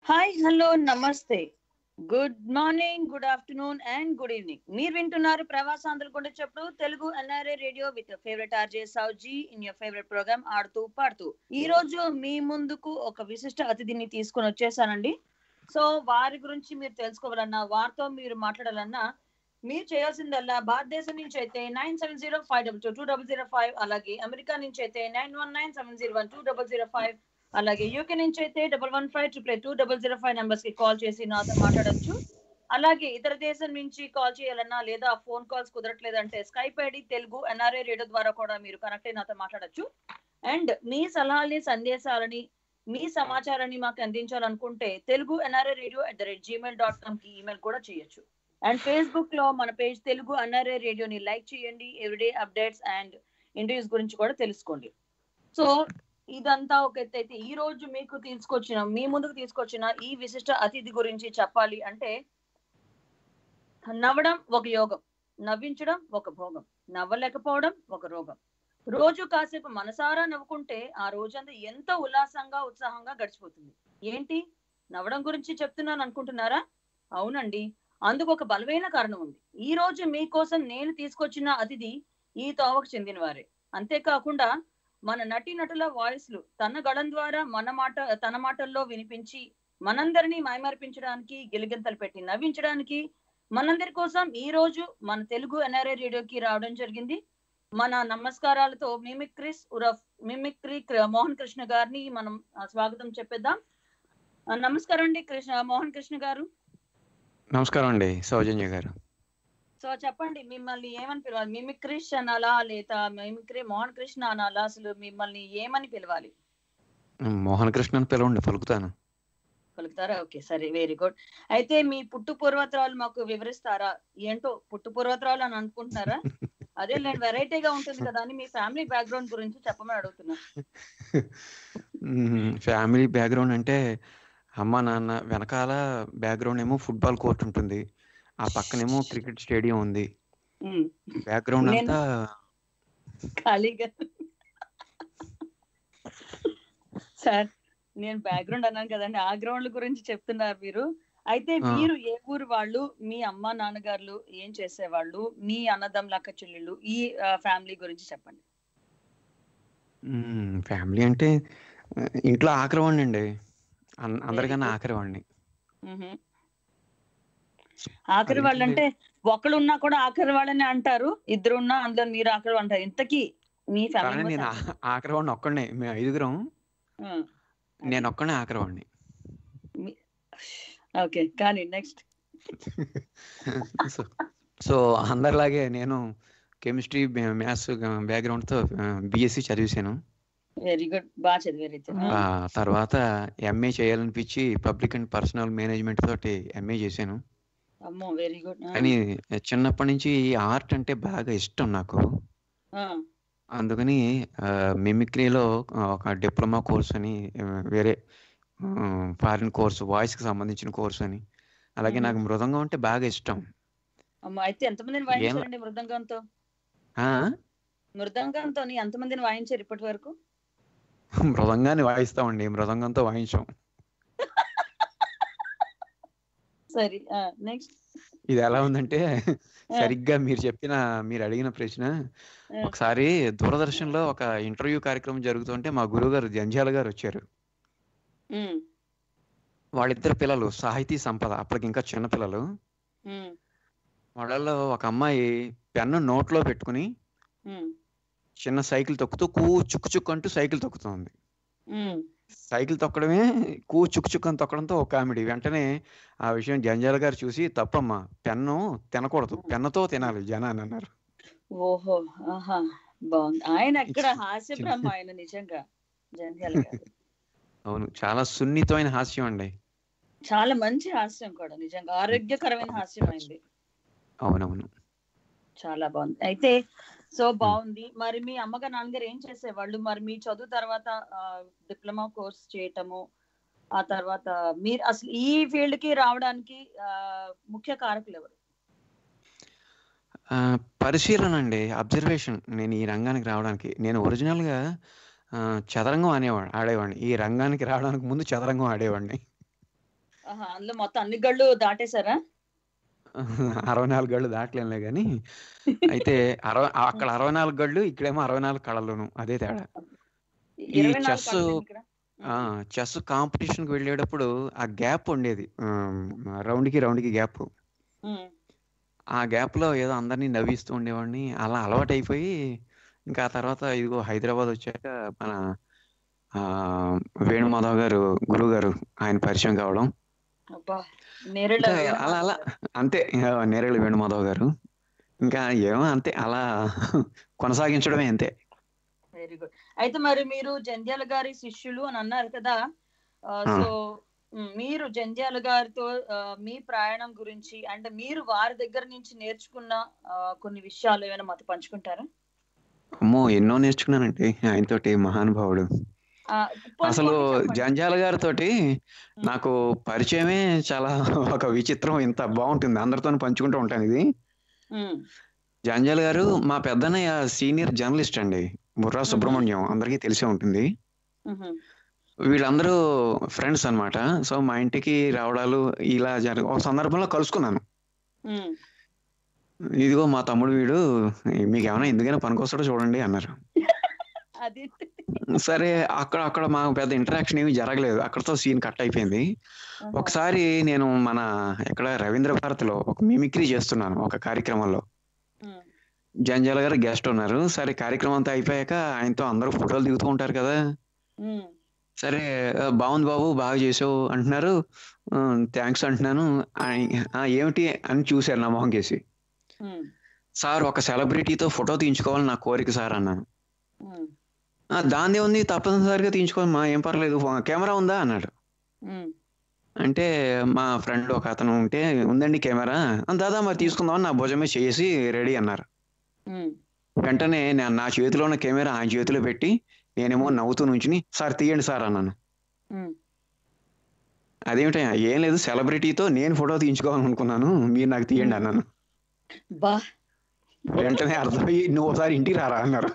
Hi hello నమస్తే good morning good afternoon and good evening మీరు వింటున్నారు ప్రవాసాంధ్రులు కూడా చెప్పుడు Telugu NRA radio with favourite RJ Sowji in your favourite programme ఆడుతూ పాడుతూ ఈ రోజు మీ ముందుకు ఒక విశిష్ట అతిథిని తీసుకొని వచ్చేసానండి సో వారి గురించి మీరు తెలుసుకోవాలన్నా వారితో మీరు మాట్లాడాలన్నా మీరు చేయాల్సిందల్లా భారతదేశం నుంచి అయితే nine seven zero five double two two double zero five అలాగే అమెరికా నుంచి అయితే nine one nine seven zero one two double zero five అలాగే యూకే నుంచి అయితే double one five triple two double zero five numbers కి call చేసి నాతో మాట్లాడొచ్చు అలాగే ఇతర దేశం నుంచి కాల్ చేయాలన్నా లేదా ఫోన్ కాల్స్ కుదరట్లేదంటే Skype ID Telugu NRA radio ద్వారా కూడా మీరు కనెక్ట్ అయి నాతో మాట్లాడొచ్చు అండ్ మీ సలహాలని సందేశాలని మీ సమాచారాన్ని మాకు అందించాలనుకుంటే Telugu NRA radio at the rate Gmail dot com కి ఈమెయిల్ కూడా చేయొచ్చు అండ్ ఫేస్బుక్ లో మన పేజ్ తెలుగు ఎన్ఆర్ఏ రేడియోని లైక్ చేయండి ఎవ్రీడే అప్డేట్స్ అండ్ ఇంటర్వ్యూస్ గురించి కూడా తెలుసుకోండి సో ఇదంతా ఒక ఎత్తు అయితే ఈ రోజు మీకు తీసుకొచ్చిన మీ ముందుకు తీసుకొచ్చిన ఈ విశిష్ట అతిథి గురించి చెప్పాలి అంటే నవ్వడం ఒక యోగం నవ్వించడం ఒక భోగం నవ్వలేకపోవడం ఒక రోగం రోజు కాసేపు మనసారా నవ్వుకుంటే ఆ రోజంతా ఎంతో ఉల్లాసంగా ఉత్సాహంగా గడిచిపోతుంది ఏంటి నవ్వడం గురించి చెప్తున్నాను అనుకుంటున్నారా అవునండి అందుకు ఒక బలమైన కారణం ఉంది ఈ రోజు మీకోసం నేను తీసుకొచ్చిన అతిథి ఈ తోవకు చెందిన వారే అంతేకాకుండా మన నటి నటుల వాయిస్లు తన గళం ద్వారా మన మాట తన మాటల్లో వినిపించి మనందరినీ మైమర్పించడానికి గిలిగింతలు పెట్టి నవ్వించడానికి మనందరి కోసం ఈ రోజు మన తెలుగు ఎన్ఆర్ఐ రేడియోకి రావడం జరిగింది మన నమస్కారాలతో మిమిక్రిస్ ఉరఫ్ మిమిక్రీ క్ర- మోహన్ కృష్ణ గారిని మనం ఆ, స్వాగతం చెప్పేద్దాం ఆ, నమస్కారం అండి కృష్ణ మోహన్ కృష్ణ గారు నమస్కారం అండి సౌజన్య గారు సో చెప్పండి మిమ్మల్ని ఏమని పిలవాలి మిమిక్రిష్ అనాలా లేదా మిమిక్రీ మోహన్ కృష్ణ అనాలా అసలు మిమ్మల్ని ఏమని పిలవాలి మోహన్ కృష్ణన్ పిలవండి పలుకుతాను పలుకుతారా ఓకే సరే వెరీ గుడ్ అయితే మీ పుట్టు పూర్వత్రాలు మాకు వివరిస్తారా ఏంటో పుట్టు పూర్వత్రాలు అని అనుకుంటున్నారా అదే నేను వెరైటీగా ఉంటుంది కదా అని మీ ఫ్యామిలీ బ్యాక్గ్రౌండ్ గురించి చెప్పమని అడుగుతున్నా ఫ్యామిలీ బ్యాక్గ్రౌండ్ అంటే అమ్మ నాన్న వెనకాల బ్యాక్గ్రౌండ్ ఏమో ఫుట్బాల్ కోర్ట్ ఉంటుంది ఆ పక్కనేమో క్రికెట్ స్టేడియం ఉంది ఉమ్, బ్యాక్గ్రౌండ్ నేను- అంతా ఖాళీగా సార్ నేను బ్యాక్గ్రౌండ్ అన్నాను కదండి ఆ గ్రౌండ్ గురించి చెప్తున్నారు మీరు అయితే ఆ. మీరు ఏ ఊరు వాళ్ళు మీ అమ్మ నాన్నగారులు ఏం చేసేవాళ్ళు మీ అన్నదమ్ముల అక్క చెల్లెళ్ళు ఈ ఫ్యామిలీ గురించి చెప్పండి ఫ్యామిలీ అంటే ఆ, ఇంట్లో ఆఖరివాడిని అండి అన్- అందరికన్నా good. ఆఖరివాడిని మ్హూ. ఆఖరి అది వాళ్ళు అంటే ఒకళ్ళు ఉన్నా కూడా ఆఖరి వాళ్ళని అంటారు ఇద్దరు ఉన్నా అందులో మీరు ఆఖరి అంటారు ఇంతకీ మీ కానీ ఫ్యామిలీ నేను ఆ- ఆఖరివాడిని ఒక్కడే మేము ఐదుగురం నేను ఒక్కడే ఆఖరివాడిని ఓకే కానీ నెక్స్ట్ సో సో అందరిలాగే నేను కెమిస్ట్రీ మ్యాథ్స్ బ్యాక్గ్రౌండ్తో బిఎస్సి చదివేశాను వెరీ గుడ్ బాగా చదివారైతే ఆ తర్వాత ఎంఏ చేయాలనిపించి పబ్లిక్ అండ్ పర్సనల్ మేనేజ్మెంట్ తోటి ఎంఏ చేశాను అమ్మో వెరీ గుడ్ కానీ చిన్నప్పటి నుంచి ఆర్ట్ అంటే బాగా ఇష్టం నాకు అందుకని మిమిక్రీలో ఒక డిప్లొమా కోర్స్ అని ఆ, వేరే ఫారిన్ కోర్స్ వాయిస్కి సంబంధించిన కోర్స్ అని అలాగే నాకు మృదంగం అంటే బాగా ఇష్టం అమ్మో అయితే ఎంతమందిని వాయించారండి మృదంగంతో ఆ మృదంగంతో ఎంతమందిని వాయించారు ఇప్పటి వరకు మృదంగాన్ని వాయిస్తామండి మృదంగంతో వాయించాం సరే నెక్స్ట్ ఇది ఎలా ఉందంటే సరిగ్గా మీరు చెప్పిన మీరు అడిగిన ప్రశ్న ఒకసారి దూరదర్శన్లో ఒక ఇంటర్వ్యూ కార్యక్రమం జరుగుతుంటే మా గురువు గారు జంజాల గారు వచ్చారు వాళ్ళిద్దరు పిల్లలు సాహితీ సంపద అప్పటికి ఇంకా చిన్న పిల్లలు వాళ్ళలో ఒక అమ్మాయి పెన్ను నోట్లో పెట్టుకుని చిన్న సైకిల్ తొక్కుతూ కూ చుక్కు చుక్కు అంటూ సైకిల్ తొక్కుతుంది సైకిల్ తొక్కడమే కూ చుక్కు చుక్కు అని తొక్కడంతో ఒక కామెడీ వెంటనే ఆ విషయం జంజాల గారు చూసి తప్పమ్మా పెన్ను తినకూడదు పెన్నుతో తినాలి జనాన్ని అన్నారు ఓహో ఆహా బాగుంది ఆయన ఎక్కడ చిన్న- హాస్య చిన్న- బ్రహ్మ ఆయన నిజంగా జంధ్యాల గారు అవును చాలా సున్నితమైన హాస్యం అండి చాలా మంచి హాస్యం కూడా నిజంగా ఆరోగ్యకరమైన హాస్యం అయింది అవునవును చాలా బాగుంది అయితే సో బాగుంది మరి మీ అమ్మగారు నాన్నగారు ఏం చేసేవాళ్ళు మరి మీ చదువు తర్వాత డిప్లొమా కోర్స్ చేయటము ఆ తర్వాత మీరు అసలు ఈ ఫీల్డ్ కి రావడానికి ఆ, ముఖ్య కారకులు ఎవరు ఆ, పరిశీలన అండి అబ్జర్వేషన్ నేను ఈ రంగానికి రావడానికి నేను ఒరిజినల్గా ఆ, చదరంగం అనేవాడు ఆడేవాడిని ఈ రంగానికి రావడానికి ముందు చదరంగం ఆడేవాడిని ఆహా, అందులో మొత్తం అన్ని గళ్ళు దాటేశారా అరవై నాలుగు గళ్ళు దాటలేనులే కానీ అయితే అరవై అక్కడ అరవై నాలుగు గళ్ళు ఇక్కడేమో అరవై నాలుగు కళలును అదే తేడా ఈ ఇరవై నాలుగు చెస్ కళ్ళు ఇక్కడ ఆ చెస్ కాంపిటీషన్కి వెళ్ళేటప్పుడు ఆ గ్యాప్ ఉండేది రౌండ్కి రౌండ్కి గ్యాప్ ఉమ్, ఆ గ్యాప్లో ఏదో అందరినీ నవ్విస్తూ ఉండేవాడిని అలా అలవాటు అయిపోయి ఇంకా ఆ తర్వాత ఇదిగో హైదరాబాద్ వచ్చాక మన ఆ, వేణుమాధవ్ గారు గురువు గారు ఆయన పరిచయం కావడం అబ్బా నేరేళ్ళ ఇంకా అలా అలా అంతే ఇంకా నేరేళ్ళు వేణుమాధవ్ గారు ఇంకా ఏమో అంతే అలా కొనసాగించడమే అంతే వెరీ గుడ్ అయితే మరి మీరు జంధ్యాల గారి శిష్యులు అని అన్నారు కదా ఆ, ఆ. సో మ్, మీరు జంధ్యాల గారితో ఆ, మీ ప్రయాణం గురించి అంటే మీరు వారి దగ్గర నుంచి నేర్చుకున్న ఆ, కొన్ని విషయాలు ఏమైనా మాతో పంచుకుంటారా అమ్మో ఎన్నో నేర్చుకున్నానండి ఆయనతోటి మహానుభావుడు ఆ, పోనీ అసలు కొన్ని చెప్పండి. జంజాల గారితో నాకు పరిచయమే చాలా ఒక విచిత్రం ఇంత బాగుంటుంది అందరితో పంచుకుంటూ ఉంటాను ఇది మ్, జంజాల గారు మా పెద్దన్నయ్య సీనియర్ జర్నలిస్ట్ అండి బుర్రా సుబ్రహ్మణ్యం అందరికీ తెలిసే ఉంటుంది మ్హూ, వీళ్ళందరూ ఫ్రెండ్స్ అన్నమాట సో మా ఇంటికి రావడాలు ఇలా జరగ ఒక సందర్భంలో కలుసుకున్నాను మ్, ఇదిగో మా తమ్ముడు వీడు మీకు ఏమైనా ఎందుకైనా పనికొస్తాడో చూడండి అన్నారు అది సరే అక్కడ అక్కడ మాకు పెద్ద ఇంటరాక్షన్ ఏమీ జరగలేదు అక్కడతో సీన్ కట్ అయిపోయింది ఆహా, ఒకసారి నేను మన ఎక్కడ రవీంద్ర భారతిలో ఒక మిమిక్రీ చేస్తున్నాను ఒక కార్యక్రమంలో మ్, జంజాల గారు గెస్ట్ ఉన్నారు సరే కార్యక్రమం అంతా అయిపోయాక ఆయనతో అందరూ ఫోటోలు దిగుతూ ఉంటారు కదా మ్, సరే "ఆ, బాగుంది బాబు బాగా చేసావు అంటున్నారు థ్యాంక్స్ అంటున్నాను "ఆ, ఆ, ఏమిటి అని చూశారు నా మొహం కేసి మ్, సార్ ఒక సెలబ్రిటీతో ఫోటో తీయించుకోవాలి నా కోరిక సార్ అన్నాను మ్, "ఆ, దాందే ఉంది తప్పనిసరిగా తీయించుకోవాలి మా ఏం పర్లేదు ఫో- కెమెరా ఉందా అన్నాడు మ్, అంటే మా ఫ్రెండ్ ఒక అతను ఉంటే ఉందండి కెమెరా "ఆ, దాదా మరి తీసుకుందాం నా భుజమే చేసి రెడీ అన్నారు మ్, వెంటనే నా నా చేతిలో ఉన్న కెమెరా ఆయన చేతిలో పెట్టి నేనేమో నవ్వుతూ నుంచుని సార్ తీయండి సార్ అన్నాను మ్. అదేమిటి ఏం లేదు సెలబ్రిటీతో నేను ఫోటో తీయించుకోవాలనుకున్నాను మీరు నాకు తీయండి అన్నాను బా వెంటనే అర్థమయ్యి నువ్వు ఒకసారి ఇంటికి రారా అన్నారు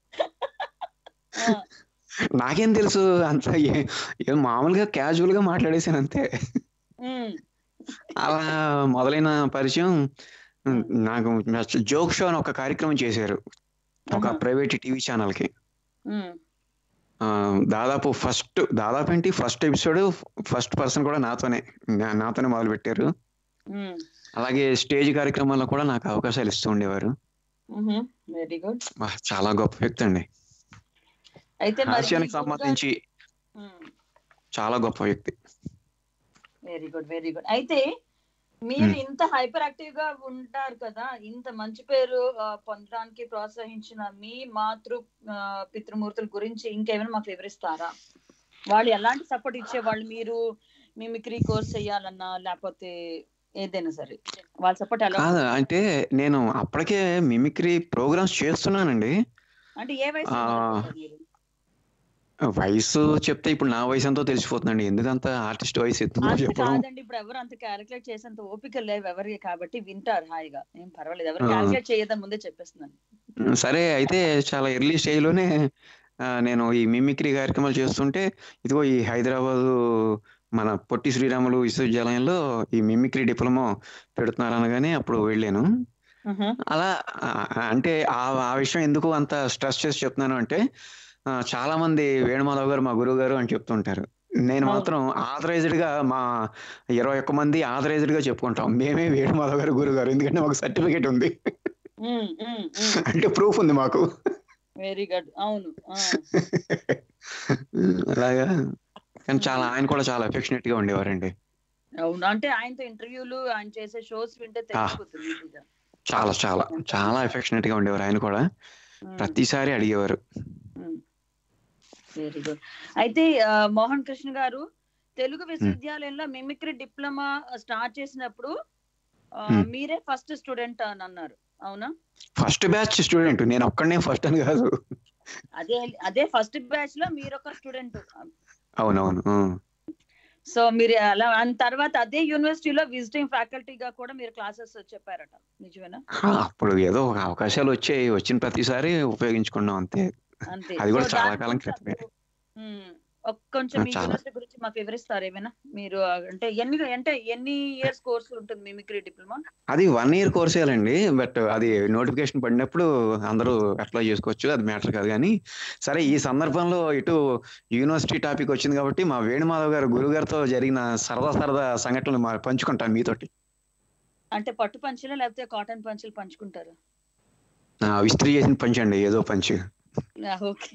ఆ, నాకేం తెలుసు అంత ఏ- ఏం మామూలుగా క్యాజువల్ గా మాట్లాడేసాను అంతే మ్, అలా మొదలైన పరిచయం నాకు జోక్ షో అని ఒక కార్యక్రమం చేశారు ఒక ఆహా. ప్రైవేట్ టీవీ ఛానల్ కి మ్, ఆ, దాదాపు ఫస్ట్ దాదాపు ఏంటి ఫస్ట్ ఎపిసోడ్ ఫస్ట్ పర్సన్ కూడా నాతోనే నా- నాతోనే మొదలు పెట్టారు మ్, అలాగే స్టేజ్ కార్యక్రమాల్లో కూడా నాకు అవకాశాలు ఇస్తూ ఉండేవారు మ్హూ, వెరీ గుడ్ వా, చాలా గొప్ప వ్యక్తి అండి అయితే మరి హాస్యానికి సంబంధించి చాలా గొప్ప వ్యక్తి వెరీ గుడ్ వెరీ గుడ్ అయితే మీరు Hmm. ఇంత హైపర్ యాక్టివ్ గా ఉంటారు కదా ఇంత మంచి పేరు ఆ, పొందడానికి ప్రోత్సహించిన మీ మాతృ ఆ, పితృమూర్తుల గురించి ఇంకేమైనా మాకు వివరిస్తారా వాళ్ళు ఎలాంటి సపోర్ట్ ఇచ్చేవాళ్ళు మీరు మిమిక్రీ కోర్స్ చేయాలన్నా లేకపోతే ఏదైనా సరే వాళ్ళ సపోర్ట్ ఎలా కాదు అంటే నేను అప్పటికే మిమిక్రీ ప్రోగ్రామ్స్ చేస్తున్నానండి అంటే ఏ వయసు ఆ, మొదలుపెట్టారు మీరు వయసు చెప్తే ఇప్పుడు నా వయసు ఎంతో తెలిసిపోతుందండి ఎందుకంత ఆర్టిస్ట్ వయసు ఎత్తుందో అంత చెప్పడం కాదండి ఇప్పుడు ఎవరు అంత క్యాలిక్యులేట్ చేసేంత ఓపిక లేవు ఎవరికి కాబట్టి వింటారు హాయిగా ఏం పర్వాలేదు ఎవరు ఆ. క్యాలిక్యులేట్ చేయదని ముందే చెప్పేస్తున్నాను సరే అయితే చాలా ఎర్లీ స్టేజ్ లోనే ఆ, నేను ఈ మిమిక్రీ కార్యక్రమాలు చేస్తుంటే ఇదిగో ఈ హైదరాబాద్ మన పొట్టి శ్రీరాములు విశ్వవిద్యాలయంలో ఈ మిమిక్రీ డిప్లొమా పెడుతున్నారు అనగానే అప్పుడు వెళ్ళాను మ్హూ. అలా ఆ, అంటే ఆ ఆ విషయం ఎందుకు అంత స్ట్రెస్ చేసి చెప్తున్నాను అంటే ఆ, చాలా మంది వేణుమాధవ్ గారు మా గురువు గారు అని చెప్తుంటారు నేను అవును. మాత్రం authorized గా మా ఇరవై ఒక్క మంది authorized గా చెప్పుకుంటాం మేమే వేణుమాధవ్ గారు గురువు గారు ఎందుకంటే మాకు సర్టిఫికేట్ ఉంది మ్మ్, మ్మ్, మ్మ్. అంటే ప్రూఫ్ ఉంది మాకు వెరీ గుడ్ అవును ఆ, అలాగా కానీ చాలా ఆయన కూడా చాలా అఫెక్షనేట్ గా ఉండేవారండి అవును అంటే ఆయనతో ఇంటర్వ్యూలు ఆయన చేసే షోస్ వింటే తెలిసిపోతుంది ఈజీగా. చాలా చాలా చాలా అఫెక్షనేట్ గా ఉండేవారు ఆయన కూడా మ్మ్, ప్రతిసారి అడిగేవారు మ్మ్. వెరీ గుడ్ అయితే ఆ, మోహన్ కృష్ణ గారు తెలుగు విశ్వవిద్యాలయంలో మిమిక్రీ డిప్లొమా స్టార్ట్ చేసినప్పుడు ఆ, మ్మ్. మీరే ఫస్ట్ స్టూడెంట్ అని అన్నారు అవునా ఫస్ట్ బ్యాచ్ స్టూడెంట్ నేను ఒక్కడనే ఫస్ట్ అని కాదు అదే అదే ఫస్ట్ బ్యాచ్ లో మీరు ఒక స్టూడెంట్ అవునవును ఆ. సో మీరు అలా అన్ తర్వాత అదే యూనివర్సిటీలో విజిటింగ్ ఫ్యాకల్టీగా కూడా మీరు క్లాసెస్ చెప్పారట నిజమేనా ఆ, అప్పుడు ఏదో ఒక అవకాశాలు వచ్చాయి వచ్చిన ప్రతిసారి ఉపయోగించుకున్నాం అంతే అంతే అది కూడా So చాలా దాని కాలం గురించి క్రితమే. అప్పుడు, మ్మ్, ఒక కొంచెం ఆ, మీ చాలా. యూనివర్సిటీ గురించి మాకు వివరిస్తారు ఏమైనా మీరు ఆ, అంటే ఎన్ని అంటే ఎన్ని ఇయర్స్ కోర్స్ ఉంటుంది మిమిక్రీ డిప్లొమా అది వన్ ఇయర్ కోర్సేలండి బట్ అది నోటిఫికేషన్ పడినప్పుడు అందరూ అప్లై చేసుకోవచ్చు అది మ్యాటర్ కాదు కానీ సరే ఈ సందర్భంలో ఇటు యూనివర్సిటీ టాపిక్ వచ్చింది కాబట్టి మా వేణుమాధవ్ గారు గురువు గారితో జరిగిన సరదా సరదా సంఘటనలు మా పంచుకుంటాను మీతోటి అంటే పట్టు పంచులు లేకపోతే కాటన్ పంచులు పంచుకుంటారు ఆ, ఇస్త్రీ చేసిన పంచ్ అండి ఏదో పంచ్ ఓకే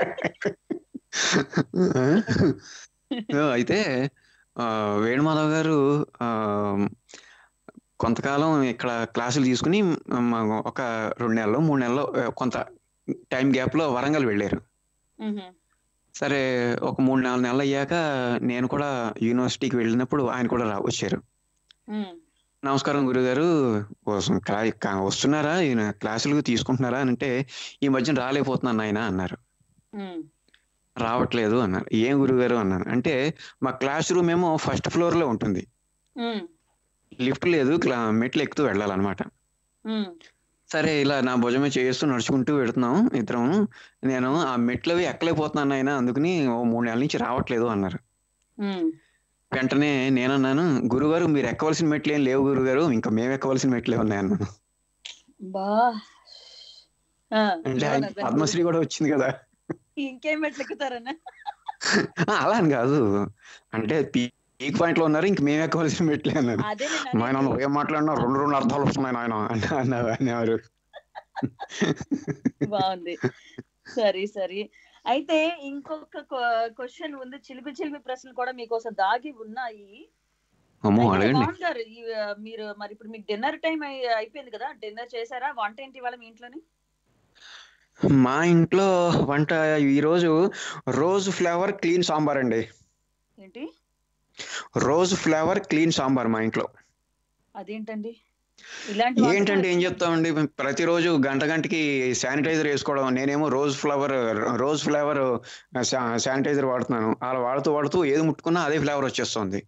సో అయితే ఆ, వేణుమాధవ్ గారు ఆ, కొంతకాలం ఇక్కడ క్లాసులు తీసుకుని మ- ఒక రెండు నెలలు మూడు నెలలు ఆ, కొంత టైం గ్యాప్ లో వరంగల్ వెళ్ళారు సరే ఒక మూడు నాలుగు నెలలు అయ్యాక నేను కూడా యూనివర్సిటీకి వెళ్ళినప్పుడు ఆయన కూడా రా వచ్చారు నమస్కారం గురుగారు కోసం క్లా- కా- వస్తున్నారా ఈయన క్లాసులు తీసుకుంటున్నారా అని అంటే ఈ మధ్యన రాలేకపోతున్నాను ఆయన అన్నారు రావట్లేదు అన్నారు ఏం గురుగారు అన్నాను అంటే మా క్లాస్ రూమ్ ఏమో ఫస్ట్ ఫ్లోర్ లో ఉంటుంది లిఫ్ట్ లేదు క్లా- మెట్లు ఎక్కుతూ వెళ్ళాలన్నమాట సరే ఇలా నా భుజమే చేస్తూ నడుచుకుంటూ వెళుతున్నాం ఇద్దరం నేను ఆ మెట్లు అవి ఎక్కలేకపోతున్నాను ఆయన అందుకని ఓ మూడు నెలల నుంచి రావట్లేదు అన్నారు వెంటనే నేనన్నాను గురుగారు మీరు ఎక్కవలసిన మెట్లు ఏం లేవు గురుగారు ఇంకా మేము ఎక్కవలసిన మెట్లే ఉన్నాయి అన్నాను బా ఆ, అంటే ఏమన్నా ఆయనకి పద్మశ్రీ కూడా వచ్చింది కదా ఇంకేం మెట్లు ఎక్కుతారన్నా ఆ, అలా అని కాదు అంటే పీక్ పాయింట్ లో ఉన్నారు ఇంక మేము ఎక్కవలసిన మెట్లే అన్నారు అదే నేను నాయన అనేది. నువ్వు ఏం మాట్లాడినా రెండు రెండు అర్థాలు వస్తున్నాయి నాయన అంటే అన్నారు అనేవారు బాగుంది సరే సరే అయితే ఇంకొక క్వశ్చన్ ఉంది చిలిపి చిలిపి ప్రశ్నలు కూడా మీకోసం దాగి ఉన్నాయి అమ్మో అయితే అడగండి మోహన్ గారు ఈ, ఆ, మీరు మరి ఇప్పుడు మీకు డిన్నర్ టైం అయిపోయింది కదా డిన్నర్ చేశారా వంట ఏంటి ఇవాళ మీ ఇంట్లోని మా ఇంట్లో వంట ఈ రోజు రోజ్ ఫ్లేవర్ క్లీన్ సాంబార్ అండి ఏంటి రోజ్ ఫ్లేవర్ క్లీన్ సాంబార్ మా ఇంట్లో అదేంటండి ఇలాంటి ఏంటంటే ఏం చెప్తామండి ప్రతిరోజు గంట గంటకి శానిటైజర్ వేసుకోవడం నేనేమో rose flower rose flavour sanitiser వాడుతున్నాను అలా వాడుతూ వాడుతూ ఏది ముట్టుకున్నా అదే ఫ్లేవర్ వచ్చేస్తుంది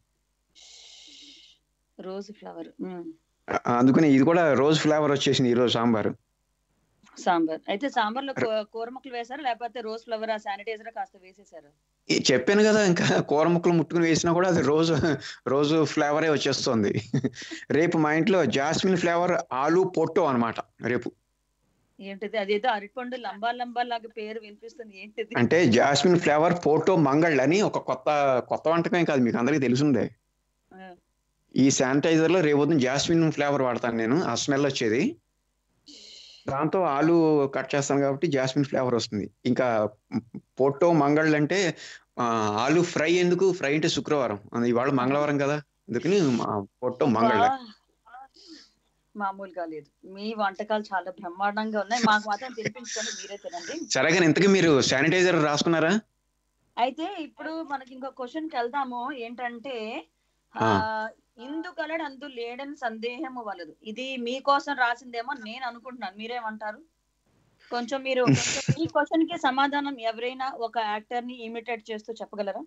రోజు ఫ్లవర్ ఆ- అందుకని ఇది కూడా రోజ్ ఫ్లేవర్ వచ్చేసింది ఈ రోజు సాంబార్ సాంబార్ అయితే సాంబార్ లో కూర ముక్కలు వేసారా లేకపోతే రోజ్ ఫ్లవర్ ఆ శానిటైజర్ కాస్త వేసేసారా ఈ చెప్పాను కదా ఇంకా కూర ముక్కలు ముట్టుకుని వేసినా కూడా అది రోజు రోజు ఫ్లేవరే వచ్చేస్తుంది రేపు మా ఇంట్లో జాస్మిన్ ఫ్లేవర్ ఆలు పొట్టో అన్నమాట రేపు ఏంటిది అదేదో అరటిపండు లంబా లంబా లాగా పేరు వినిపిస్తుంది ఏంటిది అంటే జాస్మిన్ ఫ్లేవర్ పోటో మంగళ్ అని ఒక కొత్త కొత్త వంటకం కాదు మీకు అందరికీ తెలిసిందే ఆ, ఈ శానిటైజర్ లో రేపు జాస్మిన్ ఫ్లేవర్ వాడతాను నేను ఆ స్మెల్ వచ్చేది దాంతో ఆలు కట్ చేస్తాను కాబట్టి జాస్మిన్ ఫ్లేవర్ వస్తుంది ఇంకా పొట్టో మంగళ్ అంటే ఆ, ఆలు ఫ్రై ఎందుకు ఫ్రై అంటే శుక్రవారం అది ఇవాళ మంగళవారం కదా అందుకని మా పొట్టో మంగళ బా, మామూలుగా లేదు మీ వంటకాలు చాలా బ్రహ్మాండంగా ఉన్నాయి మాకు మాత్రం తినిపించుకొని మీరే తినండి సరే కానీ ఇంతకీ మీరు శానిటైజర్ రాసుకున్నారా అయితే ఇప్పుడు మనకి ఇంకో క్వశ్చన్ కి వెళ్దాము ఏంటంటే ఆ ఆ. ఇందు కలడు అందు లేడని సందేహము వలదు ఇది మీకోసం రాసిందేమో నేను అనుకుంటున్నాను మీరేమంటారు కొంచెం మీరు కొంచెం ఈ క్వశ్చన్ కి సమాధానం ఎవరైనా ఒక యాక్టర్ ని ఇమిటేట్ చేస్తూ చెప్పగలరా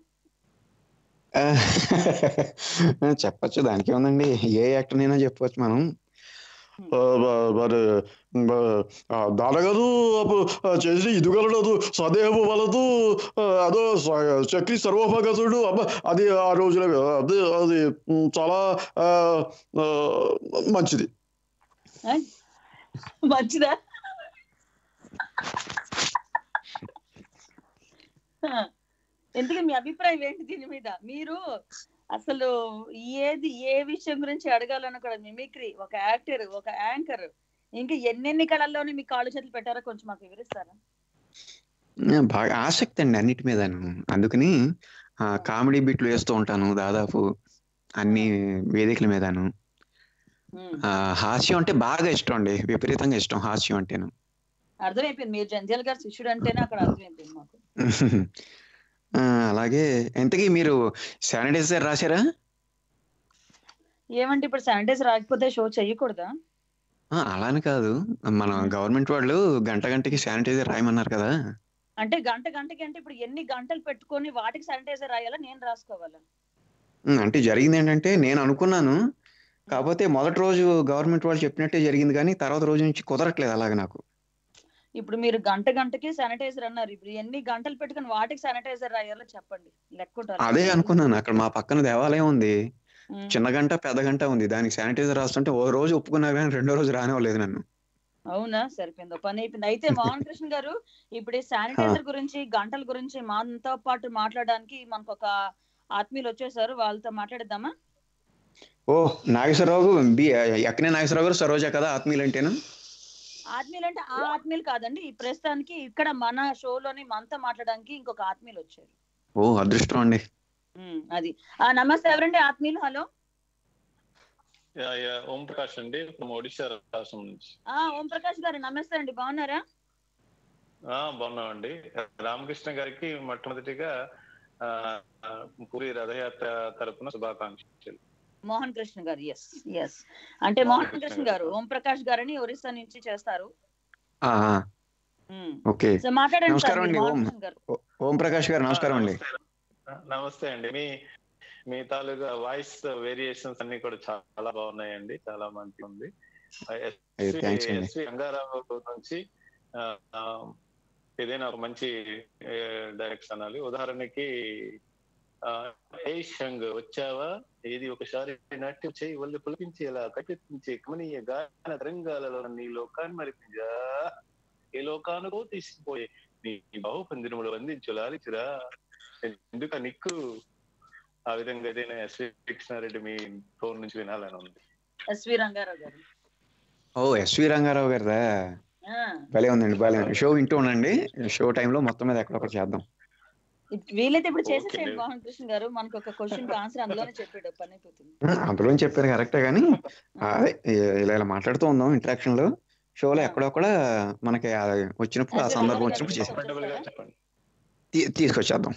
చెప్పచ్చు దానికి ఏముందండి ఏ యాక్టర్ అయినా చెప్పవచ్చు మనం ಆ, ಬ- మరి ಬ- ಆ, దానగదు అప్పు- ఆ, చేసి ఇదుగలడదు సదేహము వలదు ఆ, అదో స- చక్రి సర్వభగతుడు అబ్బ అది ఆ రోజున అది అది ఉమ్, చాలా ఆ, ఆ, మంచిది ఆ? మంచిదా ఆ, ఎందుకు మీ అభిప్రాయం ఏంటి దీని మీద మీరు అసలు ఏది ఏ విషయం గురించి అడగాలన్న కూడా మిమిక్రీ ఒక యాక్టర్ ఒక యాంకర్ ఇంకా ఎన్నెన్ని కళల్లోనే మీ కాళ్ళు చేతులు పెట్టారో కొంచెం మాకు వివరిస్తారా ఆ, బాగా ఆసక్తి అండి అన్నిటి మీదను అందుకని ఆ, కామెడీ బిట్లు వేస్తూ ఉంటాను దాదాపు అన్ని వేదికల మీదను ఉమ్, ఆ, హాస్యం అంటే బాగా ఇష్టం అండి విపరీతంగా ఇష్టం హాస్యం అంటేను అర్థమైపోయింది మీరు జంధ్యాల గారు శిష్యుడు అంటేనే అక్కడ అర్థమైపోయింది మాకు ఆ, అలాగే ఎంతకీ మీరు శానిటైజర్ రాశారా ఏమంటే ఇప్పుడు శానిటైజర్ రాకపోతే షో చెయ్యకూడదా ఆ, అలా అని కాదు మన గవర్నమెంట్ వాళ్ళు గంట గంటకి శానిటైజర్ రాయమన్నారు కదా అంటే గంట గంటకి అంటే ఇప్పుడు ఎన్ని గంటలు పెట్టుకొని వాటికి శానిటైజర్ రాయాలా నేను రాసుకోవాలా ఉమ్, అంటే జరిగింది ఏంటంటే నేను అనుకున్నాను కాకపోతే మొదటి రోజు గవర్నమెంట్ వాళ్ళు చెప్పినట్టే జరిగింది కానీ తర్వాత రోజు నుంచి కుదరట్లేదు అలాగే నాకు ఇప్పుడు మీరు గంట గంటకి శానిటైజర్ అన్నారు ఇప్పుడు ఎన్ని గంటలు పెట్టుకుని వాటికి శానిటైజర్ రాయాలో చెప్పండి లెక్క అదే అనుకున్నాను అక్కడ మా పక్కన దేవాలయం ఉంది చిన్న గంట పెద్ద గంట ఉంది దానికి శానిటైజర్ రాస్తుంటే ఓ రోజు ఒప్పుకున్నా కానీ రెండో రోజు రానివ్వలేదు నన్ను అవునా సరిపోయింది పని అయిపోయింది అయితే మోహన్ కృష్ణ గారు ఇప్పుడు ఈ శానిటైజర్ గురించి గంటల గురించి మనతో పాటు మాట్లాడడానికి మనకు ఒక ఆత్మీయులు వచ్చేసారు వాళ్ళతో మాట్లాడదామా ఓ నాగేశ్వరరావు బి ఎక్కనే నాగేశ్వరరావు గారు సరోజా కదా ఆత్మీయులు అంటేనా ఆత్మీయులు అంటే ఆ ఆత్మీయులు కాదండి ఈ ప్రస్తుతానికి ఇక్కడ మన షోలోని మనతో మాట్లాడడానికి ఇంకొక ఆత్మీయులు వచ్చారు ఓ అదృష్టం అండి ఉమ్, అది ఆ నమస్తే ఎవరండి ఆత్మీయులు hello yeah, yeah, Om Prakash అండి ఫ్రమ్ ఒడిశా రాష్ట్రం నుంచి ఆ ఓం ప్రకాష్ గారు నమస్తే అండి బాగున్నారా ఆ బాగున్నామండి రామకృష్ణ గారికి మొట్టమొదటిగా ఆ, ఆ, పూరి రథయాత్ర తరపున శుభాకాంక్షలు మోహన్ కృష్ణ గారు ఎస్ ఎస్ అంటే మోహన్ మోహన్ కృష్ణ కృష్ణ గారు గారు. ఓం ప్రకాష్ గారని ఒరిస్సా నుంచి చేస్తారు ఆ, ఆ, ఉమ్. ఓకే సో మాట్లాడండి సార్ నమస్కారం మీరు అండి, మోహన్ ఓం. కృష్ణ గారు ఓ- ఓం ప్రకాష్ గారు నమస్కారం అండి నమస్తే. నమస్తే అండి మీ మీ తాలూకా వాయిస్ వేరియేషన్స్ అన్ని కూడా చాలా బాగున్నాయండి చాలా మంచిగా ఉంది అయ్యో, thanks అండి. ఎస్వి రంగారావు నుంచి ఆ, ఆ, ఏదైనా ఒక మంచి డైరెక్షన్ అనాలి ఉదాహరణకి ఆ, ఏ షంగ్ వచ్చావా ఏది ఒకసారి నాట్యం చేయి వాళ్ళు పులిపించేలా కట్టించే కమనీయ గాన తరంగాలలో నీ లోకాన్ని మరిపించా ఏ లోకానికో తీసుకుపోయే నీ బాహు పందిరములు అందించు లాలిచురా ఎందుక నిక్కు ఆ విధంగా ఏదైనా ఎస్వి కృష్ణారెడ్డి మీ ఫోన్ నుంచి వినాలని ఉంది ఎస్వి రంగారావు గారు ఓ ఎస్వి రంగారావు గారిదా ఆ, భలే ఉందండి భలే ఉంది షో వింటూ ఉండండి షో టైంలో మొత్తం మీద ఎక్కడొకటి చేద్దాం ఇప్- వీలైతే ఇప్పుడు ఓకే చేసేసేయండి అండి. మోహన్ కృష్ణ గారు మనకు ఒక క్వశ్చన్ ఆన్సర్ అందులోనే చెప్పాడు పని అయిపోతుంది అందులో చెప్పారు కరెక్టే కానీ అదే ఇ- ఇలా ఇలా మాట్లాడుతూ ఉందాం ఇంటరాక్షన్ లో షోలో ఎక్కడొక్కడ మనకి ఆ వచ్చినప్పుడు ఆ అదే, సందర్భం అదే, వచ్చినప్పుడు అదే. చేసాం కంఫర్టబుల్ గా చెప్పండి తీ- తీసుకొచ్చేద్దాం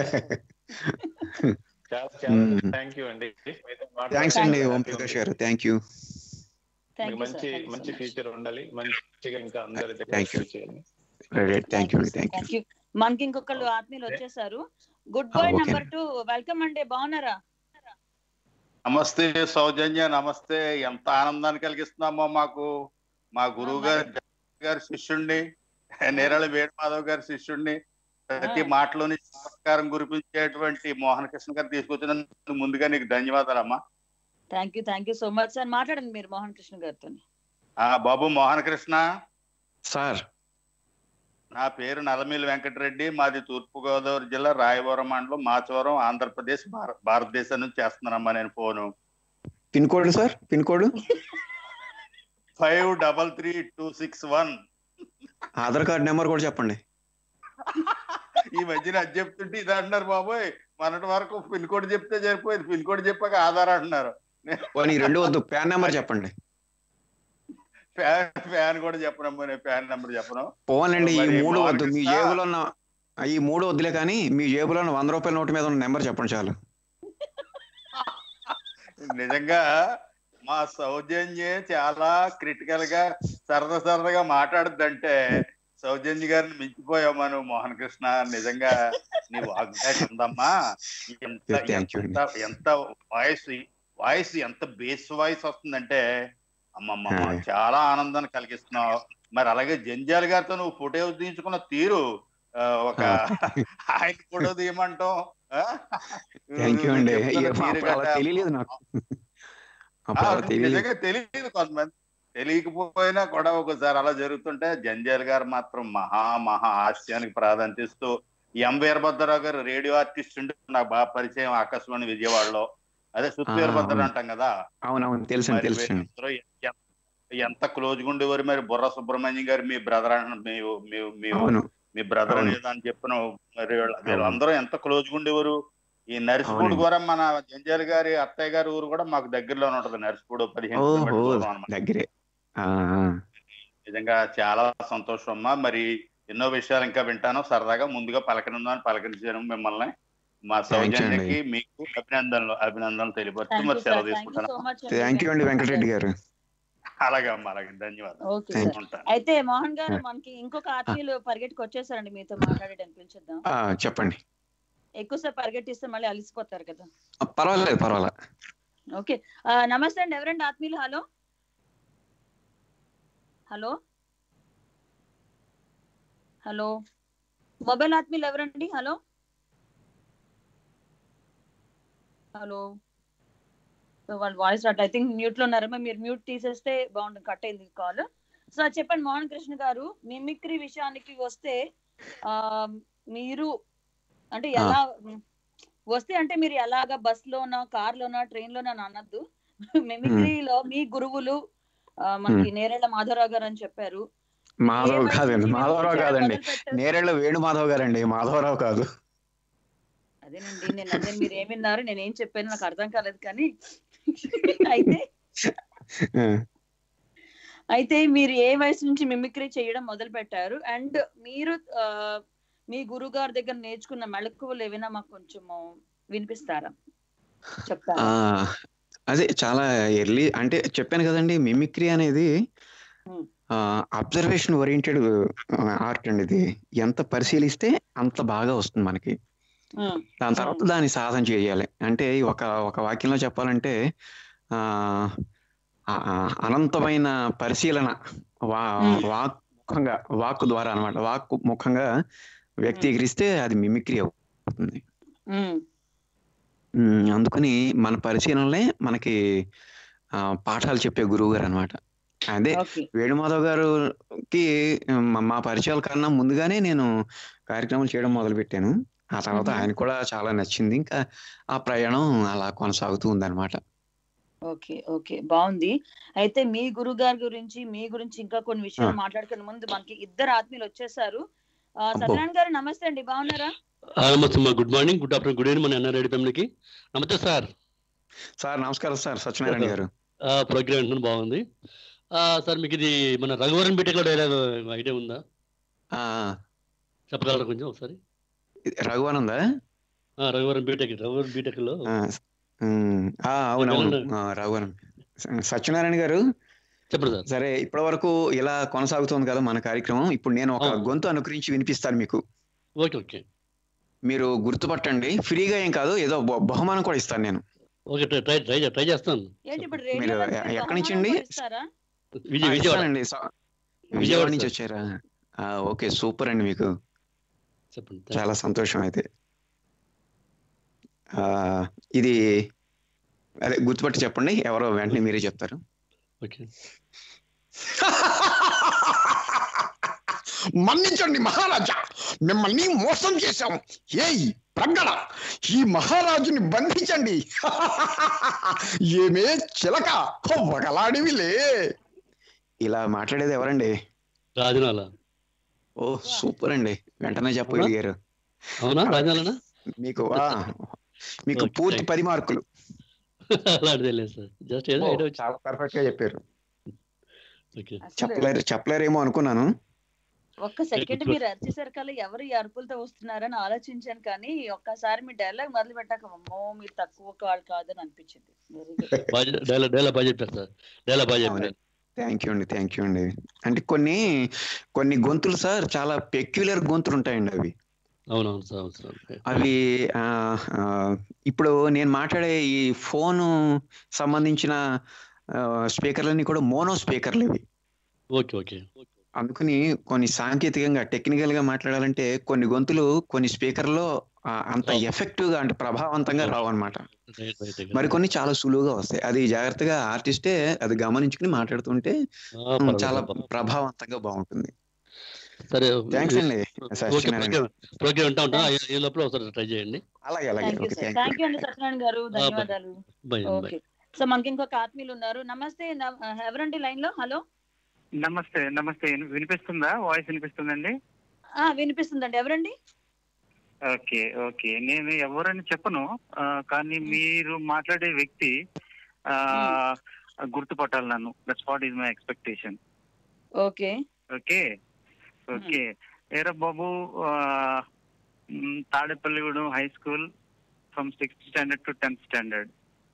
చాలా చాలా మ్మ్. థ్యాంక్ యూ అండి మీతో థ్యాంక్స్ మాట్లాడడం అండి చాలా ఓం happy ప్రకాష్ ఉంది. గారు థ్యాంక్ యూ థ్యాంక్ మీకు యూ మంచి మంచి ఫ్యూచర్ ఉండాలి మంచిగా ఇంకా అందరి దగ్గర Thank you. చేయాలి థ్యాంక్ యూ అండి థ్యాంక్ యూ థ్యాంక్ యూ మనకి ఇంకొకళ్ళు ఆత్మీయులు వచ్చేసారు good boy okay. Number two welcome అండి బాగున్నారా నమస్తే సౌజన్య నమస్తే ఎంత ఆనందాన్ని కలిగిస్తున్నామో మాకు మా గురువు గారు గారి శిష్యుణ్ణి నేరళ వేణుమాధవ్ గారి శిష్యుణ్ణి ప్రతి ఆ. మాటలోని చమత్కారం కురిపించేటువంటి మోహన్ కృష్ణ గారు తీసుకొచ్చినందుకు ముందుగా నీకు ధన్యవాదాలమ్మా thank you thank you so much sir మాట్లాడండి మీరు మోహన్ కృష్ణ గారితో ఆ బాబు మోహన్ కృష్ణ సార్ నా పేరు నలమీల వెంకటరెడ్డి మాది తూర్పు గోదావరి జిల్లా రాయవరం మండలం మాచవరం ఆంధ్రప్రదేశ్ భార- భారతదేశం నుంచి చేస్తున్నానమ్మా నేను phone pin code sir pin code five double three two six one Aadhaar card number కూడా చెప్పండి ఈ మధ్యన అది చెప్తుంటే ఇది అంటున్నారు బాబోయ్ మొన్నటి వరకు పిన్ కోడ్ చెప్తే సరిపోయింది పిన్ కోడ్ చెప్పాక ఆధార్ అంటున్నారు పోనీ ఈ రెండు వద్దు ప్యాన్ నెంబర్ చెప్పండి ఫ్యాన్ ఫ్యాన్ కూడా చెప్పనమ్మా నేను ఫ్యాన్ నెంబర్ చెప్పను పోవాలండి ఈ మరి మూడు వద్దు మీ మార్క్స్ జేబులో ఉన్న ఈ మూడు వద్దులే కానీ మీ జేబులో ఉన్న వంద రూపాయల నోటు మీద ఉన్న నెంబర్ చెప్పండి చాలు నిజంగా మా సౌజన్య చాలా క్రిటికల్ గా సరదా సరదాగా మాట్లాడుద్దంటే సౌజన్య గారిని మించిపోయామా నువ్వు మోహన్ కృష్ణ నిజంగా నీ వాగ్దాటి ఉందమ్మా ఎంత Thank you ఎంత ఎంత వాయిస్ వాయిస్ ఎంత బేస్ వాయిస్ వస్తుందంటే అమ్మమ్మ Hi. చాలా ఆనందాన్ని కలిగిస్తున్నావు మరి అలాగే జంజాల్ గారితో నువ్వు ఫోటో తీయించుకున్న తీరు ఆ, ఒక ఆయన ఫోటో తీయమంటాం ఆ? థ్యాంక్ యూ అండి చెప్తున్న అయ్యో, తీరు అప్పుడు అలా గట్రా- తెలియలేదు నాకు ఆ, అప్పుడు అలా తెలియలేదు నిజంగా తెలియదు కొంతమంది తెలియకపోయినా కూడా ఒకసారి అలా జరుగుతుంటే జంజాల్ గారు మాత్రం మహా మహా హాస్యానికి ప్రాధాన్యత ఇస్తూ ఎం వీరభద్రరావు గారు రేడియో ఆర్టిస్ట్ ఉంటే నాకు బాగా పరిచయం ఆకాశవాణి విజయవాడలో అదే సుత్ ఆ, వీరభద్ర అవును. అంటాం కదా అవునవును తెలుసండి మరి తెలుసండి వీళ్ళందరూ ఎ- ఎంత క్లోజ్ గా ఉండేవారు మరి బుర్ర సుబ్రహ్మణ్యం గారు మీ బ్రదర్ మీ మీ- మీ అవును మీ బ్రదర్ అవును. అని చెప్పిన మరి వీళ్ళ- వీళ్ళందరూ ఎంత క్లోజ్ గా ఉండేవారు ఈ నర్సిపూడి అవునండి. కూడా మన జంజాల్ గారి అత్తయ్య గారి ఊరు కూడా మాకు దగ్గరలోనే ఉంటది నర్సిపూడి పదిహేను ఓహో కిలోమీటర్ల దూరం అన్నమాట. దగ్గరే ఆ, ఆ. నిజంగా చాలా సంతోషం అమ్మా మరి ఎన్నో విషయాలు ఇంకా వింటాను సరదాగా ముందుగా పలకనుందని పలకరించాను మిమ్మల్ని మా Thank you అండి. సౌజన్యకి మీకు అభినందనలు అభినందనలు తెలియపరుస్తూ థ్యాంక్ మరి యూ సెలవు సార్ థ్యాంక్ యూ తీసుకుంటాను సో మచ్ థ్యాంక్ యూ అండి వెంకటరెడ్డి గారు అలాగే అమ్మా అలాగే ధన్యవాదాలు ఓకే Thank సార్ ఉంటాను అయితే మోహన్ గారు మనకి ఇంకొక ఆత్మీయులు పరిగెట్టుకు వచ్చేసారండి మీతో మాట్లాడడానికి పిలిచేద్దాం ఆ, చెప్పండి ఎక్కువసేపు పరిగెట్టిస్తే మళ్ళీ అలిసిపోతారు కదా ఆ, పర్వాలేదు పర్వాలేదు ఓకే ఆ, నమస్తే అండి ఎవరండి ఆత్మీయులు హలో హలో హలో మొబైల్ ఆత్మీయులు ఎవరండి హలో హలో సో వాళ్ళ voice at I think mute లో ఉన్నారేమో మీరు మ్యూట్ తీసేస్తే బాగుంటుంది కట్ అయింది కాల్ సో అది చెప్పండి మోహన్ కృష్ణ గారు మిమిక్రీ విషయానికి వస్తే ఆ మీరు అంటే ఎలా వస్తే అంటే మీరు ఎలాగా బస్ లోనా కార్ లోనా ట్రైన్ లోనా అని అనద్దు మిమిక్రీలో మీ గురువులు ఆ, మనకి నేరేళ్ల మాధవరావు గారు అని చెప్పారు మాధవ్ ఏ వయసు కాదండి నుంచి మాధవరావు మిమిక్రీ కాదండి చేయడం మొదలుపెట్టారు? నేరేళ్ళ వేణు మాధవ్ గారండి మాధవరావు కాదు అదేనండి నేను అదే మీరు ఏం విన్నారు నేను ఏం చెప్పాను నాకు అర్థం కాలేదు కానీ అయితే ఆ, అయితే మీరు ఏ వయసు నుంచి మిమిక్రీ చేయడం మొదలు పెట్టారు అండ్ మీరు ఆ, మీ గురువు గారి దగ్గర నేర్చుకున్న మెళకువలు ఏమైనా మాకు కొంచెము వినిపిస్తారా చెప్తారా ఆ, అదే చాలా ఎర్లీ అంటే చెప్పాను కదండి మిమిక్రీ అనేది Hmm. అబ్జర్వేషన్ ఓరియంటెడ్ ఆర్ట్ అండి ఇది ఎంత పరిశీలిస్తే అంత బాగా వస్తుంది మనకి ఉమ్, దాని తర్వాత దాన్ని సాధన చేయాలి అంటే ఒక ఒక వాక్యంలో చెప్పాలంటే ఆ ఆ, ఆ, అనంతమైన పరిశీలన వా Hmm. వాక్ ముఖంగా వాక్ ద్వారా అన్నమాట వాక్ ముఖంగా వ్యక్తీకరిస్తే అది మిమిక్రీ అవుతుంది ఉమ్, ఉమ్, అందుకని మన పరిశీలనలే మనకి ఆ, పాఠాలు చెప్పే గురువు గారు అనమాట అదే ఓకే వేణుమాధవ్ గారికి మా- మా పరిచయాల కన్నా ముందుగానే నేను కార్యక్రమాలు చేయడం మొదలు పెట్టాను ఆ తర్వాత మ్మ్. ఆయన కూడా చాలా నచ్చింది ఇంకా ఆ ప్రయాణం అలా కొనసాగుతూ ఉందన్నమాట ఓకే ఓకే బాగుంది అయితే మీ గురువు గారి గురించి మీ గురించి ఇంకా కొన్ని విషయాలు ఆ. మాట్లాడుకునే ముందు మనకి ఇద్దరు ఆత్మీయులు వచ్చేసారు ఆ, అబ్బో. సత్యనారాయణ గారు నమస్తే అండి బాగున్నారా ఆ, నమస్తే అమ్మా good morning good afternoon good evening మన ఎన్ఆర్ఐడి ఫ్యామిలీకి నమస్తే సార్ సార్ నమస్కారం సార్ సత్యనారాయణ గారు ప్రోగ్రామ్ వింటున్నాను బాగుంది ఆ, సార్ మీకు ఇది మన రఘువరన్ బీటెక్లో డైలాగ్ ఐడియా ఉందా ఆ, చెప్పగలరా కొంచెం ఒకసారి ఇది రఘువానందా ఆ, రఘువరన్ బీటెక్ రఘువరన్ బీటెక్లో ఆ, ఉమ్, ఆ, అవునవును వెళ్ళండి. ఆ, రఘువనం సత్యనారాయణ గారు చెప్పండి సార్ సరే ఇప్పటి వరకు ఇలా కొనసాగుతోంది కదా మన కార్యక్రమం ఇప్పుడు నేను ఒక అవును. గొంతు అనుకరించి వినిపిస్తాను మీకు ఓకే ఓకే మీరు గుర్తుపట్టండి ఫ్రీగా ఏం కాదు ఏదో బహు- బహుమానం కూడా ఇస్తాను నేను okay try try try try చేస్తాను ఏంటి ఇప్పుడు మీరు రేడియో ఎ- ఎక్కడి నుంచి అండి? ఇస్తారా విజయ్ ఆ, విజయవాడ ఇస్తానండి స- విజయవాడ విజయవాడ నుంచి సార్. వచ్చారా ఆ, ఓకే సూపర్ అండి మీకు చెప్పండి చాలా సంతోషం అయితే ఆ, ఇది అదే గుర్తుపట్టి చెప్పండి ఎవరో వెంటనే మీరే చెప్తారు ఓకే మన్నించండి మహారాజా మిమ్మల్ని మోసం చేశాం ఏయ్ ప్రగడ ఈ మహారాజుని బంధించండి ఏమే చిలక ఒకలాడివిలే ఇలా మాట్లాడేది ఎవరండి రాజనాల ఓ సూపర్ అండి వెంటనే చెప్పగలిగారు అవునా రాజనాలనా మీకు ఆ, మీకు Okay. పూర్తి పది మార్కులు అలాంటిదే లేదు సార్ జస్ట్ ఏదో ఓ, ఐడియా వచ్చి చాలా పర్ఫెక్ట్ గా చెప్పారు ఓకే అసలు చెప్పలేరు చెప్పలేరేమో అనుకున్నాను ఒక్క సెకండ్ మీరు అరిచేసారు కదా ఎవరు ఈ అరుపులతో వస్తున్నారని ఆలోచించాను కానీ ఒక్కసారి మీ డైలాగ్ మొదలు పెట్టాక అమ్మో మీరు తక్కువ కాళ్ళు కాదని అనిపించింది వెరీ గుడ్ బాగా డైలాగ్ డైలాగ్ బాగా చెప్పారు సార్ డైలాగ్ బాగా చెప్పారు థ్యాంక్ యూ అండి థ్యాంక్ యూ అండి అంటే కొన్ని కొన్ని గొంతులు సార్ చాలా పెక్యులర్ గొంతులు ఉంటాయండి అవి అవునవును సార్ అవును సార్ అవి ఆ, ఆ, ఇప్పుడు నేను మాట్లాడే ఈ ఫోను సంబంధించిన ఆ, స్పీకర్లన్నీ కూడా మోనో స్పీకర్లు ఇవి ఓకే ఓకే అందుకని కొన్ని సాంకేతికంగా టెక్నికల్ గా మాట్లాడాలంటే కొన్ని గొంతులు కొన్ని స్పీకర్లో ఆ, అంత అవును. ఎఫెక్టివ్ గా అంటే ప్రభావవంతంగా రావు అనమాట రైట్ రైట్ మరికొన్ని చాలా సులువుగా వస్తాయి అది జాగ్రత్తగా ఆర్టిస్టే అది గమనించుకుని మాట్లాడుతుంటే ఉమ్, చాలా ప్రభావవంతంగా బాగుంటుంది సరే థ్యాంక్స్ అండి ఓకే సత్యనారాయణ ప్రోగ్రామ్ వింటా ఉంటా ఈ- ఈ లోపల ఒకసారి ట్రై చేయండి అలాగే అలాగే thank you okay sir thank thank you అండి సత్యనారాయణ గారు bye. ధన్యవాదాలు బై బై ఓకే సో మనకి ఇంకొక ఆత్మీయులు ఉన్నారు నమస్తే న- ఎవరండి లైన్ లో హలో నమస్తే నమస్తే విని- వినిపిస్తుందా వాయిస్ వినిపిస్తుందండి ఆ వినిపిస్తుందండి ఎవరండి ఓకే ఓకే నేను ఎవరని చెప్పను ఆ, కానీ మీరు మాట్లాడే వ్యక్తి ఆ, గుర్తుపట్టాలి నన్ను that's what is my expectation okay okay okay ఏరా బాబు ఆ, మ్, Tadepalligudem high school from sixth standard to tenth standard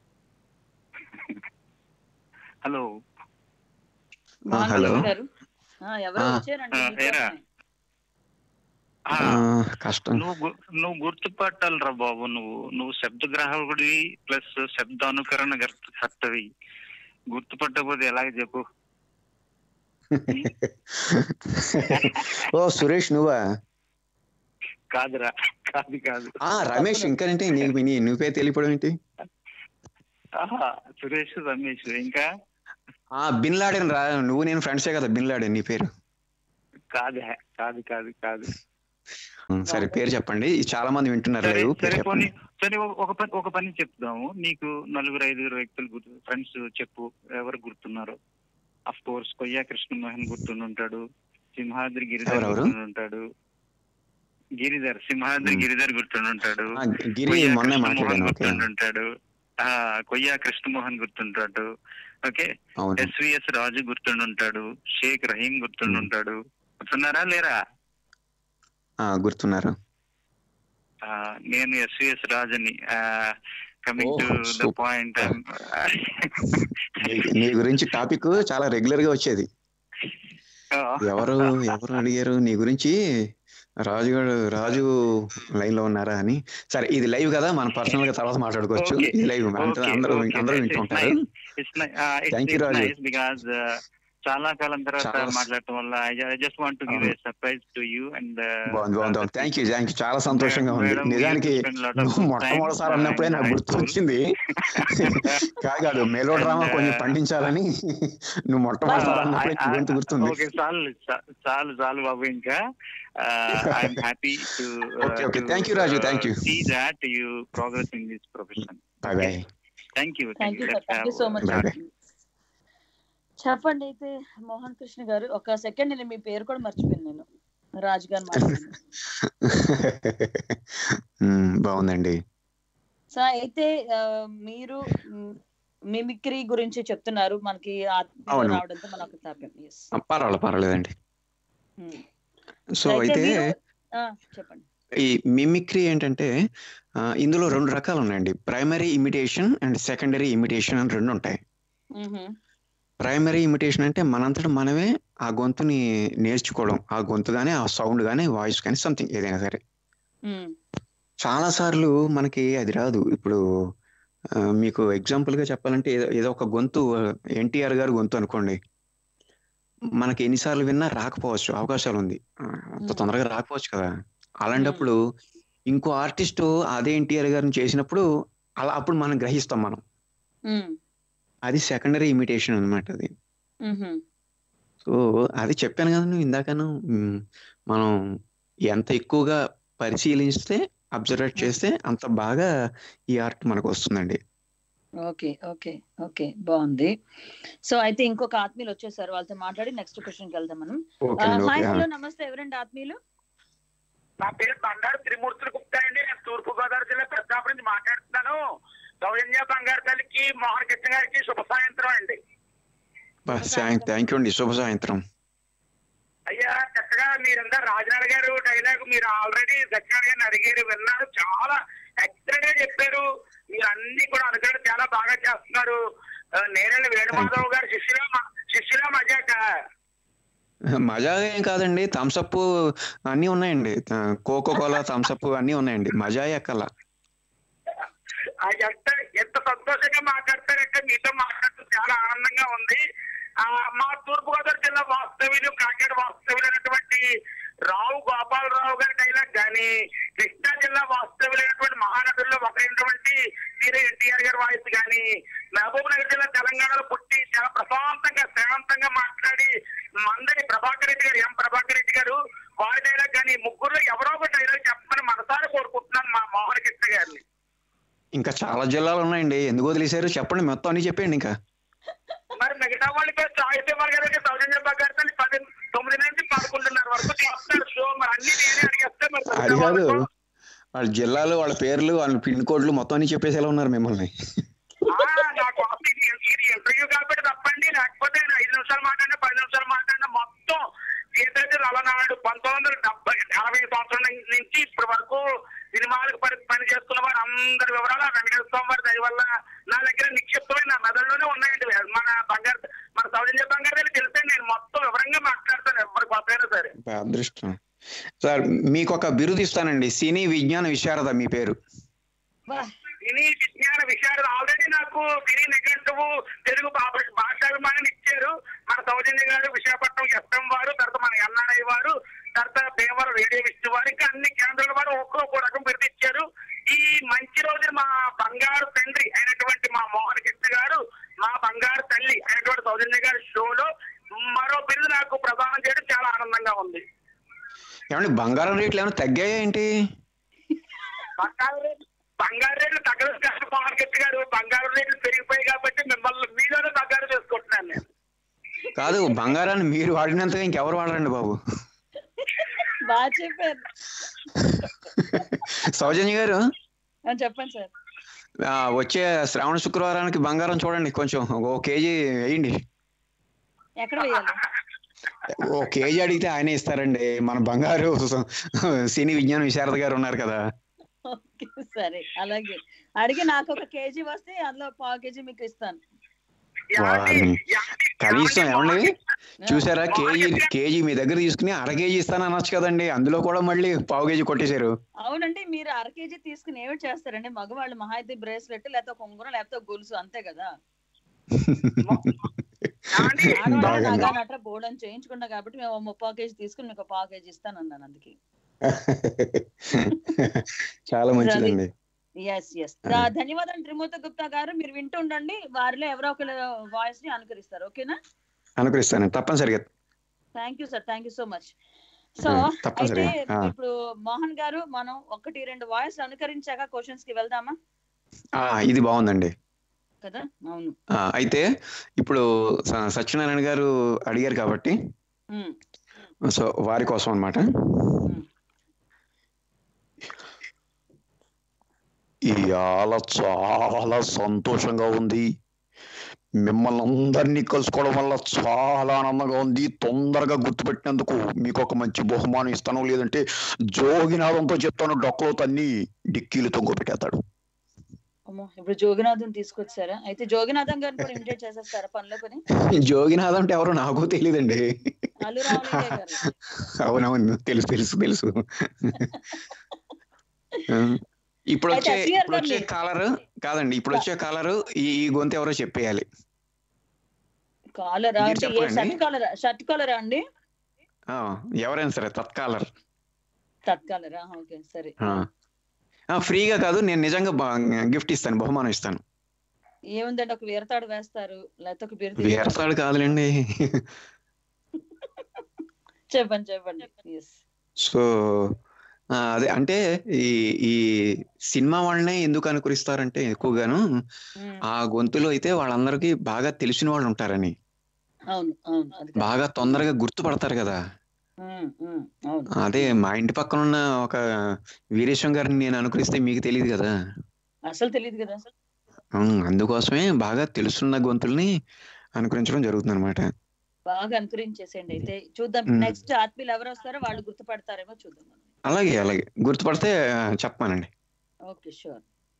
hello Mohan hello. Krishna garu ఆ, ఎవరో ఆ. వచ్చారండి ఆ, ఏరా? మీకోసమే. ఆ, కష్టం నువ్వు గు- నువ్వు గుర్తుపట్టాలిరా బాబు నువ్వు నువ్వు శబ్దగ్రాహకుడివి ప్లస్ శబ్ద అనుకరణ కర్తవి గుర్తుపట్టకపోతే ఎలాగ చెప్పు ఓ సురేష్ నువ్వా కాదురా కాదు కాదు ఆ రమేష్ ఇంకా ఏంటి నీకు నీ నువ్వే తెలియపడం ఏంటి ఆహా, సురేష్ రమేష్ ఇంకా ఆ బిన్ లాడెన్ రా నువ్వు నేను ఫ్రెండ్సే కదా బిన్ లాడెన్ నీ పేరు కాదు కాదు కాదు కాదు ఉమ్, సరే పేరు చెప్పండి చాలా మంది వింటున్నారు సరే లేదు పేరు సరే పోనీ చెప్పండి సరే ఒక- ఒక పని ఒక పని చెప్దాము నీకు నలుగురు ఐదుగురు వ్యక్తులు గుర్తు ఫ్రెండ్స్ చెప్పు ఎవరు గుర్తున్నారు అఫ్ కోర్స్ కొయ్యా కృష్ణమోహన్ గుర్తుండుంటాడు సింహాద్రి గిరిధర్ ఎవరెవరు? గుర్తుండుంటాడు గిరిధర్ సింహాద్రి మ్. గిరిధర్ గుర్తుండుంటాడు ఆ, గిరి కొయ్యా మొన్నే కృష్ణమోహన్ మాట్లాడాను ఓకే గుర్తుండుంటాడు ఆ కొయ్యా కృష్ణమోహన్ గుర్తుంటాడు ఓకే అవును ఎస్విఎస్ రాజు గుర్తుండుంటాడు షేక్ రహీం గుర్తుండుంటాడు గుర్తున్నారా లేరా ఆ, గుర్తున్నారు ఆ, నేను ఎస్విఎస్ రాజని coming Oh, to the super. Point నీ- నీ గురించి టాపిక్ చాలా రెగ్యులర్ గా వచ్చేది ఎవరు ఎవరు అడిగారు నీ గురించి రాజు గారు రాజు లైన్ లో ఉన్నారా అని సరే ఇది లైవ్ కదా మనం పర్సనల్ గా తర్వాత మాట్లాడుకోవచ్చు Okay. ఇది లైవ్ అందరూ అందరూ అందరూ వింటూ ఉంటారు Thank you, Raju. బికాస్ చాలా కాలం తర్వాత చాలా- మాట్లాడటం వల్ల I just want to give a surprise to you and బాగుంది బాగుంది థ్యాంక్ యూ థ్యాంక్ యూ చాలా సంతోషంగా ఉంది నిజానికి నువ్వు మొట్టమొదటిసారి అన్నప్పుడే నాకు గుర్తు వచ్చింది కాదు కాదు మెలో డ్రామా And, కొంచెం uh, పండించాలని నువ్వు మొట్టమొదటిసారి అన్నప్పుడే నీ గొంతు గుర్తుంది ఓకే చాలు చా- చాలు చాలు బాబు ఇంకా I'm happy to Okay, okay. Thank you, Raju. Thank you. See that you progress in this profession bye bye thank you thank you sir thank you so much Bye bye. చెప్పండి అయితే మోహన్ కృష్ణ గారు ఒక సెకండ్ నేను మీ పేరు కూడా మర్చిపోయాను నేను రాజు గారు మాట్లాడాను మ్మ్, బాగుందండి సో అయితే ఆ, మీరు మిమిక్రీ గురించి చెప్తున్నారు మనకి ఆత్మీయులు అవును. రావడంతో మనకు తాపాం ఎస్ ఆ, పర్వాలేదు పర్వాలేదండి సో అయితే చెప్పండి ఈ మిమిక్రీ ఏంటంటే ఆ, ఇందులో రెండు రకాలు ఉన్నాయండి primary imitation and secondary imitation అని రెండు ఉంటాయి మ్మ్. ప్రైమరీ ఇమిటేషన్ అంటే మనంతట మనమే ఆ గొంతుని నేర్చుకోవడం ఆ గొంతు కానీ ఆ సౌండ్ కానీ వాయిస్ కానీ సంథింగ్ ఏదైనా సరే మ్మ్. చాలా సార్లు మనకి అది రాదు ఇప్పుడు ఆ, మీకు ఎగ్జాంపుల్ గా చెప్పాలంటే ఏదో ఏదో ఒక గొంతు ఎన్టీఆర్ గారి గొంతు అనుకోండి మనకి ఎన్నిసార్లు విన్నా రాకపోవచ్చు అవకాశాలు ఉంది ఆ, అంత Hmm. తొందరగా రాకపోవచ్చు కదా అలాంటప్పుడు ఇంకో ఆర్టిస్ట్ అదే ఎన్టీఆర్ గారిని చేసినప్పుడు అలా అప్పుడు మనం గ్రహిస్తాం మనం మ్మ్. అది సెకండరీ ఇమిటేషన్ అన్నమాట అది మ్మ్. సో అది చెప్పాను కదా నువ్వు ఇందాకను మ్, మనం ఎంత ఎక్కువగా పరిశీలిస్తే అబ్జర్వ్ చేస్తే అంత బాగా ఈ ఆర్ట్ మనకు వస్తుందండి ఓకే ఓకే ఓకే బాగుంది సో అయితే ఇంకొక ఆత్మీయులు వచ్చేసారు వాళ్ళతో మాట్లాడి నెక్స్ట్ క్వశ్చన్ కి వెళ్దాం మనం ఓకే అండి హాయ్ ఓకే హలో నమస్తే ఎవరండి ఆత్మీయులు నా పేరు బండారు త్రిమూర్తులు గుప్తా అండి నేను తూర్పు గోదావరి జిల్లా పెద్దాపురం నుంచి మాట్లాడుతున్నాను సౌజన్య బంగారు తల్లికి మోహన్ కృష్ణ గారికి శుభ సాయంత్రం అండి థ్యాంక్ యూ అండి శుభ సాయంత్రం అయ్యా చక్కగా మీరందరూ రాజనాథ్ గారు డైలాగ్ మీరు ఆల్రెడీ సత్యనారాయణ గారిని అడిగారు విన్నారు చాలా ఎక్సలెంట్ గా చెప్పారు మీరు అన్ని కూడా అనుకరణ చాలా బాగా చేస్తున్నారు ఆ, నేరేళ్ళ వేణుమాధవ్ గారు శిష్యుల శిష్యుల మజాక మజా ఏం కాదండి థమ్స్అప్ అన్నీ ఉన్నాయండి కోకో కోలా థమ్స్అప్ అన్నీ ఉన్నాయండి మజా ఎక్కల ఆ ఎంత ఎంత సంతోషంగా మాట్లాడతారంటే మీతో మాట్లాడుతూ చాలా ఆనందంగా ఉంది ఆ మా తూర్పు గోదావరి జిల్లా వాస్తవ్యులు కాకినాడ వాస్తవ్యులు అయినటువంటి రావు గోపాలరావు గారి డైలాగ్ కానీ కృష్ణా జిల్లా వాస్తవ్యులైనటువంటి మహానటుల్లో ఒకరైనటువంటి హీరో ఎన్టీఆర్ గారి వాయిస్ కానీ మహబూబ్ నగర్ జిల్లా తెలంగాణలో పుట్టి చాలా ప్రశాంతంగా శాంతంగా మాట్లాడి మందరి ప్రభాకర్ రెడ్డి గారు ఎం ప్రభాకర్ రెడ్డి గారు వారి డైలాగ్ కానీ ముగ్గురులో ఎవరో ఒక డైలాగ్ చెప్పమని మనసారి కోరుకుంటున్నాను మా మోహన్ కృష్ణ గారిని ఇంకా చాలా జిల్లాలు ఉన్నాయండి ఎందుకు వదిలేశారు చెప్పండి మొత్తం అన్ని చెప్పండి ఇంకా మరి మిగతా వాళ్ళకి చాయిస్ ఇవ్వాలి కదా సౌజన్య గారితో పది తొమ్మిది నుంచి పదకొండున్నర వరకు చేస్తున్నారు షో మరి అన్ని నేనే అడిగేస్తే మరి మిగతా అది కాదు వాళ్ళకు- వాళ్ళ జిల్లాలు వాళ్ళ పేర్లు వాళ్ళ పిన్ కోడ్లు మొత్తం అన్ని చెప్పేసేలా ఉన్నారు మిమ్మల్ని ఆ, నాకు ఆఫ్ ఇది ఇది ఇంటర్వ్యూ కాబట్టి తప్పండి లేకపోతే నేను ఐదు నిమిషాలు మాట్లాడినా పది నిమిషాలు మాట్లాడినా మొత్తం గీతాజీ అలనాడు పంతొమ్మిది వందల డెబ్బై నలభై సంవత్సరం నుంచి ఇప్పటి వరకు సినిమాలకు పని పని చేస్తున్న వారు అందరి వివరాలు ఆ వెంకటేశ్వర స్వామి వారి దయ వల్ల నా దగ్గర నిక్షిప్తమైన నా మెదడులోనే ఉన్నాయండి మన బంగారు మన సౌజన్య బంగారు దగ్గర తెలిసే నేను మొత్తం వివరంగా మాట్లాడతాను ఎవరికి కొత్తైనా సరే బా, అదృష్టం సార్ మీకు ఒక బిరుదు ఇస్తానండి సినీ విజ్ఞాన విశారద మీ పేరు సినీ విజ్ఞాన విషయాలు ఆల్రెడీ నాకు సినీ నిఘంటువు తెలుగు భా- భాషాభిమానం ఇచ్చారు మన సౌజన్య గారు విశాఖపట్నం మా బంగారు తల్లి అయినటువంటి సౌజన్య గారి షోలో మరో బిల్లు నాకు ప్రదానం చేయడం చాలా ఆనందంగా ఉంది ఏమండి బంగారం రేట్లు ఏమైనా తగ్గాయా ఏంటి బంగారు రేట్లు బంగారు రేట్లు తగ్గదు కాదు మార్కెట్ గారు బంగారు రేట్లు పెరిగిపోయాయి కాబట్టి మిమ్మల్ని మీలోనే బంగారు చేసుకుంటున్నాను నేను కాదు బంగారాన్ని మీరు వాడినంతగా ఇంకెవరు వాడరండి బాబు బాగా చెప్పారు సౌజన్య గారు ఆ, చెప్పండి సార్ ఆ, వచ్చే శ్రావణ శుక్రవారానికి బంగారం చూడండి కొంచెం ఓ కేజీ వేయండి ఎక్కడ వేయాలి ఓ కేజీ అడిగితే ఆయనే ఇస్తారండి మన బంగారు సినీ విజ్ఞాన విశారద గారు ఉన్నారు కదా ఓకే సరే అలాగే అడిగి నాకు ఒక కేజీ వస్తే అందులో పావు కేజీ మీకు ఇస్తాను వారిని. కనీసం ఏమండి చూసారా కేజీ కేజీ మీ దగ్గర తీసుకుని అర కేజీ ఇస్తాను అనొచ్చు కదండి అందులో కూడా మళ్ళీ పావు కేజీ కొట్టేశారు అవునండి మీరు అర కేజీ తీసుకుని ఏమి చేస్తారండి మగవాళ్ళు మహా అయితే బ్రేస్లెట్ లేకపోతే ఒక ఉంగరం లేకపోతే ఒక గొలుసు అంతే కదా ఆడవాళ్ళు బాగా నగా నట్ర బోర్డని చేయించుకున్నా కాబట్టి మేము ఓ ముప్పావు కేజీ తీసుకుని మీకు ఒక పావు కేజీ ఇస్తాను అన్నాను అందుకే చాలా మంచిదండి ఎస్ ఎస్ ధన్యవాదాలు త్రిమూర్తి గుప్తా గారు మీరు వింటూ ఉండండి వారిలో ఎవరో ఒకరి వాయిస్ ని అనుకరిస్తారు ఓకేనా అనుకరిస్తాను తప్పనిసరిగా thank you sir thank you so much so ఆ, అయితే తప్పనిసరిగా ఆ. ఇప్పుడు మోహన్ గారు మనం ఒకటి రెండు వాయిస్ అనుకరించాక క్వశ్చన్స్ కి వెళ్దామా ఆ, ఇది బాగుందండి కదా అవును ఆ, అయితే ఇప్పుడు స- సత్యనారాయణ గారు అడిగారు కాబట్టి ఉమ్, సో వారి కోసం అన్నమాట ఇవాళ చాలా సంతోషంగా ఉంది మిమ్మల్ని అందరినీ కలుసుకోవడం వల్ల చాలా ఆనందంగా ఉంది తొందరగా గుర్తుపెట్టినందుకు మీకు ఒక మంచి బహుమానం ఇస్తాను లేదంటే జోగినాథంతో చెప్తాను డొక్కలో తన్ని డిక్కీలు తొంగపెట్టేస్తాడు అమ్మో ఇప్పుడు జోగినాథం తీసుకొచ్చారా అయితే జోగినాథం గారిని కూడా ఇమిటేట్ చేసేస్తారా పనిలో పని జోగినాథ్ అంటే ఎవరో నాకు తెలియదండి అల్లు రామలింగయ్య గారు అవునవును తెలుసు తెలుసు తెలుసు ఆ, ఇప్పుడు అయితే వచ్చే SVR ఇప్పుడు వచ్చే గారిని- కాలర్ కాదండి ఇప్పుడు వచ్చే కాలర్ ఈ ఈ గొంతు ఎవరో చెప్పేయాలి కాలరా మీరు అంటే ఏ చెప్పండి. షర్ట్ కాలరా షర్ట్ కాలరా అండి ఆ, ఎవరైనా సరే తత్కాలర్ తత్కాలరా ఓకే సరే ఆ. ఆ, ఫ్రీగా కాదు నేను నిజంగా గిఫ్ట్ ఇస్తాను బహుమానం ఇస్తాను ఏముందండి ఒక వీరతాడు వేస్తారు లేకపోతే ఒక బిరుదు వేరతాడు కాదులేండి చెప్పండి చెప్పండి ఎస్ సో ఆ, అదే అంటే ఈ ఈ సినిమా వాళ్ళనే ఎందుకు అనుకరిస్తారంటే ఎక్కువగాను ఆ గొంతులో అయితే వాళ్ళందరికీ బాగా తెలిసిన వాళ్ళు ఉంటారని అవును అవును అది కరెక్ట్. బాగా తొందరగా గుర్తుపడతారు కదా ఉమ్, ఉమ్, అవును అదే మా ఇంటి పక్కన ఉన్న ఒక వీరేశం గారిని నేను అనుకరిస్తే మీకు తెలియదు కదా అసలు తెలియదు కదా ఉమ్, అందుకోసమే బాగా తెలుసున్న గొంతుల్ని అనుకరించడం జరుగుతుంది అనమాట బాగా అనుకరించేసేయండి అయితే చూద్దాం ఉమ్. నెక్స్ట్ ఆత్మీయులు ఎవరు వస్తారో వాళ్ళు గుర్తుపడతారేమో చూద్దాం మనం అలాగే అలాగే గుర్తుపడితే ఆ, చెప్పమానండి ఓకే షూర్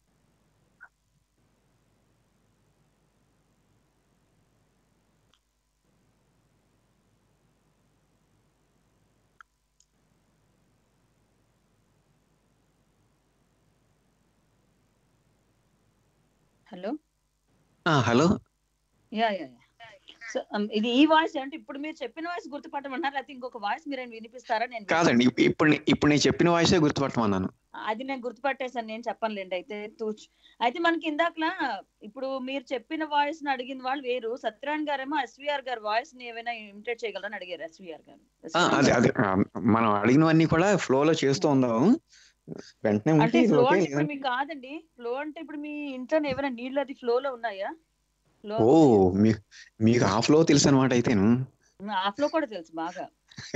హలో ఆ, hello yeah yeah yeah so ఇది ఈ వాయిస్ అంటే ఇప్పుడు మీరు చెప్పిన వాయిస్ గుర్తుపట్టమన్నారు లేకపోతే ఇంకొక వాయిస్ మీరు ఏమైనా వినిపిస్తారా నేను కాదండి ఇప్- ఇప్పుడు నే- ఇప్పుడు నేను చెప్పిన వాయిసే గుర్తుపట్టమన్నాను అది నేను గుర్తుపట్టేసాను నేను చెప్పనులేండి అయితే తూచ్ అయితే మనకి ఇందాకలా ఇప్పుడు మీరు చెప్పిన వాయిస్ ని అడిగిన వాళ్ళు వేరు సత్యనారాయణ గారేమో ఎస్విఆర్ గారు వాయిస్ ని ఏమైనా ఇమిటేట్ చేయగలరని అడిగారు ఎస్విఆర్ గారు ఆ, అదే అదే ఆ, మనం అడిగినవన్నీ కూడా ఫ్లో లో చేస్తూ ఉందాం వెంటనే ఉంటే అంటే ఇది ఫ్లో ఓకే అంటే ఇప్పుడు లేదంటే- మీకు కాదండి ఫ్లో అంటే ఇప్పుడు మీ ఇంట్లో ఏమైనా నీళ్ళు అది ఫ్లో లో ఉన్నాయా ఫ్లో ఓ మీ మీకు ఆ ఫ్లో తెలుసు అనమాట అయితేను ఆ ఫ్లో కూడా తెలుసు బాగా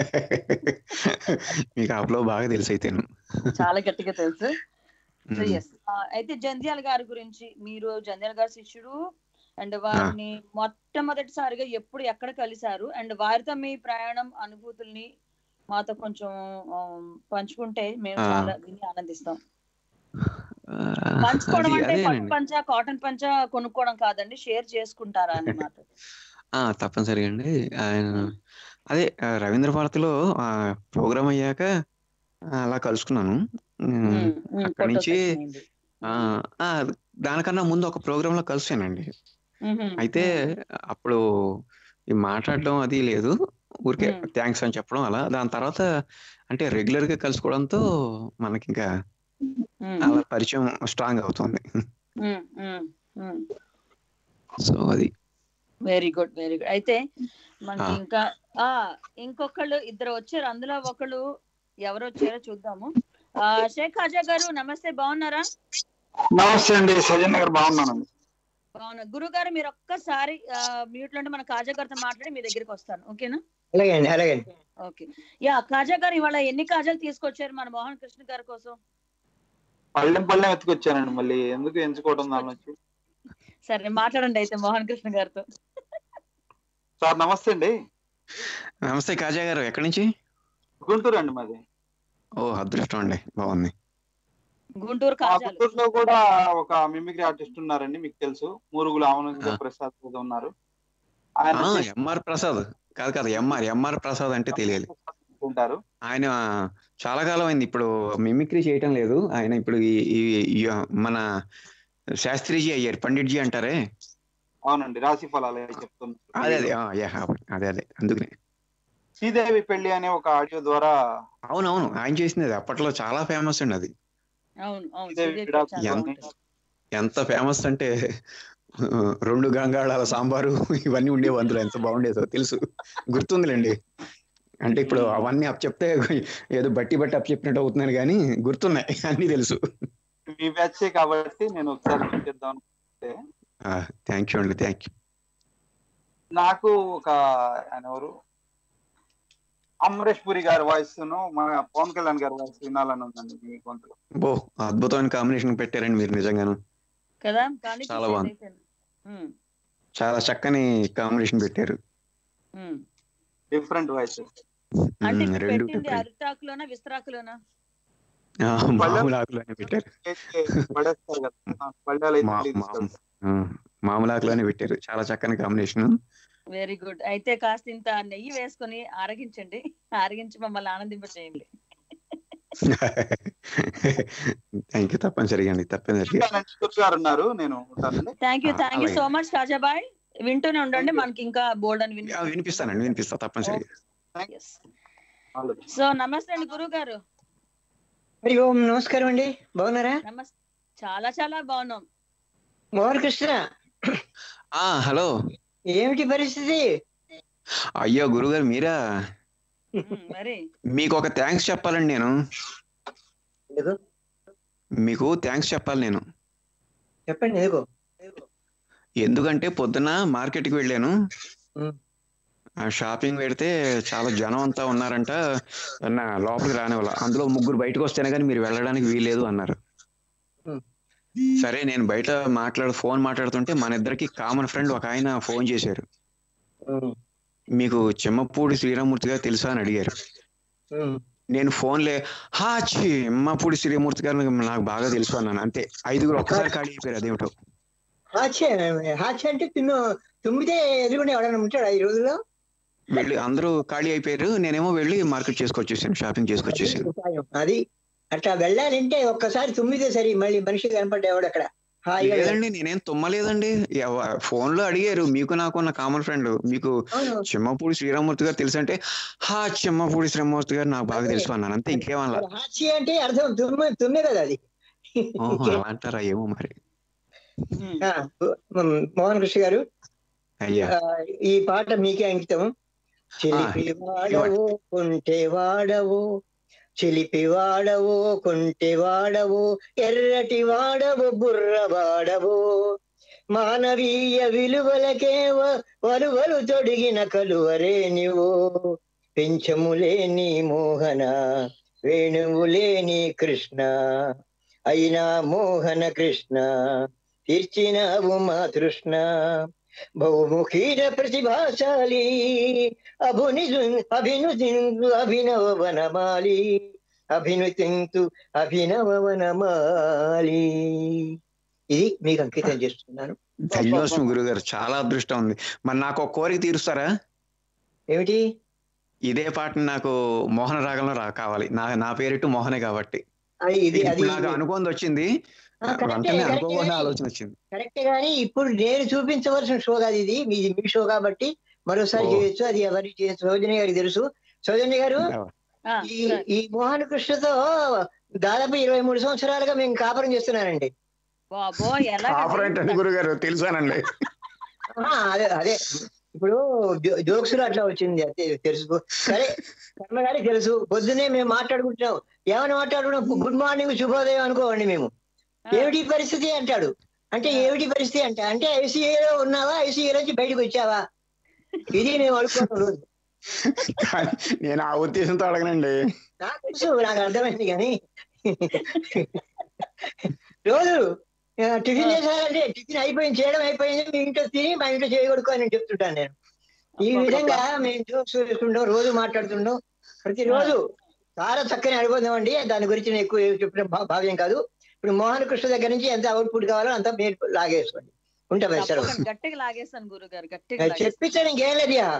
మీకు ఆ ఫ్లో బాగా తెలుసు అయితేను చాలా గట్టిగా తెలుసు సో ఉమ్. ఎస్ అయితే జంధ్యాల గారి గురించి మీరు జంధ్యాల గారి శిష్యుడు అండ్ వారిని మొట్టమొదటిసారిగా ఎప్పుడు ఎక్కడ కలిశారు అండ్ వారితో మీ ప్రయాణం అనుభూతుల్ని మాతో కొంచెం ఆ, పంచుకుంటే మేము ఆ. చాలా విని ఆనందిస్తాం ఆ, పంచుకోవడం అది అంటే పట్టు అదేనండి పంచ కాటన్ పంచ కొనుక్కోవడం కాదండి షేర్ చేసుకుంటారా అన్నమాట ఆ, తప్పనిసరిగా అండి ఆయన అదే ఆ, రవీంద్ర భారతిలో ప్రోగ్రామ్ అయ్యాక ఆ, అలా కలుసుకున్నాను ఉమ్, ఉమ్, ఉమ్, అక్కడి photo నుంచి session అయింది. ఆ, ఆ, దానికన్నా ముందు ఒక ప్రోగ్రామ్ లో కలిసానండి ఉహుం, అయితే అప్పుడు ఈ మాట్లాడడం అది లేదు ఊరికే ఉమ్. థ్యాంక్స్ అని చెప్పడం అలా దాని తర్వాత అంటే రెగ్యులర్ గా కలుసుకోవడంతో మనకి ఇంకా ఉమ్, అలా పరిచయం స్ట్రాంగ్ అవుతుంది ఉమ్, ఉమ్, ఉమ్. సో అది వెరీ గుడ్ వెరీ గుడ్ అయితే మనకి ఆ. ఇంకా ఆ ఇంకొకళ్ళు ఇద్దరు వచ్చారు అందులో ఒకళ్ళు ఎవరు వచ్చారో చూద్దాము ఆ షేక్ ఖాజా గారు నమస్తే బాగున్నారా నమస్తే అండి సజన్ గారు బాగున్నానండి బాగున్నా గురువు గారు మీరు ఒక్కసారి మ్యూట్ లో ఉంటే మన ఖాజా గారితో మాట్లాడి మీ దగ్గరికి వస్తాను ఓకేనా అలాగే అండి అలాగే అండి ఓకే యా ఖాజా గారు ఇవాళ ఎన్ని కాజాలు తీసుకొచ్చారు మన మోహన్ కృష్ణ గారి కోసం పళ్ళెం పళ్ళెం ఎత్తుకొచ్చానండి మళ్ళీ ఎందుకు ఎంచుకోవడం దాని నుంచి సరే మాట్లాడండి అయితే మోహన్ కృష్ణ గారితో సార్ నమస్తే అండి నమస్తే కాజా గారు ఎక్కడి నుంచి గుంటూరు అండి మాది ఓ అదృష్టం అండి బాగుంది గుంటూరు మా కాజాలు గుంటూరులో కూడా ఒక మిమిక్రీ ఆర్టిస్ట్ ఉన్నారండి మీకు తెలుసు మూరుగుల ఆవనంద ప్రసాద్ ఏదో ఉన్నారు ఆయన ఆ, చేసి ఎంఆర్ ప్రసాద్ కాదు కాదు ఎంఆర్ ఎంఆర్ ప్రసాద్ అంటే తెలియాలి ఉంటారు ఆయన చాలా కాలం అయింది ఇప్పుడు మిమిక్రీ చేయటం లేదు ఆయన ఇప్పుడు ఈ ఈ- ఈ మన శాస్త్రిజీ అయ్యారు పండిట్జీ అంటారే అవునండి రాశి ఫలాలు చెప్తున్నారు అదే అదే ఆ, యా, అదే అదే అందుకనే శ్రీదేవి పెళ్లి అనే ఒక ఆడియో ద్వారా అవునవును ఆయన చేసింది అది అప్పట్లో చాలా ఫేమస్ అండి అది అవును అవును శ్రీదేవి శ్రీదేవి విడాకులు చాలా ఎంత బాగుంటుంది. ఎంత ఫేమస్ అంటే ఆ, రెండు గంగాళాల సాంబారు ఇవన్నీ ఉండేవి అందులో ఎంత బాగుండేదో తెలుసు గుర్తుందిలేండి అంటే ఇప్పుడు అవన్నీ అప్ చెప్తే ఏదో బట్టి బట్టి అప్ చెప్పినట్టు అవుతున్నాను కానీ గుర్తున్నాయి అన్ని తెలుసు మీ బ్యాచ్ కాబట్టి నేను ఒకసారి చేద్దాం అనుకుంటే థ్యాంక్ యూ అండి థ్యాంక్ యూ నాకు ఒక ఆయన ఎవరు అమరేష్ పురి గారి వాయిస్ మన పవన్ కళ్యాణ్ గారి వాయిస్ వినాలని ఉందండి మీ గొంతులో బో అద్భుతమైన కాంబినేషన్ పెట్టారండి మీరు నిజంగాను కదా కానీ చాలా చూసేది బాగుంది. అయితే. ఉమ్, చాలా చక్కని కాంబినేషన్ పెట్టారు ఉమ్. డిఫరెంట్ వాయిస్ అంటే మ్మ్, ఇప్పుడు రెండు పెట్టింది different. అరిటాకులోనా విస్తరాకులోనా ఆ, మామూలు ఆకులోనే పెట్టారు పడేస్తారు కదా పళ్ళాలు అయితే మా- మళ్ళీ మా- తీసుకెళ్తారు. ఆ, మామూలు ఆకులోనే పెట్టారు చాలా చక్కని కాంబినేషన్ వెరీ గుడ్ అయితే కాస్త ఇంత నెయ్యి వేసుకొని ఆరగించండి ఆరగించి మమ్మల్ని ఆనందింపచేయండి థ్యాంక్ యూ తప్పనిసరిగా అండి తప్పనిసరిగా ఉంటానండి, గురువు గారు ఉన్నారు నేను ఉంటానండి థ్యాంక్ యూ ఆ, థ్యాంక్ యూ అలాగే. సో మచ్ కాజాబాయ్ వింటూనే ఉండండి మనకి ఇంకా బోల్డ్ అని ఆ, వినిపిస్తానండి వినిపిస్తా తప్పనిసరిగా సో నమస్తే అండి గురువు గారు మరి ఓం నమస్కారం అండి బాగున్నారా నమస్తే చాలా చాలా బాగున్నాం మోహన్ కృష్ణ ఆ హలో ఏమిటి పరిస్థితి అయ్యో గురుగారు మీరా ఉమ్, మరి మీకు ఒక థ్యాంక్స్ చెప్పాలండి నేను ఎందుకు మీకు థ్యాంక్స్ చెప్పాలి నేను చెప్పండి ఎందుకు ఎందుకంటే పొద్దున మార్కెట్కి వెళ్ళాను ఉమ్. ఆ షాపింగ్ పెడితే చాలా జనం అంతా ఉన్నారంట నా లోపలికి రానివ్వాల అందులో ముగ్గురు బయటకు వస్తేనే కానీ మీరు వెళ్ళడానికి వీలేదు అన్నారు ఉమ్. సరే నేను బయట మాట్లాడు ఫోన్ మాట్లాడుతుంటే మన ఇద్దరికి కామన్ ఫ్రెండ్ ఒక ఆయన ఫోన్ చేశారు ఉమ్, మీకు చెమ్మపూడి శ్రీరామూర్తి గారు తెలుసా అని అడిగారు ఉమ్. నేను ఫోన్లే హా చెమ్మపూడి శ్రీరామూర్తి గారు నాకు- నాకు బాగా తెలుసు అన్నాను అంతే ఐదుగురు ఒక్కసారి ఖాళీ అయిపోయారు అదేమిటో హాస్య హాస్య అంటే తిన్ను తుమ్మితే ఎదురుకునే ఎవడన్నా ఉంటాడా ఈ రోజుల్లో వెళ్ళి అందరూ ఖాళీ అయిపోయారు నేనేమో వెళ్ళి మార్కెట్ చేసుకొచ్చేసాను షాపింగ్ చేసుకొచ్చేసాను ఉపాయం. అది అట్లా వెళ్ళాలంటే ఒక్కసారి తుమ్మితే సరి మళ్ళీ మనిషి కనపడ్డేవాడు అక్కడ హాయిగా లేదండి నేనేం తుమ్మలేదండి ఫోన్ లో అడిగారు మీకు నాకు ఉన్న కామన్ ఫ్రెండ్ మీకు అవును. చెమ్మపూడి శ్రీరామూర్తి గారు తెలుసు అంటే హా చెమ్మపూడి శ్రీరామూర్తి గారు నాకు బాగా తెలుసు అన్నాను అంతే ఇంకేమన్నా హాస్య అంటే అర్థం తుమ్మె తుమ్మే కదా అది ఓహో అలా అంటారా ఏమో మరి ఆ, ఉమ్, మోహన్ కృష్ణ గారు అయ్యా ఆ, ఈ పాట మీకే అంకితం చిలిపి వాడవో కుంటే వాడవో చిలిపి వాడవో కుంటే వాడవో ఎర్రటి వాడవో బుర్ర వాడవో మానవీయ విలువలకే వ- వలువలు తొడిగిన కలువరే నీవో పెంచములేని మోహన వేణువులేని కృష్ణ అయినా మోహన కృష్ణ తీర్చినావు మా తృష్ణ బహుముఖీన ప్రతిభాశాలి అభుని అభినుతింతు అభినవ వనమాలి అభినుతింతు అభినవ వనమాలి ఇది మీకు అంకితం చేస్తున్నాను ధన్యవాదం గురుగారు చాలా అదృష్టం ఉంది మరి నాకు ఒక కోరిక తీరుస్తారా ఏమిటి ఇదే పాట నాకు మోహన రాగంలో రా కావాలి నా నా పేరిటు మోహనే కాబట్టి అది ఇది అది ఇప్పుడు నాకు అనుకోంది వచ్చింది ఆ, కరెక్టే, వెంటనే కరెక్టే అనుకోకుండా కానీ- ఆలోచన వచ్చింది కరెక్టే గానీ ఇప్పుడు నేను చూపించవలసిన షో కాదు ఇది మీది మీ షో కాబట్టి మరోసారి ఓ. చేయొచ్చు అది ఎవరికి చేయొచ్చు సౌజన్య గారికి తెలుసు సౌజన్య గారు ఈ ఈ మోహన్ కృష్ణతో దాదాపు ఇరవై మూడు సంవత్సరాలుగా మేము కాపురం చేస్తున్నానండి బాబో ఎలా కాపరేట్ అని గురుగారు తెలుసానండి ఆహా, అదే అదే ఇప్పుడు జోక్స్ లో అట్లా వచ్చింది అదే తెలుసు సరే కర్మ గారికి తెలుసు పొద్దునే మేము మాట్లాడుకుంటున్నాం ఏమని మాట్లాడుకున్నాం గుడ్ మార్నింగ్ శుభోదయం అనుకోండి మేము ఏమిటి పరిస్థితి అంటాడు అంటే ఏమిటి పరిస్థితి అంటే అంటే ఐసీఏలో ఉన్నావా ఐసీఏ నుంచి బయటకు వచ్చావా ఇది మేము అడుగుతున్నాం రోజు కానీ నేను ఆ ఉద్దేశంతో అడగనండి నాకు తెలుసు నాకు అర్థమైంది కానీ రోజు ఆ, టిఫిన్ చేశారంటే టిఫిన్ అయిపోయింది చేయడం అయిపోయింది మీ ఇంట్లో తిని మా ఇంట్లో చేయకూడదు అని చెప్తుంటాను నేను ఈ విధంగా మేము జోక్స్ వేసుకుంటాం రోజు మాట్లాడుతుంటాం ప్రతిరోజు చాలా చక్కని అనుబంధం అండి దాని గురించి నేను ఎక్కువ చెప్పిన భా- భావ్యం కాదు ఇప్పుడు మోహన్ కృష్ణ దగ్గర నుంచి ఎంత అవుట్పుట్ కావాలో అంత మీరు లాగేసుకోండి ఉంటా సార్ తప్పకుండా గట్టిగా లాగేస్తాను గురువు గారు గట్టిగా లాగేస్తాను. చెప్పించాను ఇంకేం లేదుయా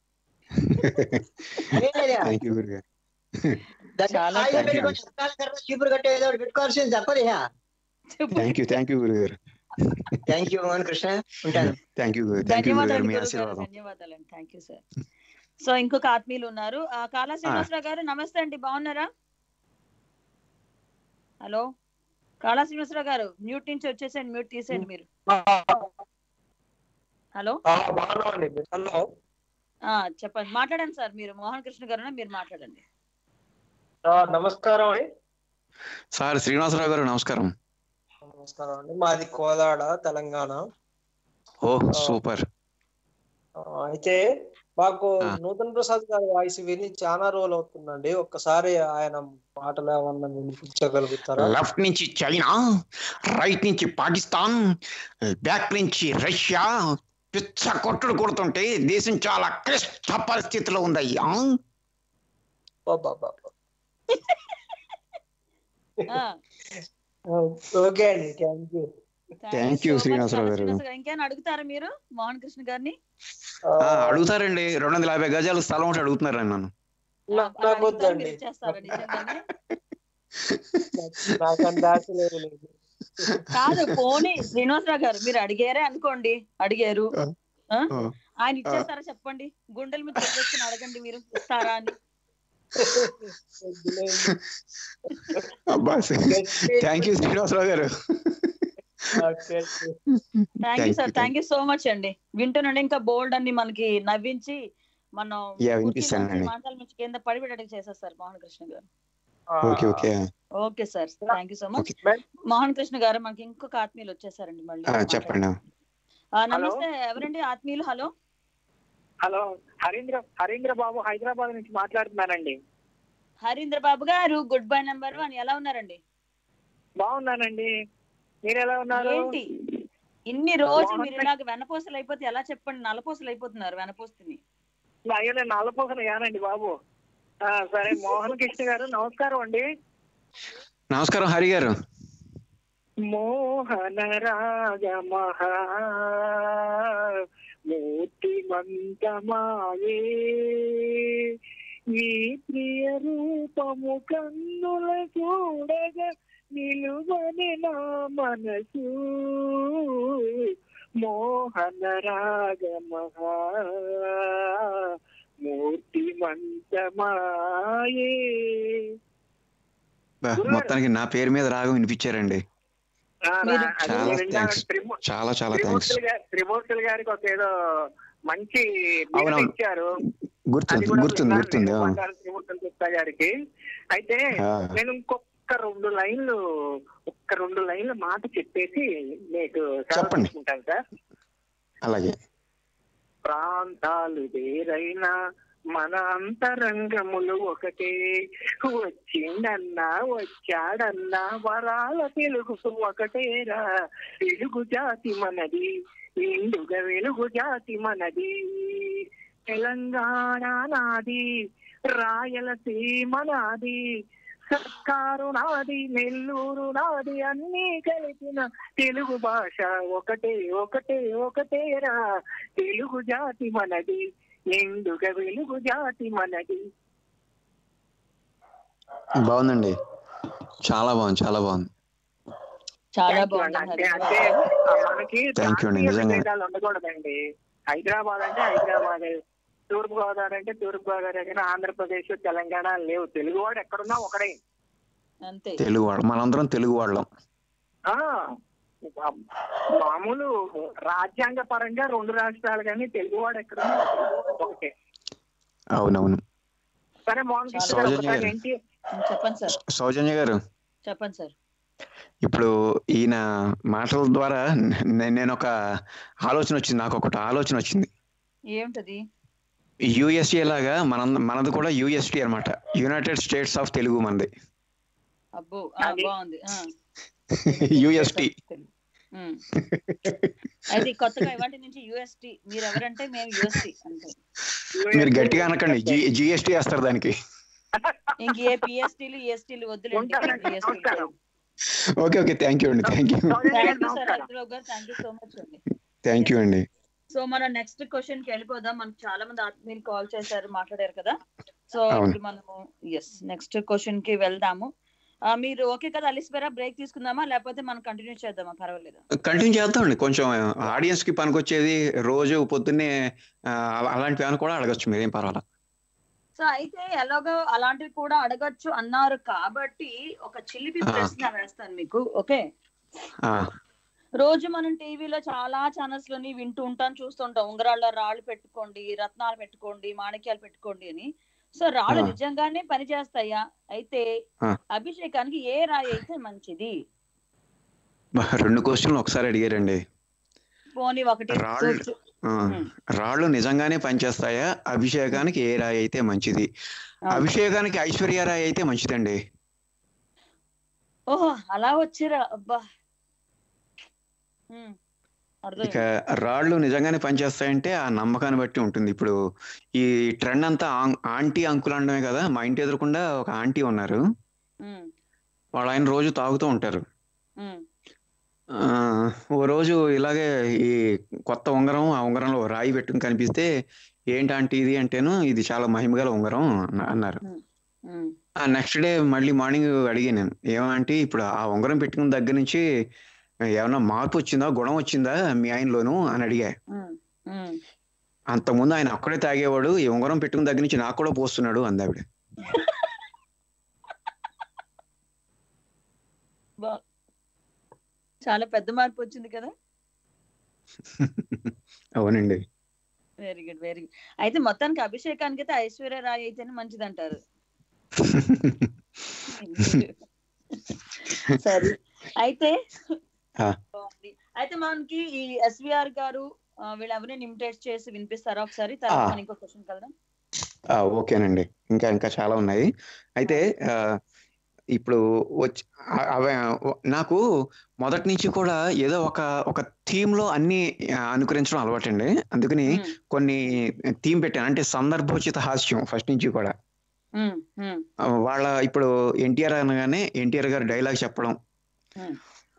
ఏం లేదుయా థ్యాంక్ యూ గురుగారు దాన్ని చాలా హాయిగా thank you. పెట్టుకొని చక్రాల కర్ర చీపురు కట్టే ఏదో ఒకటి పెట్టుకోవాల్సింది తప్పదుయా థ్యాంక్ యూ థ్యాంక్ యూ గురుగారు థ్యాంక్ యూ మోహన్ కృష్ణ ఉంటాను థ్యాంక్ యూ థ్యాంక్ యూ గురుగారు ధన్యవాదాలు మీ గురువు గారు ఆశీర్వాదం ధన్యవాదాలండి థ్యాంక్ యూ సార్ సో ఇంకొక ఆత్మీయులు ఉన్నారు ఆ, కాళా శ్రీనివాసరావు గారు నమస్తే అండి బాగున్నారా హలో కాళా శ్రీనివాసరావు గారు మ్యూట్ నుంచి వచ్చేసేయండి మ్యూట్ తీసేయండి మీరు హలో హలో ఆ, చెప్పండి మాట్లాడండి సార్ మీరు మోహన్ కృష్ణ గారు మీరు మాట్లాడండి నమస్కారం అండి సార్ శ్రీనివాసరావు గారు నమస్కారం నమస్కారం అండి మాది కోదాడ తెలంగాణ ఓ సూపర్ ఆ, అయితే మాకు ఆ. నూతన్ ప్రసాద్ గారి వాయిస్ విని చాలా రోజులు అవుతుందండి ఒక్కసారి ఆయన మాటలు ఏమన్నా వినిపించగలుగుతారా లెఫ్ట్ నుంచి చైనా రైట్ నుంచి పాకిస్తాన్ బ్యాక్ నుంచి రష్యా పిచ్చ కొట్టుడు కొడుతుంటే దేశం చాలా క్లిష్ట పరిస్థితిలో ఉందయ్యా బాబా ఆ, ఓకే అండి thank you thank you so much, Srinivasarao Kala గారు శ్రీనివాసరావు గారు. ఇంకేమైనా అడుగుతారా మీరు మోహన్ కృష్ణ గారిని ఆ, అడుగుతారండి రెండు వందల యాభై గజాలు స్థలం ఒకటి అడుగుతున్నారండి నన్ను నాకు అడుగుతారా? వద్దండి మీరు ఇచ్చేస్తారా నిజంగానే నాకు అంత ఆశ లేదు లేదు. కాదు పోనీ శ్రీనివాసరావు గారు మీరు అడిగారే అనుకోండి అడిగారు ఆ? ఆయన ఇచ్చేస్తారా చెప్పండి గుండెల మీద తెచ్చుకుని అడగండి మీరు ఇస్తారా అని వద్దులేండి. అబ్బా థ్యాంక్ యూ శ్రీనివాసరావు గారు okay thank you Thank sir you, thank you so much అండి వింటున్నాండి ఇంకా బోల్డ్ అన్ని మనకి నవ్వించి మనం Yeah, కుర్చీ వినిపిస్తానండి. నుంచి మాటల నుంచి కింద పడిపెట్టడానికి చేసేస్తారు మోహన్ కృష్ణ గారు okay okay okay sir thank you so much Okay. Mohan Krishna గారు మనకి ఇంకొక ఆత్మీయులు వచ్చేసారండి మళ్ళీ ఆ, చెప్పండి ఆ, నమస్తే ఎవరండి ఆత్మీయులు హలో హలో హరీంద్ర హరీంద్ర బాబు హైదరాబాద్ నుంచి మాట్లాడుతున్నానండి హరీంద్ర బాబు గారు గుడ్ బై నెంబర్ వన్ ఎలా ఉన్నారండి బాగున్నానండి మీరు ఎలా ఉన్నారు ఏంటి ఇన్ని రోజులు మోహన్ మీరు ఇలాగ వెనపోసలు అయిపోతే ఎలా చెప్పండి నలపోసలు అయిపోతున్నారు వెనపోస్తుని అయ్యో నేను నల్లపోసలు యానండి బాబు ఆ, సరే మోహన్ కృష్ణ గారు నమస్కారం అండి నమస్కారం హరి గారు మోహన రాగ మహా మూర్తిమంతమాయే నీ ప్రియ రూపము కన్నుల చూడగా నిలువని నా మనసు మోహన రాగ మహా మూర్తిమంతమాయే బా, మొత్తానికి నా పేరు మీద రాగం వినిపించారండి ఆ, మీరు- అది చాలా నేను విన్నాను. థ్యాంక్స్ త్రిమూ- చాలా చాలా థ్యాంక్స్ త్రిమూర్తులు గారి త్రిమూర్తులు గారికి ఒక ఏదో మంచి బిరుదు అవునవును. ఇచ్చారు గుర్తుంది అది కూడా గుర్తుంది విన్నాను గుర్తుంది నేను ఆ. బండారు త్రిమూర్తులు గుప్తా గారికి అయితే ఆ. నేను ఇంకొక రెండు లైన్లు ఒక్క రెండు లైన్ల మాట చెప్పేసి మీకు సెలవు చెప్పండి. తీసుకుంటాను సార్ అలాగే ప్రాంతాలు వేరైనా మన అంతరంగములు ఒకటే వచ్చిండన్నా వచ్చాడన్నా వరాల తెలుగు ఒకటేరా తెలుగు జాతి మనది నిండుగా వెలుగు జాతి మనది తెలంగాణ నాది రాయలసీమ నాది సర్కారు నాది నెల్లూరు నాది అన్నీ కలిపిన తెలుగు భాష ఒకటే ఒకటే ఒకటేరా తెలుగు జాతి మనది నిండుగా వెలుగు జాతి మనది బాగుందండి చాలా బాగుంది చాలా బాగుంది చాలా Thank you బాగుంది అండి. హరీంద్ర అంటే బాబు. ఆ, మనకి Thank you అండి, ప్రాంతీయ నిజంగా. భేదాలు ఉండకూడదండి హైదరాబాద్ అంటే హైదరాబాద్ తూర్పు గోదావరి అంటే తూర్పు గోదావరి కానీ ఆంధ్రప్రదేశ్ తెలంగాణ లేవు తెలుగువాడు ఎక్కడున్నా ఒకడే అంతే తెలుగు వాళ్ళం మనందరం తెలుగు వాళ్ళం ఆ మామూలు రాజ్యాంగ పరంగా రెండు రాష్ట్రాలు కానీ తెలుగువాడు ఎక్కడ ఒకటే అవునవును సరే మోహన్ కృష్ణ గారు సౌజన్య ఒకసారి గారు. ఏంటి చెప్పండి సార్ సౌజన్య గారు చెప్పండి సార్ ఇప్పుడు ఈయన మాటల ద్వారా నే- నేను ఒక ఆలోచన వచ్చింది నాకు ఒకటి ఆలోచన వచ్చింది ఏమిటది యుఎస్ఏ లాగా మన మనది కూడా యుఎస్టీ అన్నమాట యునైటెడ్ స్టేట్స్ ఆఫ్ తెలుగు మనది అబ్బో ఆ, బాగుంది ఆ, యుఎస్టీ ఉమ్. అయితే కొత్తగా ఇవాటి నుంచి యుఎస్టి మీరు ఎవరంటే మేము యుఎస్టి అంటే మీరు గట్టిగా అనకండి జి జిఎస్టీ వేస్తారు దానికి ఇంక ఏ పిఎస్టీలు ఈఎస్టీలు వద్దులేండి EST. Okay okay thank you అండి thank you thank you sir Arjurao గారు థ్యాంక్ యూ సో మచ్ అండి థ్యాంక్ యూ అండి సో మనం నెక్స్ట్ క్వశ్చన్ కి వెళ్ళిపోదాం మనకు చాలా మంది ఆత్మీయులు కాల్ చేశారు మాట్లాడారు కదా సో అవును. ఇప్పుడు మనము ఎస్ నెక్స్ట్ క్వశ్చన్ కి వెళ్దాము ఆ, మీరు ఓకే కదా అలిసిపోయారా బ్రేక్ తీసుకుందామా లేకపోతే మనం కంటిన్యూ చేద్దామా పర్వాలేదు కంటిన్యూ చేద్దామండి కొంచెం ఆడియన్స్ కి పనికొచ్చేది రోజు పొద్దున్నే ఆ, అలాంటివి అని కూడా అడగచ్చు మీరేం పర్వాలా సో అయితే ఎలాగో అలాంటివి కూడా అడగచ్చు అన్నారు కాబట్టి ఒక చిలిపి ఆ. ప్రశ్న వేస్తాను మీకు ఓకే ఆ, రోజు మనం టీవీలో చాలా ఛానల్స్ లోని వింటూ ఉంటాం చూస్తుంటాం ఉంగరాళ్ళ రాళ్ళు పెట్టుకోండి రత్నాలు పెట్టుకోండి మాణిక్యాలు పెట్టుకోండి అని సో రాళ్ళు ఆ. నిజంగానే పనిచేస్తాయా అయితే ఆ. అభిషేకానికి ఏ రాయి అయితే మంచిది బా, రెండు క్వశ్చన్లు ఒకసారి అడిగారండి పోనీ ఒకటి రాళ్ళు చూచు. ఆ, రాళ్ళు నిజంగానే పనిచేస్తాయా అభిషేకానికి ఏ రాయి అయితే మంచిది అభిషేకానికి ఐశ్వర్య రాయి అయితే మంచిదండి ఓహో అలా వచ్చిరా అబ్బా ఉమ్, ఇక అర్థమైంది రాళ్ళు నిజంగానే పనిచేస్తాయంటే ఆ నమ్మకాన్ని బట్టి ఉంటుంది ఇప్పుడు ఈ ట్రెండ్ అంతా ఆం- ఆంటీ అంకుల్ అనడమే కదా మా ఇంటి ఎదురకుండా ఒక ఆంటీ ఉన్నారు ఉమ్, వాళ్ళు ఆయన రోజు తాగుతూ ఉంటారు ఉమ్, ఆ, ఓ రోజు ఇలాగే ఈ కొత్త ఉంగరం ఆ ఉంగరంలో రాయి పెట్టుకుని కనిపిస్తే ఏంటి ఆంటీ ఇది అంటేను ఇది చాలా మహిమగల ఉంగరం అన్న- అన్నారు ఉమ్, ఆ నెక్స్ట్ డే మళ్ళీ మార్నింగ్ అడిగాను నేను ఏమంటే ఇప్పుడు ఆ ఉంగరం పెట్టుకున్న దగ్గర నుంచి ఏమన్నా మార్పు వచ్చిందా గుణం వచ్చిందా మీ ఆయనలోను అని అడిగా ఉమ్, ఉమ్. అంతకుముందు ఆయన ఒక్కడే తాగేవాడు ఈ ఉంగరం పెట్టుకున్న దగ్గర నుంచి నాకు కూడా పోస్తున్నాడు అంది ఆవిడ బా చాలా పెద్ద మార్పు వచ్చింది కదా అవునండి వెరీ గుడ్ వెరీ గుడ్ అయితే మొత్తానికి అభిషేకానికి అయితే ఐశ్వర్య రాయ్ అయితేనే మంచిది అంటారు సరే అయితే ఆ, బాగుంది. అయితే మనకి ఈ ఎస్విఆర్ గారు ఆ, వీళ్ళెవరిని ఇమిటేట్ చేసి వినిపిస్తారా ఒకసారి తర్వాత ఆ. మనం ఇంకో క్వశ్చన్ కలదాం ఆ, ఓకేనండి ఇంకా ఇంకా చాలా ఉన్నాయి అయితే ఆ, ఇప్పుడు వచ్చి ఆ- అవ- నాకు మొదటి నుంచి కూడా ఏదో ఒక ఒక థీమ్ లో అన్ని ఆ, అనుకరించడం అలవాటండి అందుకని కొన్ని థీమ్ పెట్టాను అంటే సందర్భోచిత హాస్యం ఫస్ట్ నుంచి కూడా ఉమ్, ఉమ్, ఆ, వాళ్ళ ఇప్పుడు ఎన్టీఆర్ అనగానే ఎన్టీఆర్ గారు డైలాగ్ చెప్పడం ఉమ్.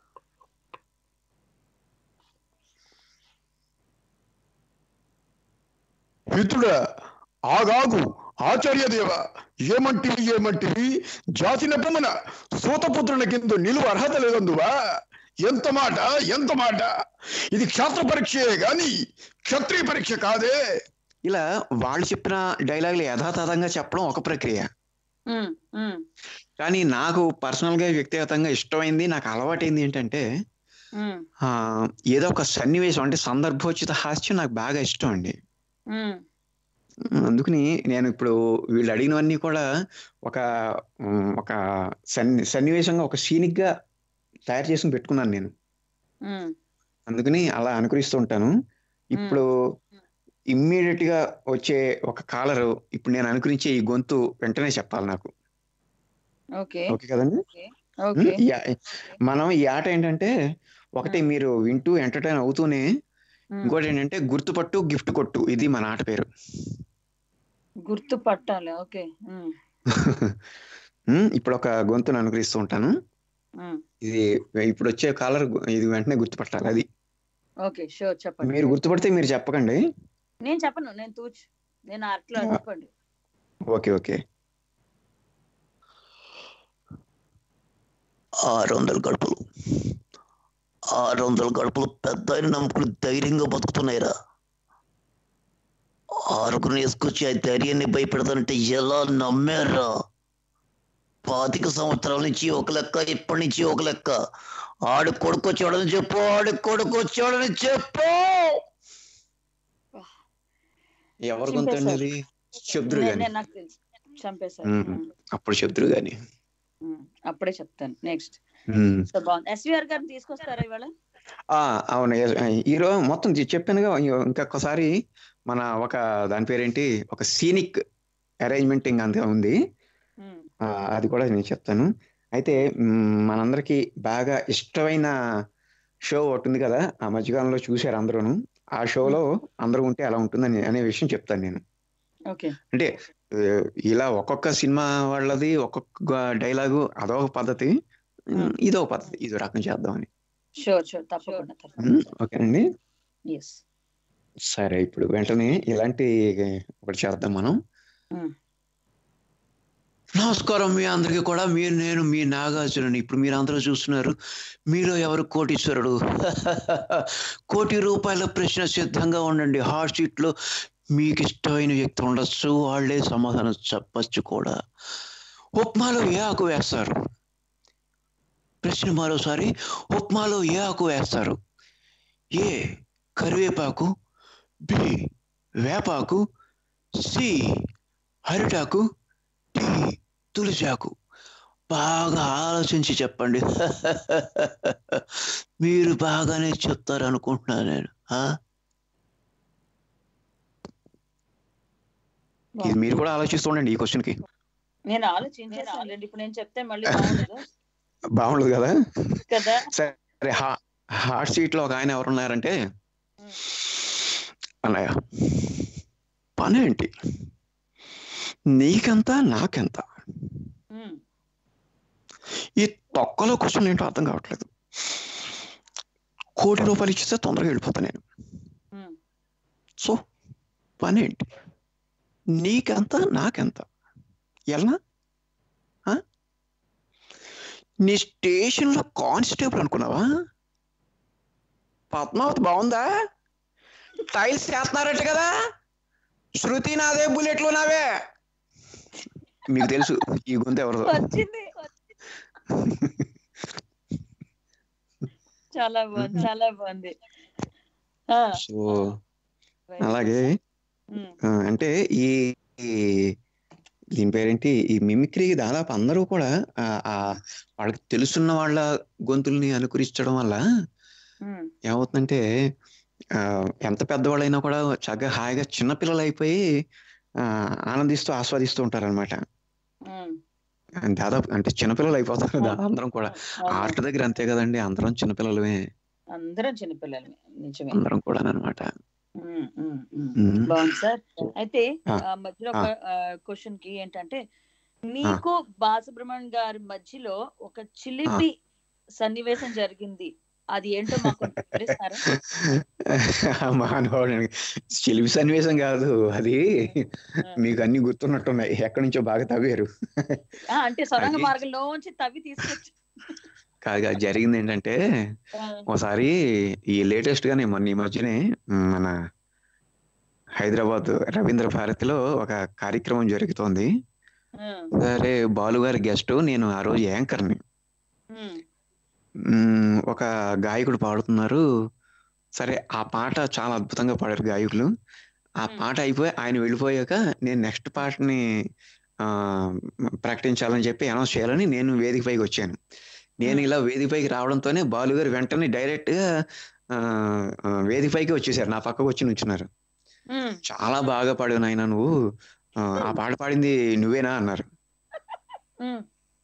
మిత్రుడా ఆగాగు ఆచార్యదేవ ఏమంటివి ఏమంటివి జాతి నెపమున సూతపుత్రుని కింద నిలువ అర్హత లేదందువా ఎంత మాట ఎంత మాట ఇది క్షాత్ర పరీక్షయే గాని క్షత్రియ పరీక్ష కాదే ఇలా వాళ్ళు చెప్పిన డైలాగులు యథాతథంగా చెప్పడం ఒక ప్రక్రియ ఉమ్, ఉమ్, కానీ నాకు పర్సనల్ గా వ్యక్తిగతంగా ఇష్టమైంది నాకు అలవాటైంది ఏంటంటే ఉమ్, ఆ, ఏదో ఒక సన్నివేశం అంటే సందర్భోచిత హాస్యం నాకు బాగా ఇష్టం అండి ఉమ్. అందుకని నేను ఇప్పుడు వీళ్ళు అడిగినవన్నీ కూడా ఒక ఉమ్, ఒక సన్ని సన్నివేశంగా ఒక సీనిక్ గా తయారు చేసుకుని పెట్టుకున్నాను నేను ఉమ్, అందుకని అలా అనుకరిస్తూ ఉంటాను ఇప్పుడు ఇమ్మీడియట్ గా వచ్చే ఒక కాలరు ఇప్పుడు నేను అనుకరించే ఈ గొంతు వెంటనే చెప్పాలి నాకు ఓకే ఓకే కదండి ఓకే ఉమ్, ఈ ఆ- మనం ఈ ఆట ఏంటంటే ఒకటి మీరు వింటూ ఎంటర్టైన్ అవుతూనే ఇంకోటి ఏంటంటే గుర్తుపట్టు గిఫ్ట్ కొట్టు ఇది మన ఆట పేరు గుర్తు పట్టాలి ఓకే ఉమ్, ఉమ్, ఇప్పుడు ఒక గొంతును అనుకరిస్తూ ఉంటాను ఉమ్. ఇది ఇప్పుడు వచ్చే కాలర్ ఇది వెంటనే గుర్తుపట్టాలి అది ఓకే షూర్ చెప్పండి మీరు గుర్తుపడితే మీరు చెప్పకండి నేను చెప్పను నేను తూచు నేను అట్లా చెప్పండి ఓకే ఓకే ఆరు వందల గడుపులు ఆరు వందల గడుపులు పెద్ద ఆయన నమ్ముకుని ధైర్యంగా బతుకుతున్నాయిరా ఆరుగురిని వేసుకొచ్చి ఆ ధైర్యాన్ని భయపెడతానంటే ఎలా నమ్మారా పాతిక సంవత్సరాల నుంచి ఒక లెక్క ఇప్పటి నుంచి ఒక లెక్క ఆడు కొడుకు వచ్చాడని చెప్పు ఆడు కొడుకు వచ్చాడని చెప్పు ఎవరు గొంతండి అది శబ్దురు నే- గాని నేను నాకు తెలుసు చంపేశారు ఉమ్, అప్పుడు శబ్దురు గాని ఉమ్, అప్పుడే చెప్తాను నెక్స్ట్ ఉమ్. సో బాగుంది ఎస్విఆర్ గారిని తీసుకొస్తారా ఇవాళ ఆ అవును ఎస్- ఈరోజు మొత్తం చె- చెప్పానుగా ఇ- ఇంకొకసారి మన ఒక దాని పేరేంటి ఒక సీనిక్ అరేంజ్మెంటింగ్ అంతే ఉంది ఆ, అది కూడా నేను చెప్తాను అయితే మ్, మనందరికీ బాగా ఇష్టమైన షో ఒకటి ఉంది కదా ఆ మధ్యకాలంలో చూశారు అందరూను ఆ షోలో అందరూ ఉంటే అలా ఉంటుందని అనే విషయం చెప్తాను నేను ఓకే అంటే ఆ, ఇలా ఒక్కొక్క సినిమా వాళ్ళది ఒక్కొక్క డైలాగు అదొక పద్ధతి మ్, ఇదో పద్ధతి ఇదో రకం చేద్దామని షూర్ షూర్ తప్పకుండా మ్, ఓకేనండి ఎస్ సరే ఇప్పుడు వెంటనే ఇలాంటి ఒకటి చేద్దాం మనం నమస్కారం మీ అందరికీ కూడా మీరు నేను మీ నాగార్జునని ఇప్పుడు మీరు అందరూ చూస్తున్నారు మీలో ఎవరు కోటీశ్వరుడు కోటి రూపాయల ప్రశ్న సిద్ధంగా ఉండండి హాట్ సీట్ లో మీకు ఇష్టమైన వ్యక్తి ఉండొచ్చు వాళ్ళే సమాధానం చెప్పచ్చు కూడా ఉప్మాలో ఏ ఆకు వేస్తారు ప్రశ్న మరోసారి ఉప్మాలో ఏ ఆకు వేస్తారు ఏ కరివేపాకు బి వేపాకు సి అరిటాకు డి తులసాకు బాగా ఆలోచించి చెప్పండి మీరు బాగానే చెప్తారు అనుకుంటున్నాను నేను ఆ? ఇది మీరు కూడా ఆలోచిస్తుండండి ఈ క్వశ్చన్ కి నేను ఆలోచించేసాను ఇప్పుడు నేను చెప్తే మళ్ళీ బాగుండదు బాగుండదు కదా కదా సరే హా- హాట్ సీట్ లో ఒక ఆయన ఎవరున్నారంటే అన్నయ్య పని ఏంటి నీకెంత నాకెంత ఉమ్, ఈ తొక్కలో క్వశ్చన్ ఏంటో అర్థం కావట్లేదు కోటి రూపాయలు ఇచ్చిస్తే తొందరగా వెళ్ళిపోతా నేను ఉమ్, సో పని ఏంటి నీకెంత నాకెంత ఎల్నా ఆ? నీ స్టేషన్లో కానిస్టేబుల్ అనుకున్నావా పద్మావతి బాగుందా టైల్స్ చేస్తున్నారట కదా శృతి నాదే బుల్లెట్లు నావే మీకు తెలుసు ఈ గొంతు ఎవరిదో వచ్చింది చాలా బాగుంది చాలా బాగుంది ఆ, సో అలాగే ఉమ్, ఆ, అంటే ఈ ఈ దీని పేరేంటి ఈ మిమిక్రీ దాదాపు అందరూ కూడా ఆ ఆ వాళ్ళకి తెలుసున్న వాళ్ళ గొంతుల్ని అనుకరించడం వల్ల ఉమ్, ఏమవుతుందంటే ఆ, ఎంత పెద్దవాళ్ళైనా కూడా చక్కగా హాయిగా చిన్నపిల్లలు అయిపోయి ఆ, ఆనందిస్తూ ఆస్వాదిస్తూ ఉంటారన్నమాట ఉమ్, దాదాపు అంటే చిన్నపిల్లలు అయిపోతారు దా- అందరం కూడా ఆర్ట్ దగ్గర అంతే కదండి అందరం చిన్నపిల్లలమే అందరం చిన్నపిల్లలమే నిజమే అందరం కూడా అనమాట ఉమ్, ఉమ్, ఉమ్. ఉమ్. బాగుంది సార్ అయితే ఆ, ఆ, మధ్యలో ఒక క్వశ్చన్ కి ఏంటంటే మీకు బాలసుబ్రహ్మణ్యం గారి మధ్యలో ఒక చిలిపి సన్నివేశం జరిగింది అది ఏంటో మాకు కొంచెం వివరిస్తారా మహానుభావుడు చిలిపి సన్నివేశం కాదు అది మీకు అన్ని గుర్తున్నట్టున్నాయి ఎక్కడి నుంచో బాగా తవ్వారు ఆ, అంటే సొరంగ అది- మార్గంలోంచి తవ్వి తీసుకొచ్చి కాదు కాదు జరిగింది ఏంటంటే ఆ, ఒకసారి ఈ లేటెస్ట్ గానే మొన్న ఈ మధ్యనే మ్, మన హైదరాబాద్ రవీంద్ర భారతిలో ఒక కార్యక్రమం జరుగుతోంది ఆ, సరే బాలు గారి గెస్ట్ నేను ఆ రోజు యాంకర్ని ఉమ్, మ్, ఒక గాయకుడు పాడుతున్నారు సరే ఆ పాట చాలా అద్భుతంగా పాడారు గాయకులు ఆ పాట అయిపోయి ఆయన వెళ్ళిపోయాక నేను నెక్స్ట్ పాటని ఆ, ప్రకటించాలని చెప్పి అనౌన్స్ చేయాలని నేను వేదిక పైకి వచ్చాను నేను ఇలా వేదిక పైకి రావడంతోనే బాలు గారు వెంటనే డైరెక్ట్ గా ఆ, ఆ, వేదిక పైకి వచ్చేసారు నా పక్కకు వచ్చి నుంచున్నారు ఉమ్. చాలా బాగా పాడావు నాయన నువ్వు ఆ, ఆ పాట పాడింది నువ్వేనా అన్నారు ఉమ్,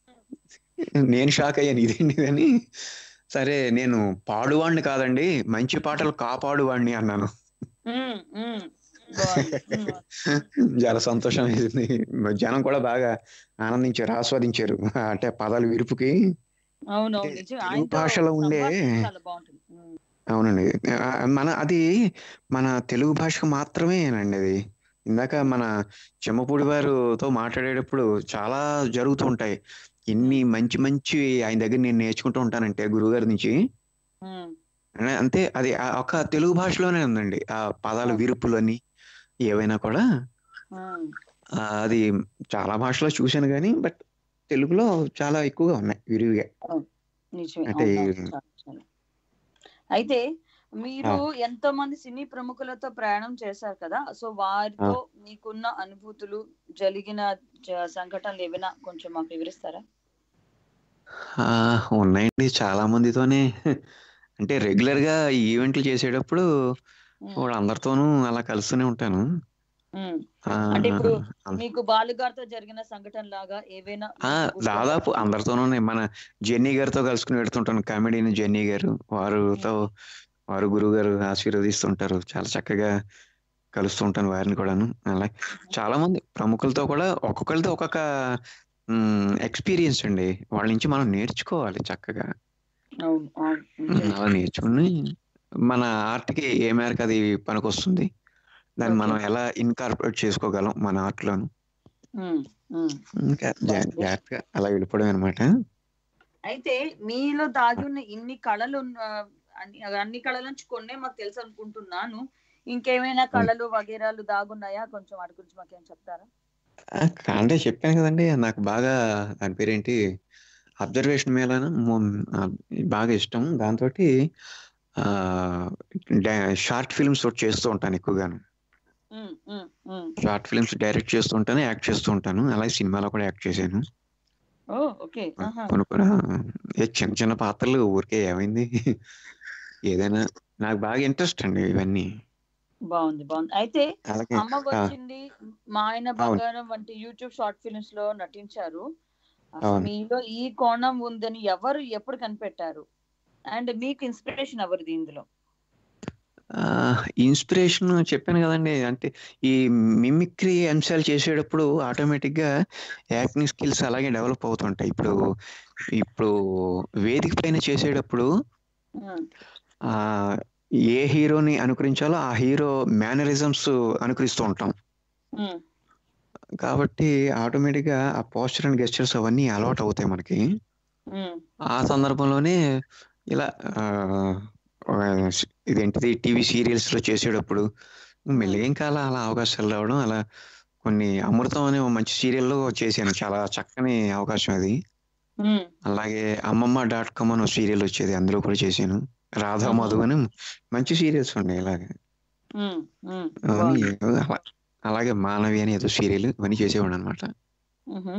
నేను షాక్ అయ్యాను ఇదేంటి అని సరే నేను పాడువాణ్ణి కాదండి మంచి పాటలు కాపాడువాణ్ణి అన్నాను ఉమ్, ఉమ్. బాగుంది. ఉమ్, చాలా సంతోషం వేసింది జనం కూడా బాగా ఆనందించారు ఆస్వాదించారు అంటే పదాలు విరుపుకి అవునవును నిజం తెలుగు ఆయనతో భాషలో ఉండే సంభాషణ చాలా బాగుంటుంది ఉమ్, అవునండి ఆ, మన అది మన తెలుగు భాషకు మాత్రమేనండి అది ఇందాక మన చెమ్మపూడి వారితో మాట్లాడేటప్పుడు చాలా జరుగుతూ ఉంటాయి ఎన్ని మంచి మంచి ఆయన దగ్గర నేను నేర్చుకుంటూ ఉంటానంటే గురువుగారి నుంచి ఉమ్, అనే- అంతే అది ఆ ఒక తెలుగు భాషలోనే ఉందండి ఆ పదాల విరుపులని ఏవైనా కూడా ఉమ్. ఆ, అది చాలా భాషలో చూశాను కానీ బట్ తెలుగులో చాలా ఎక్కువగా ఉన్నాయి విరివిగా అవును. నిజమే అంటే అవును, ఈ- అవును, చాలా, చాలా. అయితే మీరు ఎంతో మంది సినీ ప్రముఖులతో ప్రయాణం చేశారు కదా సో వారితో మీకున్న అనుభూతులు జరిగిన జ- సంఘటనలు ఏమైనా కొంచెం మాకు వివరిస్తారా ఆ, ఉన్నాయండి చాలా మందితోనే అంటే రెగ్యులర్ గా ఈ ఈవెంట్లు చేసేటప్పుడు వాళ్ళందరితోనూ అలా కలుస్తూనే ఉంటాను ఉమ్. ఆ, అంటే ఇప్పుడు అం- మీకు బాలుగారితో జరిగిన సంఘటన లాగా ఏవైనా ఆ, దాదాపు అందరితోనూ ఉన్నాయి. మన జెన్నీ గారితో కలుసుకుని పెడుతుంటాను కామెడీని జెన్నీ గారు వారితో వారు గురువు గారు ఆశీర్వదిస్తుంటారు చాలా చక్కగా కలుస్తూ ఉంటాను వారిని కూడాను అలా చాలా మంది ప్రముఖులతో కూడా ఒక్కొక్కరితో ఒక్కొక్క ఎక్స్పీరియన్స్ అండి వాళ్ళ నుంచి మనం నేర్చుకోవాలి చక్కగా అవును అవును ఉమ్, అలా నేర్చుకుని మన ఆర్ట్ కి ఏ మేరకు అది పనికొస్తుంది దాన్ని మనం ఎలా ఇన్కార్పొరేట్ చేసుకోగలం మన ఆర్ట్ లోను ఉమ్, ఉమ్. ఇంకా జా- జాగ్రత్తగా అలా వెళ్ళిపోవడం అనమాట అయితే మీలో దాగి ఉన్న ఇన్ని కళలు ఉన్న- అన్ని అన్ని కళల నుంచి కొన్నే మాకు తెలుసు అనుకుంటున్నాను ఇంకేమైనా కళలు వగేరాలు దాగున్నాయా కొంచెం వాటి గురించి మాకేం చెప్తారా అంటే చెప్పాను కదండి నాకు బాగా దాని పేరేంటి అబ్జర్వేషన్ మీద బాగా ఇష్టం దాంతో షార్ట్ ఫిల్మ్స్ ఒకటి చేస్తూ ఉంటాను ఎక్కువగాను ఉమ్, ఉమ్, ఉమ్. షార్ట్ ఫిల్మ్స్ డైరెక్ట్ చేస్తూ ఉంటాను యాక్ట్ చేస్తూ ఉంటాను అలాగే సినిమాలో కూడా యాక్ట్ చేశాను ఓ ఓకే ఆహా. కొన్ని కొన్ని ఏ చిన్న చిన్న పాత్రలు ఊరికే ఏమైంది ఏదైనా నాకు బాగా ఇంట్రెస్ట్ అండి ఇవన్నీ బాగుంది బాగుంది అయితే అలాగే అమ్మ ఆ, వచ్చింది మా ఆయన బంగారం వంటి యూట్యూబ్ షార్ట్ ఫిల్మ్స్ లో నటించారు అసలు అవును. మీలో ఈ కోణం ఉందని ఎవరు ఎప్పుడు కనిపెట్టారు అండ్ మీకు ఇన్స్పిరేషన్ ఎవరిది ఇందులో ఇన్స్పిరేషన్ చెప్పాను కదండి అంటే ఈ మిమిక్రీ అంశాలు చేసేటప్పుడు ఆటోమేటిక్ గా యాక్టింగ్ స్కిల్స్ అలాగే డెవలప్ అవుతుంటాయి ఇప్పుడు ఇప్పుడు వేదిక పైన చేసేటప్పుడు ఉమ్, ఆ ఏ హీరోని అనుకరించాలో ఆ హీరో మేనరిజమ్స్ అనుకరిస్తూ ఉంటాం ఉమ్, కాబట్టి ఆటోమేటిక్ గా ఆ పోస్చర్ అండ్ గెస్చర్స్ అవన్నీ అలవాటు అవుతాయి మనకి ఉమ్, ఆ సందర్భంలోనే ఇలా ఆ, ఆ, ఇదేంటిది టీవీ సీరియల్స్ లో చేసేటప్పుడు మెల్లిగా ఇంకా అలా అలా అవకాశాలు రావడం అలా కొన్ని అమృతం అనే ఒక మంచి సీరియల్లో చేశాను చాలా చక్కని అవకాశం అది ఉమ్, అలాగే అమ్మమ్మ డాట్ కామ్ అని సీరియల్ వచ్చేది అందులో కూడా చేశాను రాధా మ్మ్. మధు అని మంచి సీరియల్స్ ఉన్నాయి ఇలాగే ఉమ్, ఉమ్, అవన్నీ బాగుంది అలా- అలాగే మానవి అని ఏదో సీరియల్ ఇవన్నీ చేసేవాడు అనమాట మ్హూ.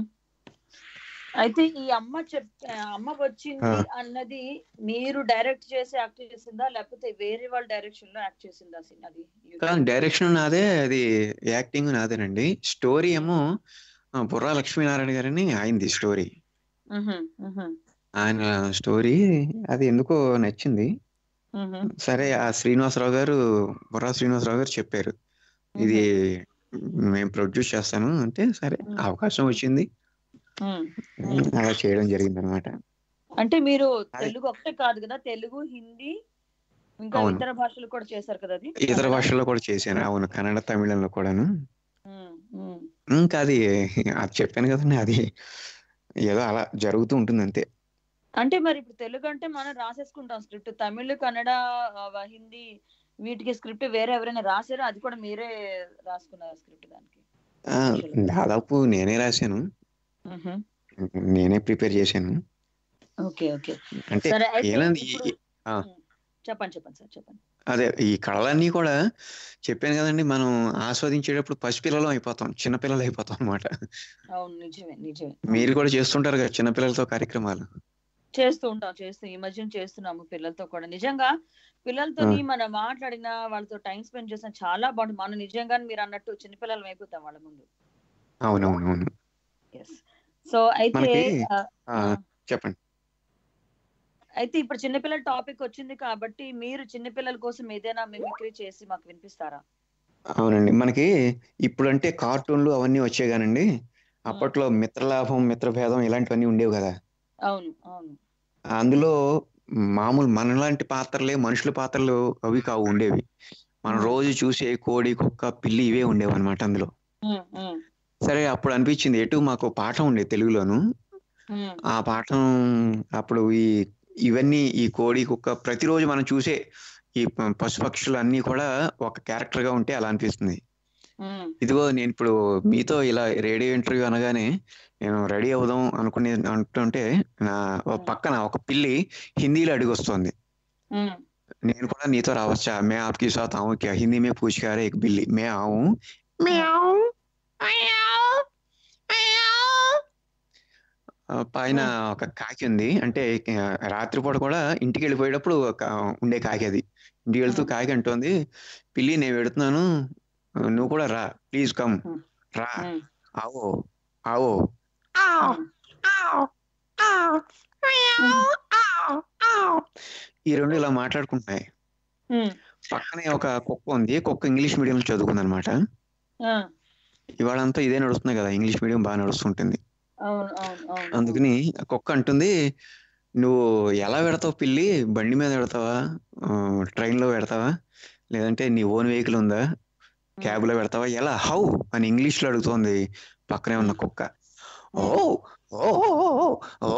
అయితే ఈ అమ్మ చెప్ అమ్మ వచ్చింది ఆ. అన్నది మీరు డైరెక్ట్ చేసి యాక్ట్ చేసిందా లేకపోతే వేరే వాళ్ళ డైరెక్షన్ లో యాక్ట్ చేసిందా సిన్- అది కానీ డైరెక్షన్ నాదే అది యాక్టింగ్ నాదేనండి స్టోరీ ఏమో ఆ, బుర్రా లక్ష్మీనారాయణ గారని ఆయనది స్టోరీ మ్హూ, మ్హూ, ఆయన స్టోరీ అది ఎందుకో నచ్చింది మ్హూ. సరే ఆ శ్రీనివాసరావు గారు బుర్రా శ్రీనివాసరావు గారు చెప్పారు ఇది మేము ప్రొడ్యూస్ చేస్తాను అంటే సరే అవకాశం వచ్చింది మ్మ్. అలా చేయడం జరిగింది అనమాట అంటే మీరు తెలుగు ఒకటే కాదు కదా తెలుగు హిందీ ఇంకా అవును. ఇతర భాషలు కూడా చేశారు కదా అది ఇతర భాషల్లో కూడా చేశాను అవును కన్నడ తమిళంలో కూడాను మ్మ్, మ్మ్. ఇంకా అది అది చెప్పాను కదండి అది ఏదో అలా జరుగుతూ ఉంటుంది అంతే అంటే మరి ఇప్పుడు తెలుగు అంటే మనం రాసేసుకుంటాం స్క్రిప్ట్ తమిళ్ కన్నడ ఆ, హిందీ వీటికి స్క్రిప్ట్ వేరే ఎవరైనా రాసారో అది కూడా మీరే రాసుకున్నారు స్క్రిప్ట్ దానికి ఆ, దాదాపు నేనే రాశాను మ్హూ. నేనే ప్రిపేర్ చేశాను ఓకే ఓకే అంటే సరే అయితే ఏలంది ఇప్పుడు ఈ- ఆ, చెప్పండి చెప్పండి సార్ చెప్పండి అదే ఈ కళలన్నీ కూడా చెప్పాను కదండి మనం ఆస్వాదించేటప్పుడు పసిపిల్లలు అయిపోతాం చిన్నపిల్లలు అయిపోతాం అన్నమాట అవును నిజమే నిజమే మీరు కూడా చేస్తుంటారు కదా చిన్నపిల్లలతో కార్యక్రమాలు చేస్తూ ఉంటాం చేస్తూ ఈ మధ్యన చేస్తున్నాము పిల్లలతో కూడా నిజంగా పిల్లలతో మనం మాట్లాడిన వాళ్ళతో టైం స్పెండ్ చేసిన చాలా బాగుంటుంది మనం నిజంగా మీరు అన్నట్టు చిన్నపిల్లలం అయిపోతాం వాళ్ళ ముందు అవునవునవును ఎస్ సో అయితే మనకి ఆ, ఆ, చెప్పండి అయితే ఇప్పుడు చిన్నపిల్లల టాపిక్ వచ్చింది కాబట్టి మీరు చిన్నపిల్లల కోసం ఏదైనా మిమిక్రీ చేసి మాకు వినిపిస్తారా అవునండి మనకి ఇప్పుడంటే కార్టూన్లు అవన్నీ వచ్చాయి కానండి అప్పట్లో మిత్రలాభం మిత్రభేదం ఇలాంటివన్నీ ఉండేవి కదా అవును అవును అందులో మామూలు మనలాంటి పాత్రలే మనుషుల పాత్రలు అవి కావు ఉండేవి మనం రోజు చూసే కోడి కుక్క పిల్లి ఇవే ఉండేవి అనమాట అందులో ఉమ్, ఉమ్, సరే అప్పుడు అనిపించింది ఎటు మాకు పాఠం ఉండేది తెలుగులోను ఉమ్, ఆ పాఠం అప్పుడు ఈ ఇవన్నీ ఈ కోడి కుక్క ప్రతిరోజు మనం చూసే ఈ ప- పశుపక్షులు అన్నీ కూడా ఒక క్యారెక్టర్ గా ఉంటే అలా అనిపిస్తుంది ఉమ్, ఇదిగో నేను ఇప్పుడు మీతో ఇలా రేడియో ఇంటర్వ్యూ అనగానే నేను రెడీ అవుదాం అనుకునే అంటుంటే నా ఓ పక్కన ఒక పిల్లి హిందీలో అడిగొస్తుంది ఉమ్, నేను కూడా నీతో రావచ్చా మే ఆప్కి సాత్ ఆऊं क्या हिंदी में पूछ के आ रहा है एक बिल्ली मैं आऊं ఆ, పైన ఒక కాకి ఉంది అంటే ఆ, రాత్రిపూట కూడా ఇంటికి వెళ్ళిపోయేటప్పుడు ఒక ఉండే కాకి అది ఇంటికి వెళ్తూ కాకి అంటోంది పిల్లి నేను వెడుతున్నాను నువ్వు కూడా రా ప్లీజ్ కమ్ రా ఆవో ఆవో ఈ రెండు ఇలా మాట్లాడుకుంటున్నాయి ఉమ్, పక్కనే ఒక కుక్క ఉంది కుక్క ఇంగ్లీష్ మీడియం చదువుకుంది అనమాట ఆ, ఇవాళంతా ఇదే నడుస్తుంది కదా ఇంగ్లీష్ మీడియం బాగా నడుస్తుంటుంది అవును అవును అవును అందుకని ఆ కుక్క అంటుంది నువ్వు ఎలా పెడతావు పిల్లి బండి మీద పెడతావా ట్రైన్ లో పెడతావా లేదంటే నీ ఓన్ వెహికల్ ఉందా క్యాబ్ లో పెడతావా ఎలా హౌ అని ఇంగ్లీష్ లో అడుగుతోంది పక్కనే ఉన్న కుక్క ఓ ఓ ఓ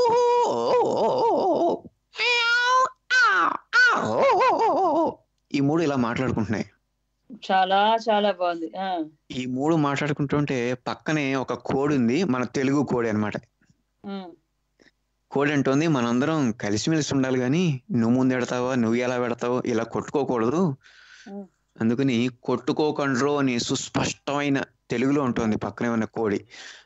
ఈ మూడు ఇలా మాట్లాడుకుంటున్నాయి చాలా చాలా బాగుంది ఆ, ఈ మూడు మాట్లాడుకుంటుంటే పక్కనే ఒక కోడి ఉంది మన తెలుగు కోడి అన్నమాట ఉమ్, కోడి అంటోంది మనందరం కలిసిమెలిసి ఉండాలి కానీ నువ్వు ముందు పెడతావా నువ్వు ఎలా పెడతావు ఇలా కొట్టుకోకూడదు ఉమ్, అందుకని కొట్టుకోకండ్రో అని సుస్పష్టమైన తెలుగులో ఉంటుంది పక్కనే ఉన్న కోడి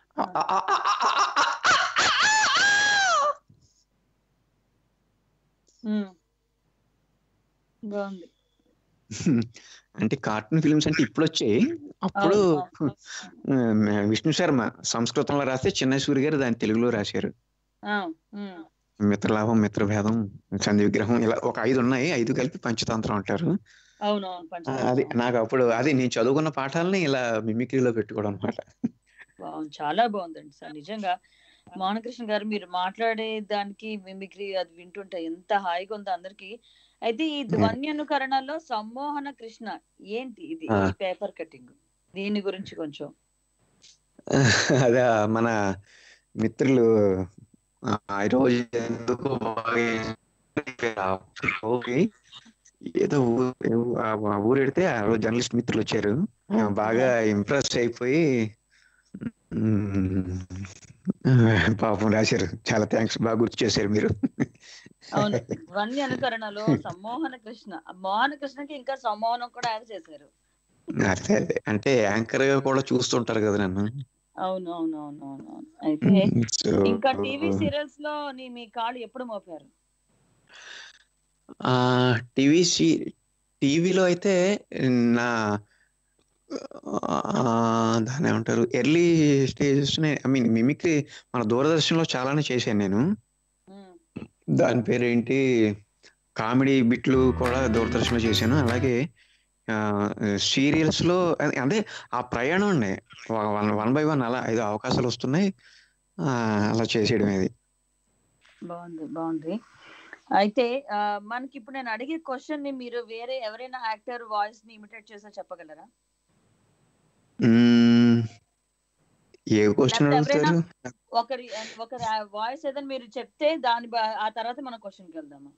ఉమ్. బాగుంది అంటే కార్టూన్ ఫిల్మ్స్ అంటే ఇప్పుడు వచ్చాయి అప్పుడు ఆ, విష్ణు శర్మ సంస్కృతంలో రాస్తే చిన్న సూరి గారు దాన్ని తెలుగులో రాశారు ఆ, ఉమ్, మిత్రలాభం మిత్రభేదం సంధి విగ్రహం ఇలా ఒక ఐదు ఉన్నాయి ఐదు కలిపి పంచతంత్రం అంటారు అవును అవును ఆ, పంచతంత్రం అది నాకు అప్పుడు అది నేను చదువుకున్న పాఠాలని ఇలా మిమిక్రీలో పెట్టుకోవడం అనమాట బాగుంది చాలా బాగుందండి సార్ నిజంగా మోహనకృష్ణ గారు మీరు మాట్లాడే దానికి మిమిక్రీ అది వింటుంటే ఎంత హాయిగా ఉందో అందరికి అయితే ఈ ధ్వన్యనుకరణలో సమ్మోహన కృష్ణ ఏంటి ఇది ఆ. ఈ పేపర్ కటింగ్ దీని గురించి కొంచెం అదే మన మిత్రులు ఆ, ఈ రోజు ఎందుకు బాగా ఓకే ఏదో ఊ- ఊ- ఆ ఆ ఊరు పెడితే ఆ రోజు జర్నలిస్ట్ మిత్రులు వచ్చారు ఆ, బాగా ఇంప్రెస్ అయిపోయి మ్మ్, పాపం రాశారు చాలా థ్యాంక్స్ బాగా గుర్తు చేశారు మీరు అవును ధ్వన్య అనుకరణలో సమ్మోహన కృష్ణ మోహన కృష్ణకి ఇంకా సమ్మోహనం కూడా యాడ్ చేశారు అదే అదే అంటే యాంకర్ గా కూడా చూస్తుంటారు కదా నన్ను అవును అవును అవును అవును అవును అయితే సో ఇంకా టీవీ సీరియల్స్ లో నీ మీ కాళ్ళు ఎప్పుడు మోపారు ఆ టీవీ టీవీలో అయితే నా ఆ, దాన్ని ఏమంటారు early stages I mean mimicry మన దూరదర్శన్లో చాలానే చేశాను నేను దాని పేరు ఏంటి కామెడీ బిట్లు కూడా దూరదర్శన్లో చేశాను అలాగే సీరియల్స్ లో అ- అంటే ఆ ప్రయాణం అండి వన్ వన్ బై వన్ అలా ఐదు అవకాశాలు వస్తున్నాయి ఆ, అలా చేసేయడం ఇది బాగుంది బాగుంది అయితే ఆ, మనకి ఇప్పుడు నేను అడిగే క్వశ్చన్ ని మీరు వేరే ఎవరైనా యాక్టర్ వాయిస్ ని ఇమిటేట్ చేసా చెప్పగలరా మ్మ్. ఏ క్వశ్చన్ లేకపోతే ఎవరైనా అడుగుతారు ఒకరి ఒకరి వాయిస్ ఏదైనా మీరు చెప్తే దాని బా- ఆ తర్వాత మనం క్వశ్చన్కి వెళ్దామా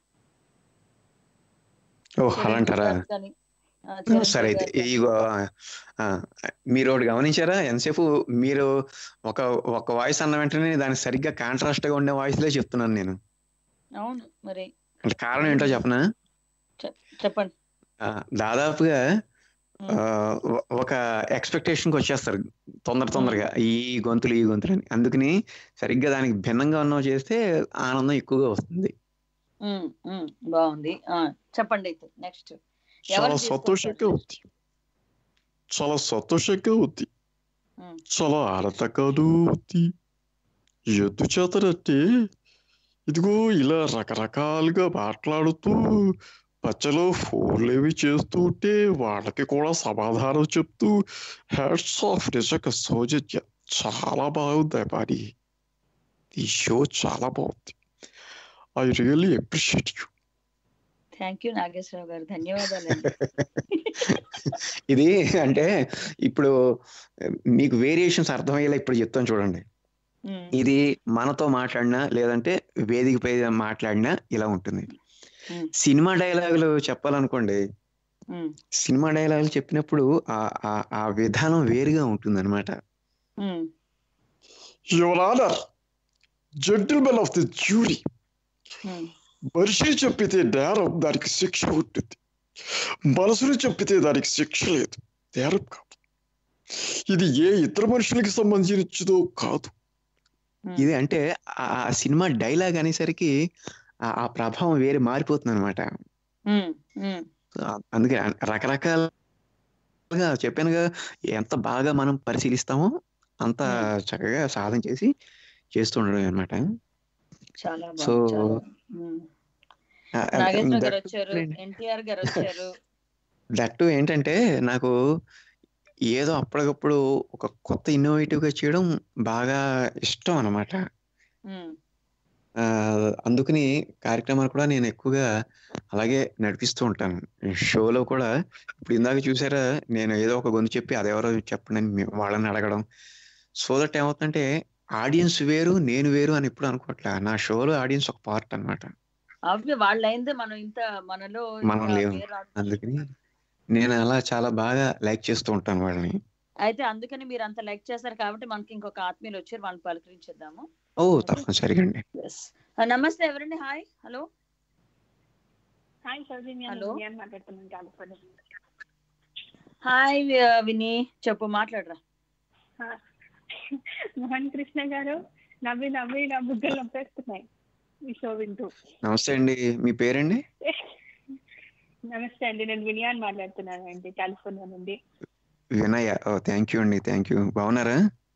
ఓ చిరంజీవి అలాంటారా గారు కానీ, ఆ, ఆ, చిరంజీవి సరే అయితే గారు కానీ. ఇగో ఆ, మీరు ఒకటి గమనించారా ఎంతసేపు మీరు ఒక ఒక వాయిస్ అన్న వెంటనే దానికి సరిగ్గా కాంట్రాస్ట్ గా ఉండే వాయిస్ లే చెప్తున్నాను నేను అవును మరి అంటే కారణం ఏంటో చెప్పనా చెప్- చెప్పండి ఆ, దాదాపుగా ఆ, ఒ- ఒక ఎక్స్పెక్టేషన్కి వచ్చేస్తారు తొందర తొందరగా ఈ గొంతులు ఈ గొంతులు అని అందుకని సరిగ్గా దానికి భిన్నంగా ఉన్నవి చేస్తే ఆనందం ఎక్కువగా వస్తుంది ఉమ్, ఉమ్, బాగుంది ఆ, చెప్పండి అయితే నెక్స్ట్ చాలా సంతోషంగా ఉంది చాలా సంతోషంగా ఉంది చాలా ఆనందంగాను ఉంది ఎందుచేతనంటే ఇదిగో ఇలా రకరకాలుగా మాట్లాడుతూ మధ్యలో ఫోన్లు ఏవి చేస్తూ ఉంటే వాళ్ళకి కూడా సమాధానం చెప్తూ హ్యాట్స్ ఆఫ్ నిజంగా సౌజన్య చాలా బాగుంది మరి ఈ షో చాలా బాగుంది I really appreciate you thank you Nageswararao గారు ధన్యవాదాలండి ఇది అంటే ఇప్పుడు మీకు వేరియేషన్స్ అర్థమయ్యేలా ఇప్పుడు చెప్తాను చూడండి ఉమ్, ఇది మనతో మాట్లాడినా లేదంటే వేదికపై మాట్లాడినా ఇలా ఉంటుంది ఉమ్, సినిమా డైలాగులు చెప్పాలనుకోండి ఉమ్, సినిమా డైలాగులు చెప్పినప్పుడు ఆ ఆ ఆ విధానం వేరుగా ఉంటుందన్నమాట um, your honour gentlemen of the jury um, మనిషి చెప్పితే నేరం దానికి శిక్ష ఉంటుంది మనసుని చెప్పితే దానికి శిక్ష లేదు నేరం కాదు ఇది ఏ ఇతర మనుషులకి సంబంధించినదో కాదు ఇది అంటే ఆ ఆ సినిమా డైలాగ్ అనేసరికి ఆ ఆ ప్రభావం వేరే మారిపోతుంది అనమాట ఉమ్, ఉమ్, అందుకే అన్- రకరకాలుగా చెప్పానుగా ఎంత బాగా మనం పరిశీలిస్తామో అంత చక్కగా సాధన చేసి చేస్తూ ఉండడం అనమాట చాలా సో బాగుంది చాలా ఉమ్. నాగేశ్వర గారు వచ్చారు ఎన్టీఆర్ గారు వచ్చారు దట్టు ఏంటంటే నాకు ఏదో అప్పటికప్పుడు ఒక కొత్త ఇన్నోవేటివ్ గా చేయడం బాగా ఇష్టం అన్నమాట ఉమ్, ఆ, అందుకని కార్యక్రమాలు కూడా నేను ఎక్కువగా అలాగే నడిపిస్తూ ఉంటాను షోలో కూడా ఇప్పుడు ఇందాక చూసారా నేను ఏదో ఒక గొంతు చెప్పి అదెవరో చెప్పండి అని మీ- వాళ్ళని అడగడం సో దట్ ఏమవుతుందంటే ఆడియన్స్ వేరు నేను వేరు అని ఎప్పుడు అనుకోవట్లే నా షోలో ఆడియన్స్ ఒక పార్ట్ అన్నమాట అవి వాళ్ళ అయిందే మనం ఇంత మనలో మనం ఇంకా లేవు వేరే ఆడ- అందుకని నేను అలా చాలా బాగా లైక్ చేస్తూ ఉంటాను వాళ్ళని అయితే అందుకని మీరు అంత లైక్ చేస్తారు కాబట్టి మనకి ఇంకొక ఆత్మీయులు వచ్చారు వాళ్ళని పలకరించేద్దాము ఓ తప్పనిసరిగా అండి Yes. ఆ, నమస్తే ఎవరండి hi hello hi Soujanya Hello. నేను మాట్లాడుతున్నాను కాలిఫోర్నియా నుండి. హాయ్ విని చెప్పు మాట్లాడరా ఆ, మోహన్ కృష్ణ గారు నవ్వి నవ్వి నా బుగ్గలు నొప్పేస్తున్నాయి ఈ షో వింటూ నమస్తే అండి మీ పేరండి నమస్తే అండి నేను వినియాన్ మాట్లాడుతున్నాను అండి కాలిఫోర్నియా నుండి వినయ్ ఓ థ్యాంక్ యూ అండి థ్యాంక్ యూ బాగున్నారా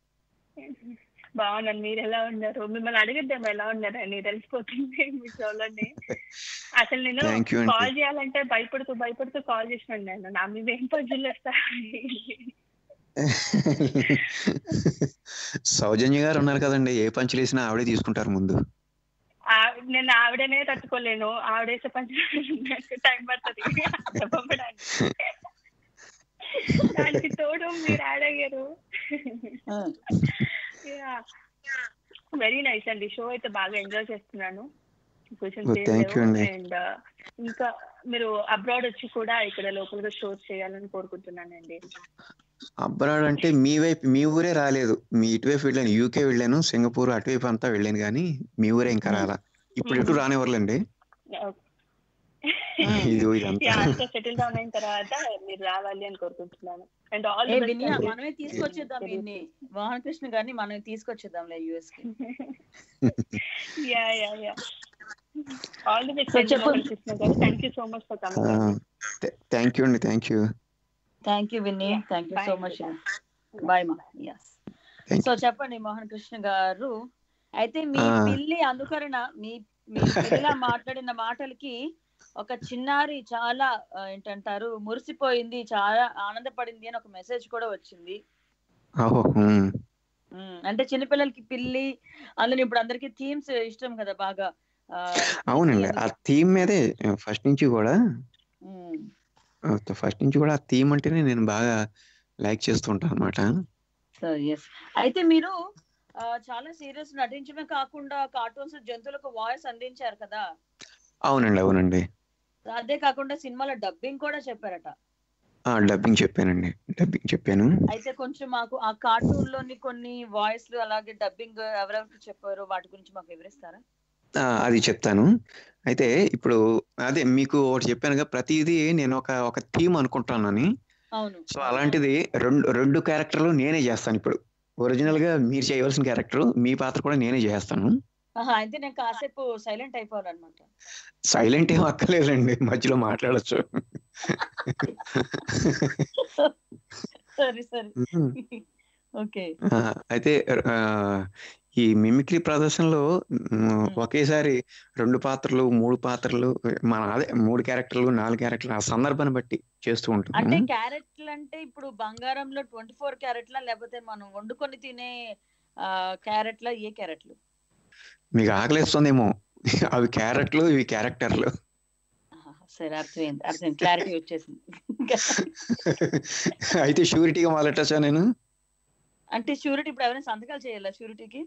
బాగున్నాను మీరు ఎలా ఉన్నారు మిమ్మల్ని అడిగిద్దాం ఎలా ఉన్నారు అని తెలిసిపోతుంది మీ షోలోని అసలు నేను Thank you అండి. కాల్ చేయాలంటే భయపడుతూ భయపడుతూ కాల్ చేసినాను నేను నా మీద ఏం పజ్జులు వస్తాయి సౌజన్య గారు ఉన్నారు కదండి ఏ పంచులు వేసినా ఆవిడే తీసుకుంటారు ముందు ఆ- నేను ఆవిడనే తట్టుకోలేను ఆవిడేసే పని టైం పడుతుంది చెప్పడానికి దానికి తోడు మీరు యాడ్ అయ్యారు వెరీ నైస్ అండి షో అయితే బాగా ఎంజాయ్ చేస్తున్నాను Oh, thank you అండి. అండ్ ఇంకా మీరు అబ్రాడ్ వచ్చి కూడా ఇక్కడ లోకల్ గా షోస్ చేయాలని కోరుకుంటున్నానండి అబ్రాడ్ అంటే మీ వైపు మీ ఊరే రాలేదు మీ ఇటువైపు వెళ్ళాను యూకే వెళ్ళాను సింగపూర్ అటువైపు అంతా వెళ్ళాను కానీ మీ ఊరే ఇంకా రాలా ఇప్పుడు ఎటు రానివ్వర్లేండి ఇది ఇదంతా అంతా సెటిల్ డౌన్ అయిన తర్వాత మీరు రావాలి అని కోరుకుంటున్నాను అండ్ ఆల్ ఏ విని మనమే తీసుకొచ్చేద్దాం వీన్ని మోహన్ కృష్ణ గారిని మనమే తీసుకొచ్చేద్దాంలే యుఎస్ కి yeah yeah yeah all the best So, అండి చెప్పు. మోహన్ కృష్ణ గారు thank you so much for coming thank you అండి thank you thank you Vinni thank you so much bye మా ఎస్ సో చెప్పండి మోహన్ కృష్ణ గారు అయితే మీ ఆ. పిల్లి అనుకరణ మీ మీ పిల్ల మాట్లాడిన మాటలకి ఒక చిన్నారి చాలా ఆ, ఏంటంటారు మురిసిపోయింది చాలా ఆనందపడింది అని ఒక మెసేజ్ కూడా వచ్చింది ఓహో ఉమ్. ఉమ్, అంటే చిన్నపిల్లలకి పిల్లి అందులో ఇప్పుడు అందరికి థీమ్స్ ఇష్టం కదా బాగా ఆ, అవునండి ఆ థీమ్ మీదే ఫస్ట్ నుంచి కూడా ఉమ్, ఫస్ట్ నుంచి కూడా ఆ థీమ్ అంటేనే నేను బాగా లైక్ చేస్తూ ఉంటాను అనమాట సో ఎస్ అయితే మీరు ఆ, చాలా సీరియస్ నటించడమే కాకుండా కార్టూన్స్ జంతువులకు వాయిస్ అందించారు కదా అవునండి అవునండి అదే కాకుండా సినిమాలో డబ్బింగ్ కూడా చెప్పారట ఆ డబ్బింగ్ చెప్పానండి డబ్బింగ్ చెప్పాను అయితే కొంచెం మాకు ఆ కార్టూన్ లోని కొన్ని వాయిస్లు అలాగే డబ్బింగ్ ఎవరెవరికి చెప్పారో వాటి గురించి మాకు వివరిస్తారా ఆ, అది చెప్తాను అయితే ఇప్పుడు అదే మీకు ఒకటి చెప్పానుగా ప్రతిదీ నేను ఒక ఒక థీమ్ అనుకుంటానని అవును సో అలాంటిది రెండు రెండు క్యారెక్టర్లు నేనే చేస్తాను ఇప్పుడు ఒరిజినల్ గా మీరు చేయవలసిన క్యారెక్టర్ మీ పాత్ర కూడా నేనే చేస్తాను ఆహా, అయితే నేను కాసేపు సైలెంట్ అయిపోవాలన్నమాట సైలెంట్ ఏం అక్కర్లేదండి మధ్యలో మాట్లాడచ్చు సరే సరే మ్మ్. ఓకే ఆ, అయితే ఆ, ఈ మిమిక్రీ ప్రదర్శనలో మ్, ఒకేసారి రెండు పాత్రలు మూడు పాత్రలు మన అదే మూడు క్యారెక్టర్లు నాలుగు క్యారెక్టర్లు ఆ సందర్భాన్ని బట్టి చేస్తూ అంటే ఉంటాను క్యారెట్లు అంటే ఇప్పుడు బంగారంలో ట్వంటీ ఫోర్ క్యారెట్లా లేకపోతే మనం వండుకొని తినే ఆ క్యారెట్లా ఏ క్యారెట్లు మీకు ఆకలిస్తుందేమో అవి క్యారెట్లు ఇవి క్యారెక్టర్లు సరే అర్థమైంది అర్థమైంది క్లారిటీ వచ్చేసింది అయితే షూరిటీగా మొదలెట్టచ్చా నేను అంటే షూరిటీ ఇప్పుడు ఎవరైనా సంతకాలు చేయాలా షూరిటీకి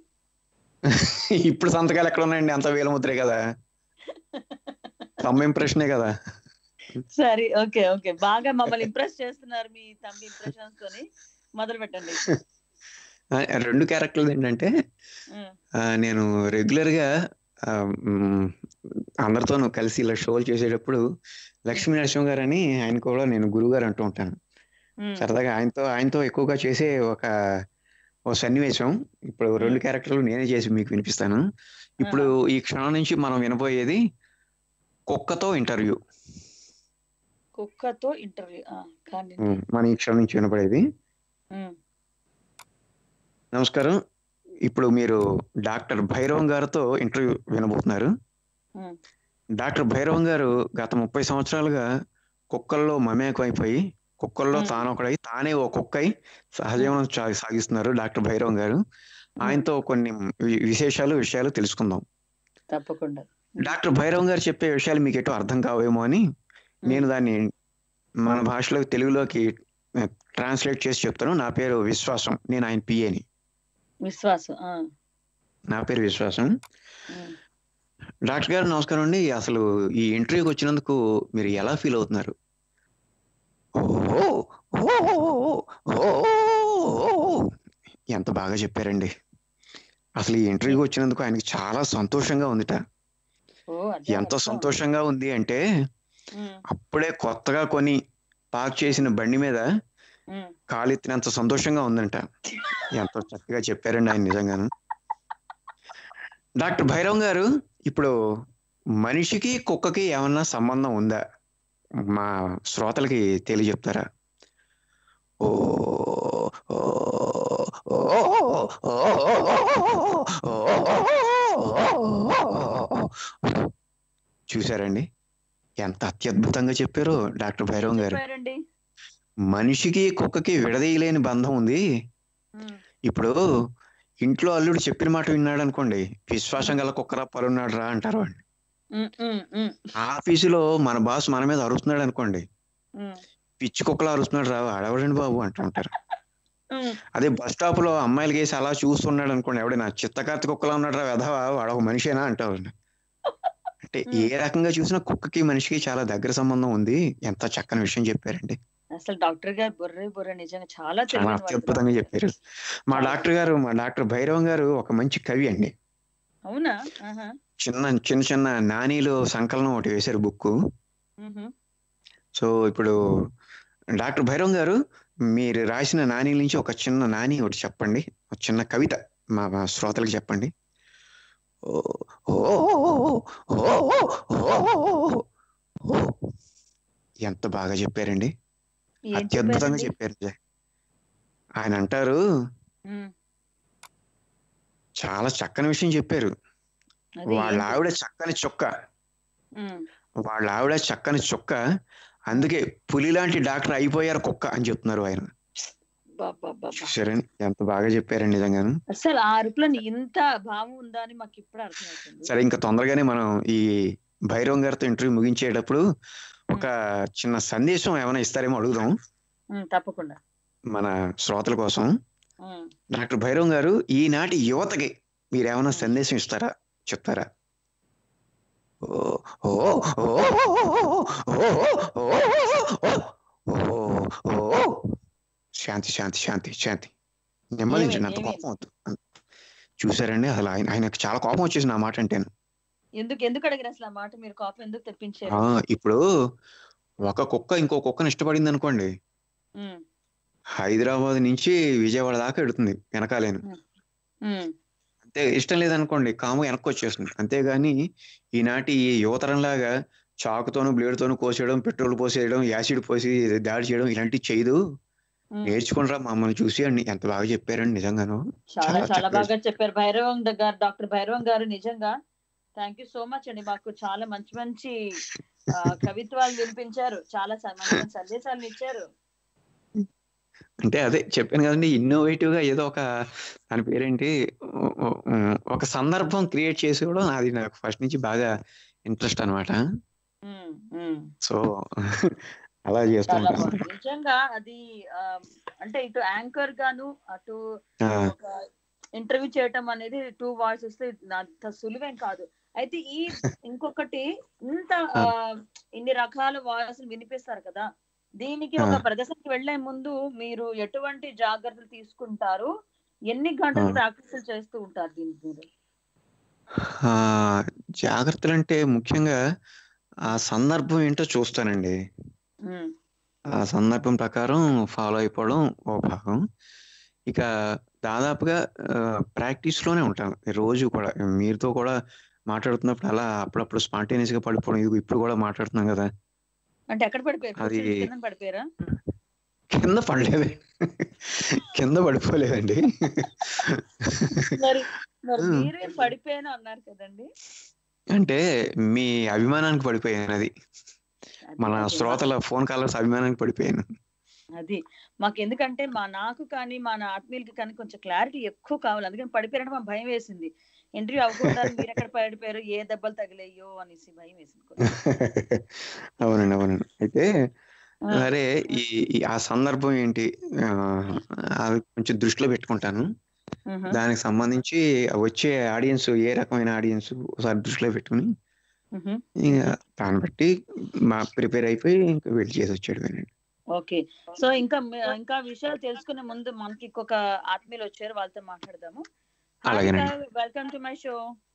ఇప్పుడు సంతకాలు ఎక్కడ ఉన్నాయండి అంత వేల ముద్రే కదా తమ్మ ఇంప్రెషనే కదా సరే ఓకే ఓకే బాగా మమ్మల్ని ఇంప్రెస్ చేస్తున్నారు మీ తమ్మి ఇంప్రెషన్స్ తోని మొదలు పెట్టండి ఆ, రెండు క్యారెక్టర్లు ఏంటంటే ఉమ్, ఆ, నేను రెగ్యులర్ గా ఆ, మ్, అందరితోనూ కలిసి ఇలా షోలు చేసేటప్పుడు లక్ష్మీ నరసింహ గారు అని ఆయన కూడా నేను గురువు గారు అంటూ ఉంటాను ఉమ్, సరదాగా ఆయనతో ఆయనతో ఎక్కువగా చేసే ఒక ఓ సన్నివేశం ఇప్పుడు రెండు క్యారెక్టర్లు నేనే చేసి మీకు వినిపిస్తాను ఇప్పుడు ఈ క్షణం నుంచి మనం వినబోయేది కుక్కతో ఇంటర్వ్యూ కుక్కతో ఇంటర్వ్యూ కానీ మన ఈ క్షణం నుంచి వినపడేది ఉమ్, నమస్కారం ఇప్పుడు మీరు డాక్టర్ భైరవం గారితో ఇంటర్వ్యూ వినబోతున్నారు ఉమ్, డాక్టర్ భైరవం గారు గత ముప్పై సంవత్సరాలుగా కుక్కల్లో మమేకం అయిపోయి కుక్కల్లో తాను ఒకడై తానే ఓ కుక్కై సహజీవనం సా- సాగిస్తున్నారు డాక్టర్ భైరవం గారు ఆయనతో కొన్ని వి- విశేషాలు విషయాలు తెలుసుకుందాం తప్పకుండా డాక్టర్ భైరవం గారు చెప్పే విషయాలు మీకు ఎటో అర్థం కావేమో అని నేను దాన్ని మన భాషలో తెలుగులోకి ట్రాన్స్లేట్ చేసి చెప్తాను నా పేరు విశ్వాసం నేను ఆయన పిఏని విశ్వాసం ఆ, నా పేరు విశ్వాసం ఉమ్. డాక్టర్ గారు నమస్కారం అండి అసలు ఈ ఇంటర్వ్యూకి వచ్చినందుకు మీరు ఎలా ఫీల్ అవుతున్నారు ఓ, ఓ, ఓ, ఓ, ఎంత బాగా చెప్పారండి అసలు ఈ ఇంటర్వ్యూకి వచ్చినందుకు ఆయనకి చాలా సంతోషంగా ఉందిట ఓ అదే ఎంత మొత్తం. సంతోషంగా ఉంది అంటే ఉమ్, అప్పుడే కొత్తగా కొని పార్క్ చేసిన బండి మీద ఉమ్. కాలెత్తినంత సంతోషంగా ఉందంట ఎంతో చక్కగా చెప్పారండి ఆయన నిజంగాను డాక్టర్ భైరవ్ గారు ఇప్పుడు మనిషికి కుక్కకి ఏమన్నా సంబంధం ఉందా మా శ్రోతలకి తెలియజెప్తారా ఓ ఓ, ఓ, ఓ, చూసారండి ఎంత అత్యద్భుతంగా చెప్పారో డాక్టర్ భైరవ్ గారు చెప్పారండి మనిషికి కుక్కకి విడదీయలేని బంధం ఉంది ఉమ్, ఇప్పుడు ఇంట్లో అల్లుడు చెప్పిన మాట విన్నాడు అనుకోండి విశ్వాసం గల కుక్కరా పరున్నాడు రా అంటారు వాడిని ఉమ్, ఉమ్, ఉమ్, ఆఫీసులో మన బాస్ మన మీద అరుస్తున్నాడు అనుకోండి ఉమ్, పిచ్చి కుక్కలా అరుస్తున్నాడు రా ఆడవడండి బాబు అంటూ ఉంటారు ఉమ్. అదే బస్ స్టాప్ లో అమ్మాయిలకి వేసి అలా చూస్తున్నాడు అనుకోండి ఎవడైనా చిత్తకార్తి కుక్కలా ఉన్నాడు రా వెధవా వాడు ఒక మనిషేనా అంటారు అంటే ఏ రకంగా చూసినా కుక్కకి మనిషికి చాలా దగ్గర సంబంధం ఉంది ఎంత చక్కని విషయం చెప్పారండి అసలు డాక్టర్ గారు బుర్రే బుర్ర నిజంగా చాలా చాలా తెలియని వాళ్ళు అత్యద్భుతంగా చెప్పారు మా డాక్టర్ గారు మా డాక్టర్ భైరవం గారు ఒక మంచి కవి అండి అవునా ఆహా. చిన్న చిన్న చిన్న నానీలు సంకలనం ఒకటి వేశారు బుక్ ఉహు. సో ఇప్పుడు డాక్టర్ భైరవ్ గారు మీరు రాసిన నానీల నుంచి ఒక చిన్న నాని ఒకటి చెప్పండి ఒక చిన్న కవిత మా మా శ్రోతలకు చెప్పండి ఓ, ఓ, ఓ, ఓ, ఓ, ఓ. ఎంత బాగా చెప్పారండి ఏం అత్యద్భుతంగా చెప్పారండి? చెప్పారు ఆయన అంటారు ఉమ్, చాలా చక్కని విషయం చెప్పారు అదే వాళ్ళ ఏంటి? ఆవిడ చక్కని చొక్క ఉమ్, వాళ్ళ ఆవిడ చక్కని చొక్క అందుకే పులి లాంటి డాక్టర్ అయిపోయారు కుక్క అని చెప్తున్నారు ఆయన బాబాబాబా. సరే ఎంత బాగా చెప్పారండి నిజంగాను అసలు ఆ అరుపులో ఇంత భావం ఉందా అని మాకు ఇప్పుడు అర్థమవుతుంది సరే ఇంకా తొందరగానే మనం ఈ భైరవం గారితో ఇంటర్వ్యూ ముగించేటప్పుడు ఒక చిన్న సందేశం ఏమైనా ఇస్తారేమో అడుగుదాం ఉమ్, తప్పకుండా మన శ్రోతల కోసం ఉమ్. డాక్టర్ భైరవం గారు ఈనాటి యువతకి మీరు ఏమైనా సందేశం ఇస్తారా చెప్తారా ఓ ఓ ఓ ఓ ఓ ఓ శాంతి శాంతి శాంతి శాంతి నెమ్మదించండి అంత ఏమైంది? కోపం వద్దు చూసారండి అసలు ఆయన ఆయనకు చాలా కోపం వచ్చేసింది ఆ మాట అంటేను ఎందుకు ఎందుకు అడిగారు అసలు ఆ మాట మీరు కాపీ ఎందుకు తెప్పించారు ఆ, ఇప్పుడు ఒక కుక్క ఇంకో కుక్కను ఇష్టపడింది అనుకోండి ఉమ్, హైదరాబాద్ నుంచి విజయవాడ దాకా వెళుతుంది వెనకాలేను ఉమ్, అంతే ఇష్టం లేదనుకోండి కాము వెనక్కి వచ్చేస్తుంది అంతేగాని ఈనాటి ఈ యువతరంలాగా చాకుతోను బ్లేడ్తోను కోసేయడం పెట్రోల్ పోసేయడం యాసిడ్ పోసి దాడి చేయడం ఇలాంటివి చేయదు ఉమ్. నేర్చుకుంటారా మమ్మల్ని చూసి అండి ఎంత బాగా చెప్పారండి నిజంగాను చాలా చాలా చాలా చక్కగా బాగా చెప్పారు భైరవం గారు డాక్టర్ భైరవం గారు నిజంగా థ్యాంక్ యూ సో మచ్ అండి మాకు చాలా మంచి మంచి ఆ, కవిత్వాలు వినిపించారు చాలా స- మంచి మంచి సందేశాలను ఇచ్చారు అంటే అదే చెప్పాను కదండి ఇన్నోవేటివ్ గా ఏదో ఒక దాని పేరేంటి ఉ- ఉ- ఉ- ఒక సందర్భం క్రియేట్ చేసి కూడా అది నాకు ఫస్ట్ నుంచి బాగా ఇంట్రెస్ట్ అన్నమాట ఉమ్, ఉమ్. సో అలా చేస్తూ చాలా ఉంటాను బాగుంది నిజంగా అది ఆ, అంటే ఇటు యాంకర్ గాను అటు ఆ. ఒక ఇంటర్వ్యూ చేయటం అనేది టూ వాయిసెస్ అంత సులువేం కాదు అయితే ఈ ఇంకొకటి ఇంత ఆ, ఇన్ని రకాల వాయిస్లు వినిపిస్తారు కదా దీనికి ఒక ఆ. ప్రదర్శనకి వెళ్లే ముందు మీరు ఎటువంటి జాగ్రత్తలు తీసుకుంటారు ఎన్ని గంటలు ఆ. ప్రాక్టీస్ చేస్తూ ఉంటారు దీని మీద ఆ, జాగ్రత్తలు అంటే ముఖ్యంగా ఆ సందర్భం ఏంటో చూస్తానండి ఉమ్, ఆ సందర్భం ప్రకారం ఫాలో అయిపోవడం ఓ భాగం ఇక దాదాపుగా ప్రాక్టీస్ లోనే ఉంటాను రోజు కూడా మీరుతో కూడా మాట్లాడుతున్నప్పుడు అలా అప్పుడప్పుడు స్పాంటేనియస్ గా పడిపోవడం ఇదిగో ఇప్పుడు కూడా మాట్లాడుతున్నాం కదా అంటే ఎక్కడ పడిపోయారు అది- కూర్చొని కింద పడిపోయారా కింద పడలేదు కింద పడిపోలేదండి మరి మరి ఉమ్. మీరే పడిపోయాను అన్నారు కదండి అంటే మీ అభిమానానికి పడిపోయాను అది అది మన అది శ్రోతల ఫోన్ కాలర్స్ అభిమానానికి పడిపోయాను అది మాకు ఎందుకంటే మా నాకు కానీ మా నా ఆత్మీయులకి కానీ కొంచెం క్లారిటీ ఎక్కువ కావాలి అందుకని పడిపోయారంటే మా భయం వేసింది ఇంటర్వ్యూ అవ్వకుండా మీరు ఎక్కడ పడిపోయారు ఏ దెబ్బలు తగిలాయో అనేసి భయం వేసింది కొంచెం. అవునండి అవునండి అయితే ఆ. సరే ఈ ఈ- ఆ సందర్భం ఏంటి ఆ, అది కొంచెం దృష్టిలో పెట్టుకుంటాను మ్హూ. దానికి సంబంధించి వచ్చే ఆడియన్స్ ఏ రకమైన ఆడియన్స్ ఒకసారి దృష్టిలో పెట్టుకుని మ్హూ. ఇక దాన్ని బట్టి మా ప్రిపేర్ అయిపోయి ఇంకా వెళ్ళి చేసి వచ్చాడు వినండి ఓకే సో ఇంకా మీ- ఇంకా విషయాలు తెలుసుకునే ముందు మనకి ఇంకొక ఆత్మీయులు వచ్చారు వాళ్ళతో మాట్లాడదాము అలాగేనండి వెల్కమ్ టు మై షో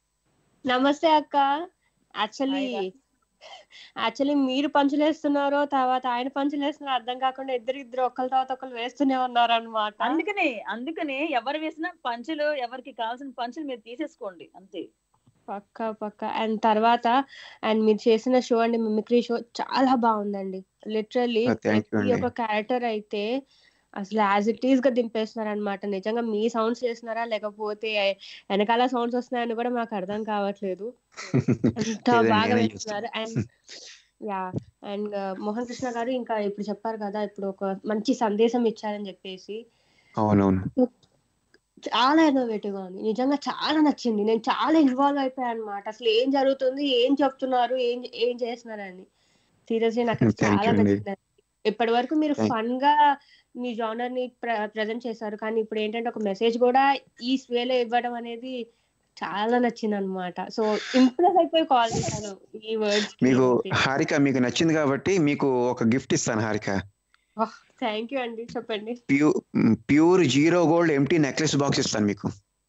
నమస్తే అక్క యాక్చువల్లీ యాక్చువల్లీ మీరు పంచులు వేస్తున్నారో తర్వాత ఆయన పంచులు వేస్తున్నారో అర్థం కాకుండా ఇద్దరు ఇద్దరు ఒకరి తర్వాత ఒకరు వేస్తూనే ఉన్నారు అనమాట అందుకనే అందుకనే ఎవరు వేసిన పంచులు ఎవరికి కావాల్సిన పంచులు మీరు తీసేసుకోండి అంతే పక్క పక్క అండ్ తర్వాత అండ్ మీరు చేసిన షో అండి మిమిక్రీ షో చాలా బాగుందండి లిటరల్లీ Oh, thank you ప్రతి అండి. ఒక్క క్యారెక్టర్ అయితే అసలు యాజ్ ఇట్ ఈస్ గా దింపేస్తున్నారు అనమాట నిజంగా మీ సౌండ్స్ చేస్తున్నారా లేకపోతే వెనకాల సౌండ్స్ వస్తున్నాయని కూడా మాకు అర్థం కావట్లేదు అంత లేదండి, బాగా నేనే వేస్తున్నారు and yeah and Mohan Krishna గారు ఇంకా ఇప్పుడు చెప్పారు కదా ఇప్పుడు ఒక మంచి సందేశం ఇచ్చారని చెప్పేసి అవునవును చాలా ఇన్నోవేటివ్ గా ఉంది నిజంగా చాలా నచ్చింది నేను చాలా ఇన్వాల్వ్ అయిపోయాను అనమాట అసలు ఏం జరుగుతుంది ఏం చెప్తున్నారు ఏం ఏం చేస్తున్నారని సీరియస్లీ నాకు అది Thank చాలా you అండి. నచ్చింది ఇప్పటి వరకు మీరు Thank- ఫన్ గా మీ జానర్ ని ప్రజెంట్ చేశారు కానీ ఇప్పుడు ఏంటంటే ఒక మెసేజ్ కూడా ఈ వేలో ఇవ్వడం అనేది చాలా నచ్చింది అనమాట సో ఇంప్రెస్ అయిపోయి కాల్ చేశాను ఈ వర్డ్స్ మీకు హారిక మీకు నచ్చింది కాబట్టి మీకు ఒక గిఫ్ట్ ఇస్తాను హారిక థ్యాంక్ యూ అండి చెప్పండి pure pure zero gold empty necklace box ఇస్తాను మీకు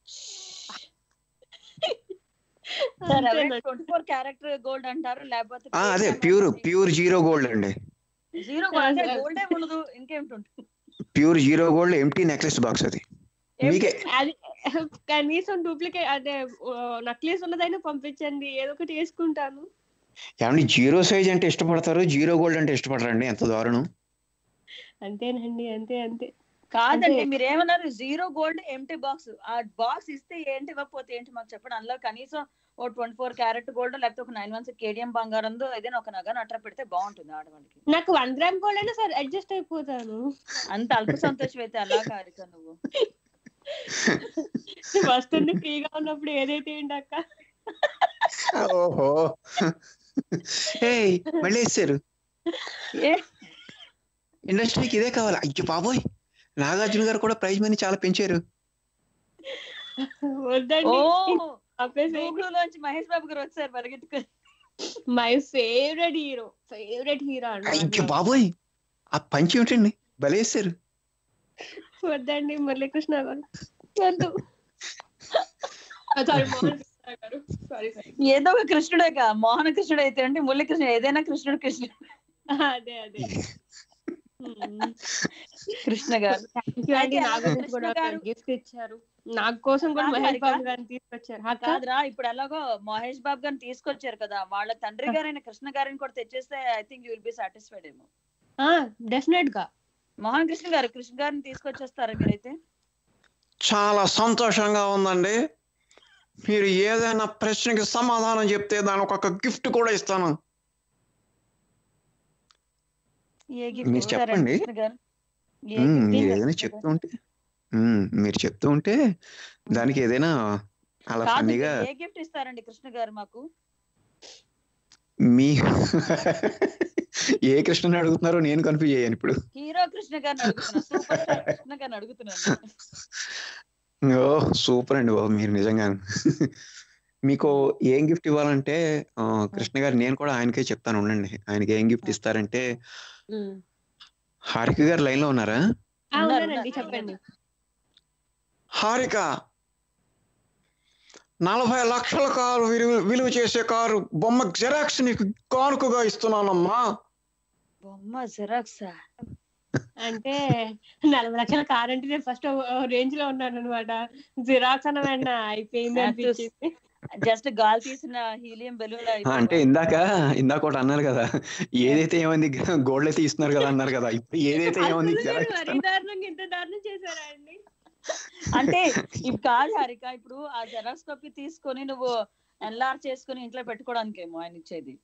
సార్ అంతేనా? ట్వంటీ ఫోర్ క్యారెక్టర్ గోల్డ్ అంటారు లేకపోతే ఆ, అదే ప్యూర్ ప్యూర్ జీరో గోల్డ్ అండి జీరో అంటే గోల్డే ఉండదు ఇంకేమిటి pure zero gold empty necklace box అది మీకే అది కనీసం డూప్లికేట్ అదే నక్లీస్ ఉన్నదైనా పంపించండి ఏదో ఒకటి వేసుకుంటాను ఏమండి జీరో సైజ్ అంటే ఇష్టపడతారు జీరో గోల్డ్ అంటే ఇష్టపడరండి ఎంత దారుణం అంతేనండి అంతే అంతే కాదండి అంటే- మీరు ఏమన్నారు జీరో గోల్డ్ ఎంటీ బాక్స్ ఆ బాక్స్ ఇస్తే ఏంటి ఇవ్వకపోతే ఏంటి మాకు చెప్పండి అందులో కనీసం ఓ ట్వంటీ ఫోర్ క్యారెట్ గోల్డ్ లేకపోతే ఒక నైన్ వన్ సిక్స్ కేడిఎం బంగారం ఏదైనా ఒక నగను అట్లా పెడితే బాగుంటుంది ఆడవాళ్ళకి నాకు వన్ గ్రామ్ గోల్డ్ అయినా సరే అడ్జస్ట్ అయిపోతాను అంత అల్ప సంతోషం అయితే అలా కారిక నువ్వు వస్తుంది ఫ్రీగా ఉన్నప్పుడు ఏదైతే ఏంటి అక్క ఓహో ఏయ్ మళ్ళీ వేసారు ఇండస్ట్రీకి ఇదే కావాలి అయ్యో బాబోయ్ నాగార్జున గారు కూడా ప్రైజ్ మనీ చాలా పెంచారు వద్దండి ఓ ఆపేసేయండి. గూగుల్ లోంచి మహేష్ బాబు గారు వచ్చారు పరిగెత్తుకొని my favourite hero favourite hero అయ్యో అన్నమాట బాబోయ్ ఆ పంచి ఏమిటండి భలే వేసారు వద్దండి మురళీకృష్ణ గారు వద్దు సారీ మోహన్ కృష్ణ గారు సారీ సారీ ఏదో ఒక కృష్ణుడేగా మోహన కృష్ణుడు అయితే అంటే మురళీ కృష్ణుడు ఏదైనా కృష్ణుడు కృష్ణుడు అదే అదే కృష్ణ గారు థ్యాంక్ యూ అండి అయితే నా అలాగే గురించి కూడా కృష్ణ గారు- గిఫ్ట్ ఇచ్చారు నా కోసం కూడా కాదు మహేష్ హారిక. బాబు గారిని తీసుకొచ్చారు అక్క కాదురా ఇప్పుడు ఎలాగో మహేష్ బాబు గారిని తీసుకొచ్చారు కదా వాళ్ళ తండ్రి గారైన కృష్ణ గారిని కూడా తెచ్చేస్తే I think you will be satisfied ఏమో డెఫినెట్ గా మోహన్ కృష్ణ గారు కృష్ణ గారిని తీసుకొచ్చేస్తారా మీరైతే చాలా సంతోషంగా ఉందండి మీరు ఏదైనా ప్రశ్నకి సమాధానం చెప్తే దానికి ఒక గిఫ్ట్ కూడా ఇస్తాను ఏ మీరు గిఫ్ట్ ఇస్తారండి చెప్పండి. కృష్ణ గారు ఏ మ్మ్, gift మీరు ఇస్తారు ఏదైనా కృష్ణ చెప్తూ గారు? ఉంటే మ్మ్, మీరు చెప్తూ ఉంటే దానికి ఏదైనా అలా కాదు ఫన్నీగా మీరు ఏ గిఫ్ట్ ఇస్తారండి కృష్ణ గారు మాకు మీ ఏ కృష్ణని అడుగుతున్నారో నేను కన్ఫ్యూజ్ అయ్యాను ఇప్పుడు హీరో కృష్ణ గారిని అడుగుతున్నా సూపర్ స్టార్ కృష్ణ గారిని అడుగుతున్నాను ఓ సూపర్ అండి బాబు మీరు నిజంగా మీకు ఏం గిఫ్ట్ ఇవ్వాలంటే ఆ, కృష్ణ గారు నేను కూడా ఆయనకే చెప్తాను ఉండండి ఆయనకి ఏం గిఫ్ట్ ఇస్తారంటే ఉమ్. హారిక గారు లైన్ లో ఉన్నారా ఆ, ఉన్నారు, ఉన్నానండి ఉన్నారు. చెప్పండి హారిక నలభై లక్షల కారు విలువ విలువ చేసే కారు బొమ్మ జెరాక్స్ నీకు కానుకగా ఇస్తున్నానమ్మా బొమ్మ జిరాక్సా అంటే నలభై లక్షల కార్ అంటే నేను ఫస్ట్ రేంజ్ లో ఉన్నాను అనమాట జిరాక్స్ అన్న వెంటనే అయిపోయింది అనిపించింది జస్ట్ గాలి తీసిన హీలియం బెలూన్ ఆ, అంటే ఇందాక ఇందాక ఒకటి అన్నారు కదా ఏదైతే ఏమైంది గోల్డ్ అయితే ఇస్తున్నారు కదా అన్నారు కదా ఇప్పుడు ఏదైతే ఏమైంది అసలు మీరు జెరాక్స్ మరీ దారుణంగా ఇంత దారుణం చేశారా అండి అంటే ఇవి కాదు హారిక ఇప్పుడు ఆ జెరాక్స్ కాపీ తీసుకొని నువ్వు ఎన్లార్ చేసుకొని ఇంట్లో పెట్టుకోవడానికేమో ఆయన ఇచ్చేది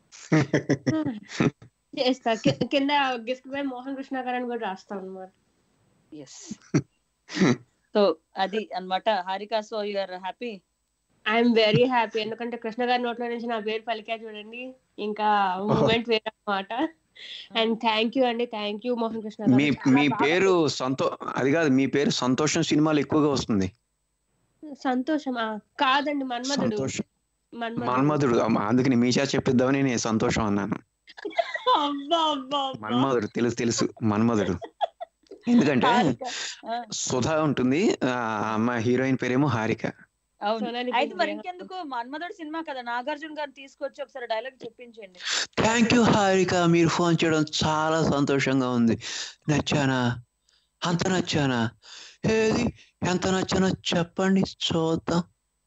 చేస్తా కి- కింద గిఫ్ట్ బై మోహన్ కృష్ణ గారు అని కూడా రాస్తాం అనమాట ఎస్ సో అది అన్నమాట Harika so you're happy I'm very happy ఎందుకంటే కృష్ణ గారి నోట్లో నుంచి నా పేరు పలికా చూడండి ఇంకా మూమెంట్ వేరే అనమాట అండ్ థ్యాంక్ యూ అండి థ్యాంక్ యూ మోహన్ కృష్ణ గారు మీ చాలా మీ బాగా పేరు సంతో అది కాదు మీ పేరు సంతోషం సినిమాలు ఎక్కువగా వస్తుంది సంతోషం ఆ, కాదండి మన్మధుడు సంతోషం మన్మధుడు మన్మధుడు అమ్మ, అందుకని మీ చేత చెప్పిద్దామని నేను సంతోషం అన్నాను అబ్బా అబ్బా అబ్బా. మన్మధుడు తెలుసు తెలుసు మన్మధుడు ఎందుకంటే హారిక ఆ, సుధా ఉంటుంది ఆ అమ్మాయి హీరోయిన్ పేరేమో హారిక అవును సోనాలి అయితే మరి బింద్రే. ఇంకెందుకు మన్మధుడు సినిమా కదా నాగార్జున గారిని తీసుకొచ్చి ఒకసారి డైలాగ్ చెప్పించండి థ్యాంక్ యూ హారిక మీరు ఫోన్ చేయడం చాలా సంతోషంగా ఉంది నచ్చానా అంత నచ్చానా ఏది ఎంత నచ్చానో చెప్పండి చూద్దాం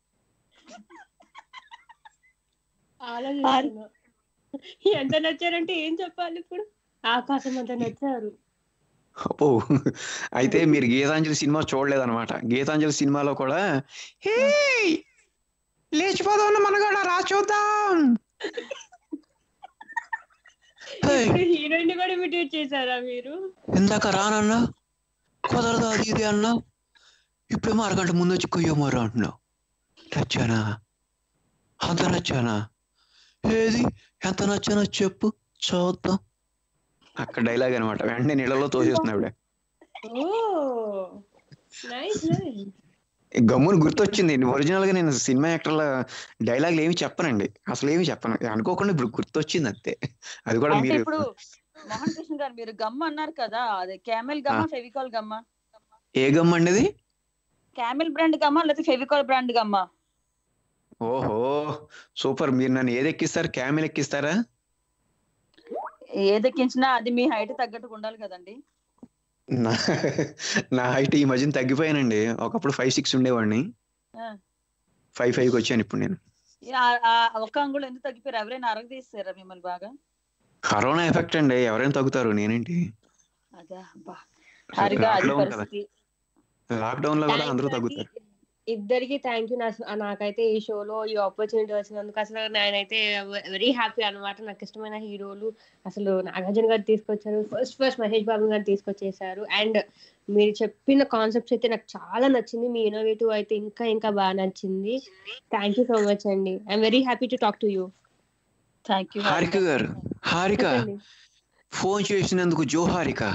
ఆలోచిస్తున్నా ఎంత నచ్చారంటే ఏం చెప్పాలి ఇప్పుడు ఆకాశం అంత నచ్చారు ఓ అయితే మీరు గీతాంజలి సినిమా చూడలేదన్నమాట గీతాంజలి సినిమాలో కూడా హే లేచిపోదాం మనగాడ రా చూద్దాం హే, హీరోయిన్ కూడా ఇమిటేట్ చేశారా మీరు ఇందాక రానన్నా కుదరదు అది ఇది అన్నా ఇప్పుడేమో అరగంట ముందు వచ్చి కొయ్యమారు అంటున్నావు నచ్చానా అంత నచ్చానా ఏది ఎంత నచ్చానో చెప్పు చూద్దాం అక్కడ డైలాగ్ అనమాట వెంటనే నీళ్ళలో తోసేస్తున్నాడు ఆవిడ. ఓ నైస్ నైస్ గమ్మున గుర్తొచ్చింది ఒరిజినల్ గా నేను సినిమా యాక్టర్ల డైలాగులు ఏమి చెప్పనండి అసలు ఏమి చెప్పను అనుకోకుండా ఇప్పుడు గుర్తొచ్చింది అంతే అది కూడా అంటే మీరు ఇప్పుడు మోహన్ కృష్ణ గారు మీరు గమ్ అన్నారు కదా అదే క్యామెల్ గమ్మా ఫెవికాల్ గమ్మా ఏ గమ్ అండి అది క్యామెల్ బ్రాండ్ గమ్మా లేకపోతే ఫెవికాల్ బ్రాండ్ గమ్మా ఓహో సూపర్ మీరు నన్ను ఏది ఎక్కిస్తారు క్యామెల్ ఎక్కిస్తారా ఏదెక్కించినా అది మీ హైట్ తగ్గట్టుగా ఉండాలి కదండి నా నా హైట్ ఈ మధ్యన తగ్గిపోయానండి ఒకప్పుడు ఫైవ్ సిక్స్ ఉండేవాడిని ఆ. ఫైవ్ ఫైవ్ కి వచ్చాను ఇప్పుడు నేను ఆ- ఆ ఒక్క అంగుళం ఎందుకు తగ్గిపోయారు ఎవరైనా అరగ తీస్తారా మిమ్మల్ని బాగా కరోనా ఎఫెక్ట్ అండి ఎవరైనా తగ్గుతారు నేనేంటి అదా అబ్బా హారిగా అది లాక్డౌన్ కదా పరిస్థితి లాక్డౌన్ లో కూడా అందరూ తగ్గుతారు ఇద్దరికి థ్యాంక్ యూ నాకైతే ఈ షోలో ఈ ఆపర్చునిటీ వచ్చినందుకు అసలు నేనైతే వెరీ హ్యాపీ అన్నమాట నాకు ఇష్టమైన హీరోలు అసలు నాగార్జున గారు తీసుకొచ్చారు ఫస్ట్ ఫస్ట్ మహేష్ బాబు గారు తీసుకొచ్చేసారు అండ్ మీరు చెప్పిన కాన్సెప్ట్స్ అయితే నాకు చాలా నచ్చింది మీ ఇన్నోవేటివ్ అయితే ఇంకా ఇంకా బాగా నచ్చింది థ్యాంక్ యూ సో మచ్ అండి I'm very happy to talk to you thank you Harika గారు హారిక ఫోన్ చేసినందుకు జో హారిక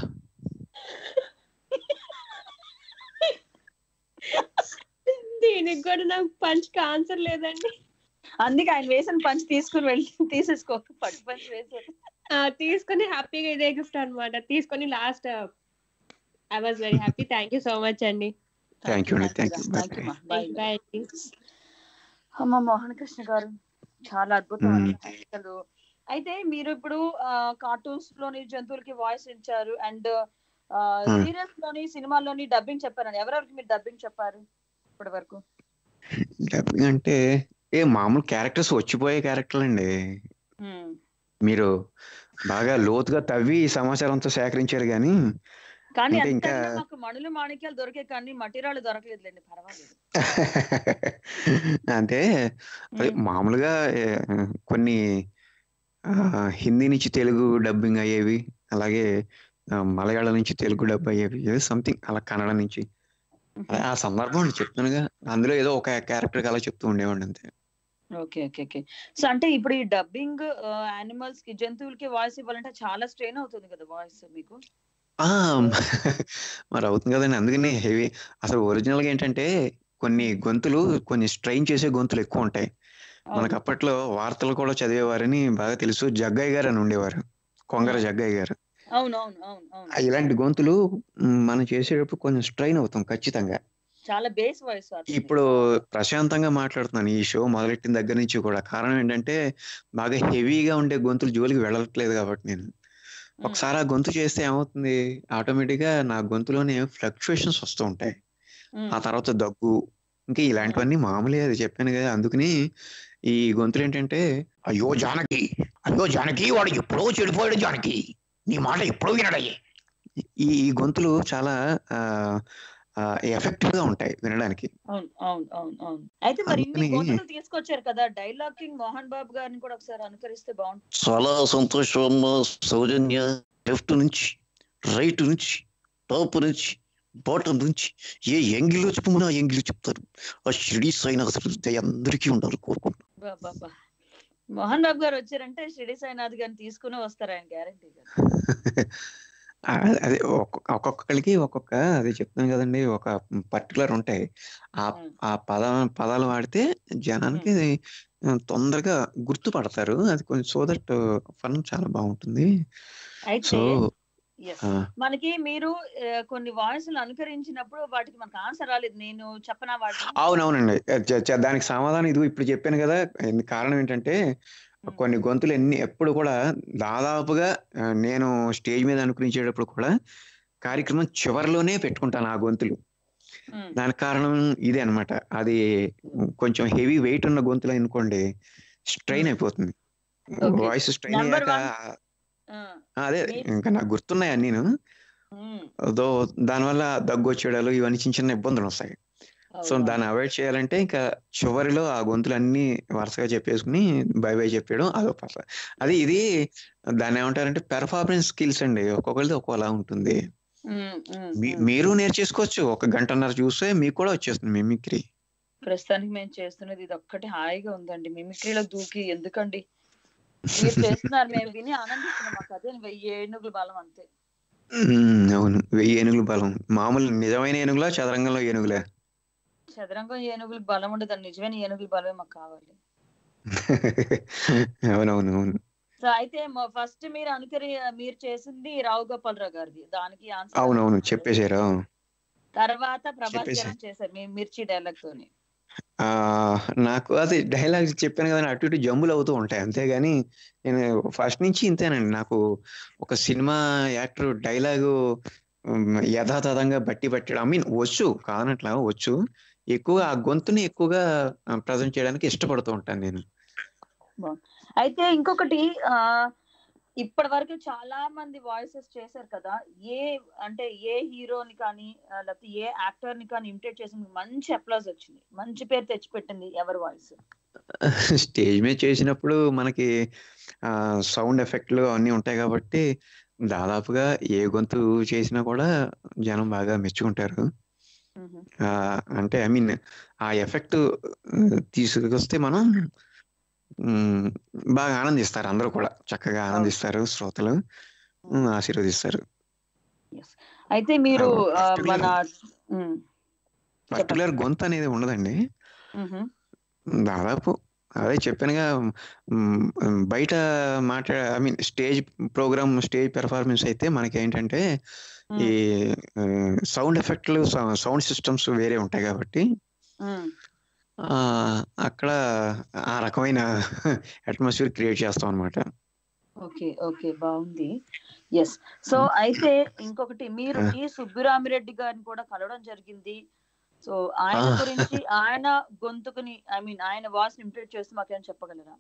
దీనికి కూడా నాకు పంచ్ ఆన్సర్ లేదండి అందుకే ఆయన వేసిన పంచి తీసుకుని వెళ్ళి తీసేసుకో పట్టు పంచి వేసారు ఆ, తీసుకొని హ్యాపీగా ఇదే గిఫ్ట్ అన్నమాట తీసుకొని last I was very happy thank you so much అండి థ్యాంక్ యూ అండి thank you thank you bye bye అండి అమ్మ మోహన్ కృష్ణ గారు చాలా అద్భుతమైన అసలు అయితే మీరు ఇప్పుడు కార్టూన్స్ లోని జంతువులకి వాయిస్ ఇచ్చారు అండ్ Hmm. సీరియల్స్ లోని సినిమాల్లోని డబ్బింగ్ చెప్పారండి ఎవరెవరికి మీరు డబ్బింగ్ చెప్పారు ఇప్పటి వరకు డబ్బింగ్ అంటే ఏ మామూలు క్యారెక్టర్స్ వచ్చిపోయే క్యారెక్టర్లు అండి మీరు బాగా లోతుగా తవ్వి ఈ సమాచారంతో సేకరించారు కానీ కానీ అంటే అంతగా ఇంకా- మాకు మణులు మాణిక్యాలు దొరికే కానీ మట్టిరాళ్ళు దొరకలేదులేండి పర్వాలేదు అంటే అదే మామూలుగా ఏ, కొన్ని ఆ, హిందీ నుంచి తెలుగు డబ్బింగ్ అయ్యేవి అలాగే ఆ, మలయాళం నుంచి తెలుగు డబ్ అయ్యేవి ఏదో సంథింగ్ అలా కన్నడ నుంచి అదే ఆ సందర్భం అండి చెప్తున్నాగా అందులో ఏదో ఒక క్యారెక్టర్ అలా చెప్తూ ఉండేవాడిని అంతే ఓకే ఓకే ఓకే సో అంటే ఇప్పుడు ఈ డబ్బింగ్ యానిమల్స్ కి జంతువులకి వాయిస్ ఇవ్వాలంటే చాలా స్ట్రెయిన్ అవుతుంది కదా వాయిస్ మీకు ఆ మరి అవుతుంది కదండి అందుకని హెవీ అసలు ఒరిజినల్ గా ఏంటంటే కొన్ని గొంతులు కొన్ని స్ట్రెయిన్ చేసే గొంతులు ఎక్కువ ఉంటాయి మనకు అప్పట్లో వార్తలు కూడా చదివేవారని బాగా తెలుసు జగ్గయ్య గారు అని ఉండేవారు కొంగర జగ్గయ్య గారు అవును అవును అవును అవును ఆ ఇలాంటి గొంతులు మ్, మనం చేసేటప్పుడు కొంచెం స్ట్రెయిన్ అవుతాం ఖచ్చితంగా చాలా బేస్ వాయిస్ ఇప్పుడు ప్రశాంతంగా మాట్లాడుతున్నాను ఈ షో మొదలెట్టిన దగ్గర నుంచి కూడా కారణం ఏంటంటే బాగా హెవీగా ఉండే గొంతులు జోలికి వెళ్ళట్లేదు కాబట్టి నేను ఒకసారి ఆ గొంతు చేస్తే ఏమవుతుంది ఆటోమేటిక్ గా నా గొంతులోనే ఫ్లక్చుయేషన్స్ వస్తూ ఉంటాయి ఆ తర్వాత దగ్గు ఇంకా ఇలాంటివన్నీ మామూలే అది చెప్పాను కదా అందుకని ఈ గొంతులు ఏంటంటే అయ్యో జానకి అయ్యో జానకి వాడు ఎప్పుడో చెడిపోయాడు జానకి నీ మాట ఎప్పుడో వినడయ్యే ఈ ఈ గొంతులు చాలా ఎఫెక్టివ్ గా ఉంటాయి వినడానికి అవును అవును అవును అవును అయితే మరి ఇన్ని అందుకని- గొంతులు తీసుకొచ్చారు కదా డైలాగ్ కింగ్ మోహన్ బాబు గారిని కూడా ఒకసారి అనుకరిస్తే బాగుంటుంది చాలా సంతోషం అమ్మా సౌజన్య లెఫ్ట్ నుంచి రైట్ నుంచి టాప్ నుంచి బాటమ్ నుంచి ఏ ఎంగిల్లో చెప్పమని ఆ ఎంగిల్లో చెప్తారు ఆ షిరిడి సాయినాథుడు దయ అందరికీ ఉండాలి కోరుకుంటున్నాను బాబా మోహన్ బాబు గారు వచ్చారంటే షిడి సాయినాథ్ గారిని తీసుకుని వస్తారు ఆయన గ్యారంటీ ఆ, అదే ఒక్కొక్క- ఒక్కొక్కరికి ఒక్కొక్క అదే చెప్తున్నాను కదండి ఒక పర్టికులర్ ఉంటాయి ఆ ఆ పద పదాలు వాడితే జనానికి ఆ, తొందరగా గుర్తుపడతారు అది కొంచెం సో దట్ ఫన్ చాలా బాగుంటుంది అయితే సో yes. ఆ, మనకి మీరు ఆ, కొన్ని వాయిస్లు అనుకరించినప్పుడు వాటికి మనకు ఆన్సర్ రాలేదు నేను చెప్పనా వాటిని అవునవునండి చ- చ- దానికి సమాధానం ఇది ఇప్పుడు చెప్పాను కదా ఎందు- కారణం ఏంటంటే కొన్ని గొంతులు ఎన్ని ఎప్పుడు కూడా దాదాపుగా ఆ, నేను స్టేజ్ మీద అనుకరించేటప్పుడు కూడా కార్యక్రమం చివరిలోనే పెట్టుకుంటాను ఆ గొంతులు దానికి కారణం ఇదే అన్నమాట అది కొంచెం హెవీ వెయిట్ ఉన్న గొంతులు అనుకోండి స్ట్రెయిన్ అయిపోతుంది Okay. వాయిస్ స్ట్రెయిన్ Number అయ్యాక one. ఆ, ఆ, అదే ఇంకా నాకు గుర్తున్నాయి అన్నీను ఉమ్, దో దానివల్ల దగ్గు వచ్చేయడాలు ఇవన్నీ చిన్న చిన్న ఇబ్బందులు వస్తాయి సో అవును. దాన్ని అవాయిడ్ చేయాలంటే ఇంకా చివరిలో ఆ గొంతులన్నీ వరుసగా చెప్పేసుకుని బై బై చెప్పేయడం అదో పర్ల అది ఇది దాన్ని ఏమంటారంటే పెర్ఫార్మెన్స్ స్కిల్స్ అండి ఒక్కొక్కరిది ఒక్కోలా ఉంటుంది ఉమ్, ఉమ్, మీ- ఉమ్. మీరు నేర్చేసుకోవచ్చు ఒక గంటన్నర చూస్తే మీకు కూడా వచ్చేస్తుంది మిమిక్రీ ప్రస్తుతానికి మేము చేస్తున్నది ఇది ఒక్కటి హాయిగా ఉందండి మిమిక్రీలో దూకి ఎందుకండి మీరు చేస్తున్నారు మేము విని ఆనందిస్తున్నాం మాకు అదే వెయ్యి ఏనుగుల బలం అంతే ఉమ్, అవును వెయ్యి ఏనుగుల బలం మామూలు నిజమైన ఏనుగులా చదరంగంలో ఏనుగులే చదరంగం ఏనుగులకు బలం ఉండదు నిజమైన ఏనుగుల బలమే మాకు కావాలి అవునవును అవును సో అయితే ఫస్ట్ మీరు అనుకరి మీరు చేసింది రావు గోపాలరావు గారిది దానికి ఆన్సర్ అవునవును చెప్పేశారు తర్వాత ప్రభాస్ చెప్పేసి. గారు చేశారు మీ మిర్చి డైలాగ్ తోని ఆ నాకు అది డైలాగ్ చెప్పాను కదా అటు ఇటు జంబులు అవుతూ ఉంటాయి అంతేగాని నేను ఫస్ట్ నుంచి ఇంతేనండి నాకు ఒక సినిమా యాక్టర్ డైలాగు యథాతథంగా బట్టి పెట్టడం ఐ మీన్ వచ్చు కాదనట్లా వచ్చు ఎక్కువగా ఆ గొంతుని ఎక్కువగా ప్రజెంట్ చేయడానికి ఇష్టపడుతూ ఉంటాను నేను బాగుంది. అయితే ఇంకొకటి ఆ ఇప్పటి వరకు చాలా మంది వాయిసెస్ చేశారు కదా ఏ అంటే ఏ హీరోని కానీ ఆ, లేకపోతే ఏ యాక్టర్ ని కానీ ఇమిటేట్ చేసి మీకు మంచి అప్లాజ్ వచ్చింది మంచి పేరు తెచ్చిపెట్టింది ఎవరి వాయిస్ స్టేజ్ మీద చేసినప్పుడు మనకి ఆ సౌండ్ ఎఫెక్ట్లు అన్నీ ఉంటాయి కాబట్టి దాదాపుగా ఏ గొంతు చేసినా కూడా జనం బాగా మెచ్చుకుంటారు ఆ, అంటే ఐ మీన్ ఆ ఎఫెక్ట్ తీసుకొస్తే మనం మ్, బాగా ఆనందిస్తారు అందరూ కూడా చక్కగా ఆనందిస్తారు శ్రోతలు మ్, ఆశీర్వదిస్తారు అయితే మీరు ఆ, particular- మన ఉమ్, పర్టికులర్ గొంతు అనేది ఉండదండి మ్హూ. దాదాపు అదే చెప్పానుగా మ్, బయట మాట్లా I mean stage programme stage performance అయితే మనకి ఏంటంటే ఈ సౌండ్ ఎఫెక్ట్లు సౌండ్ సిస్టమ్స్ వేరే ఉంటాయి కాబట్టి ఉమ్. ఆ, అక్కడ ఆ రకమైన అట్మాస్ఫియర్ క్రియేట్ చేస్తాం అనమాట ఓకే ఓకే బాగుంది ఎస్ సో అయితే ఇంకొకటి మీరు టి సుబ్బిరామిరెడ్డి గారిని కూడా కలవడం జరిగింది సో ఆయన ఆ. గురించి ఆయన గొంతుకుని ఐ మీన్ ఆయన వాయిస్ ఇంప్లీట్ చేసి మాకేం చెప్పగలరా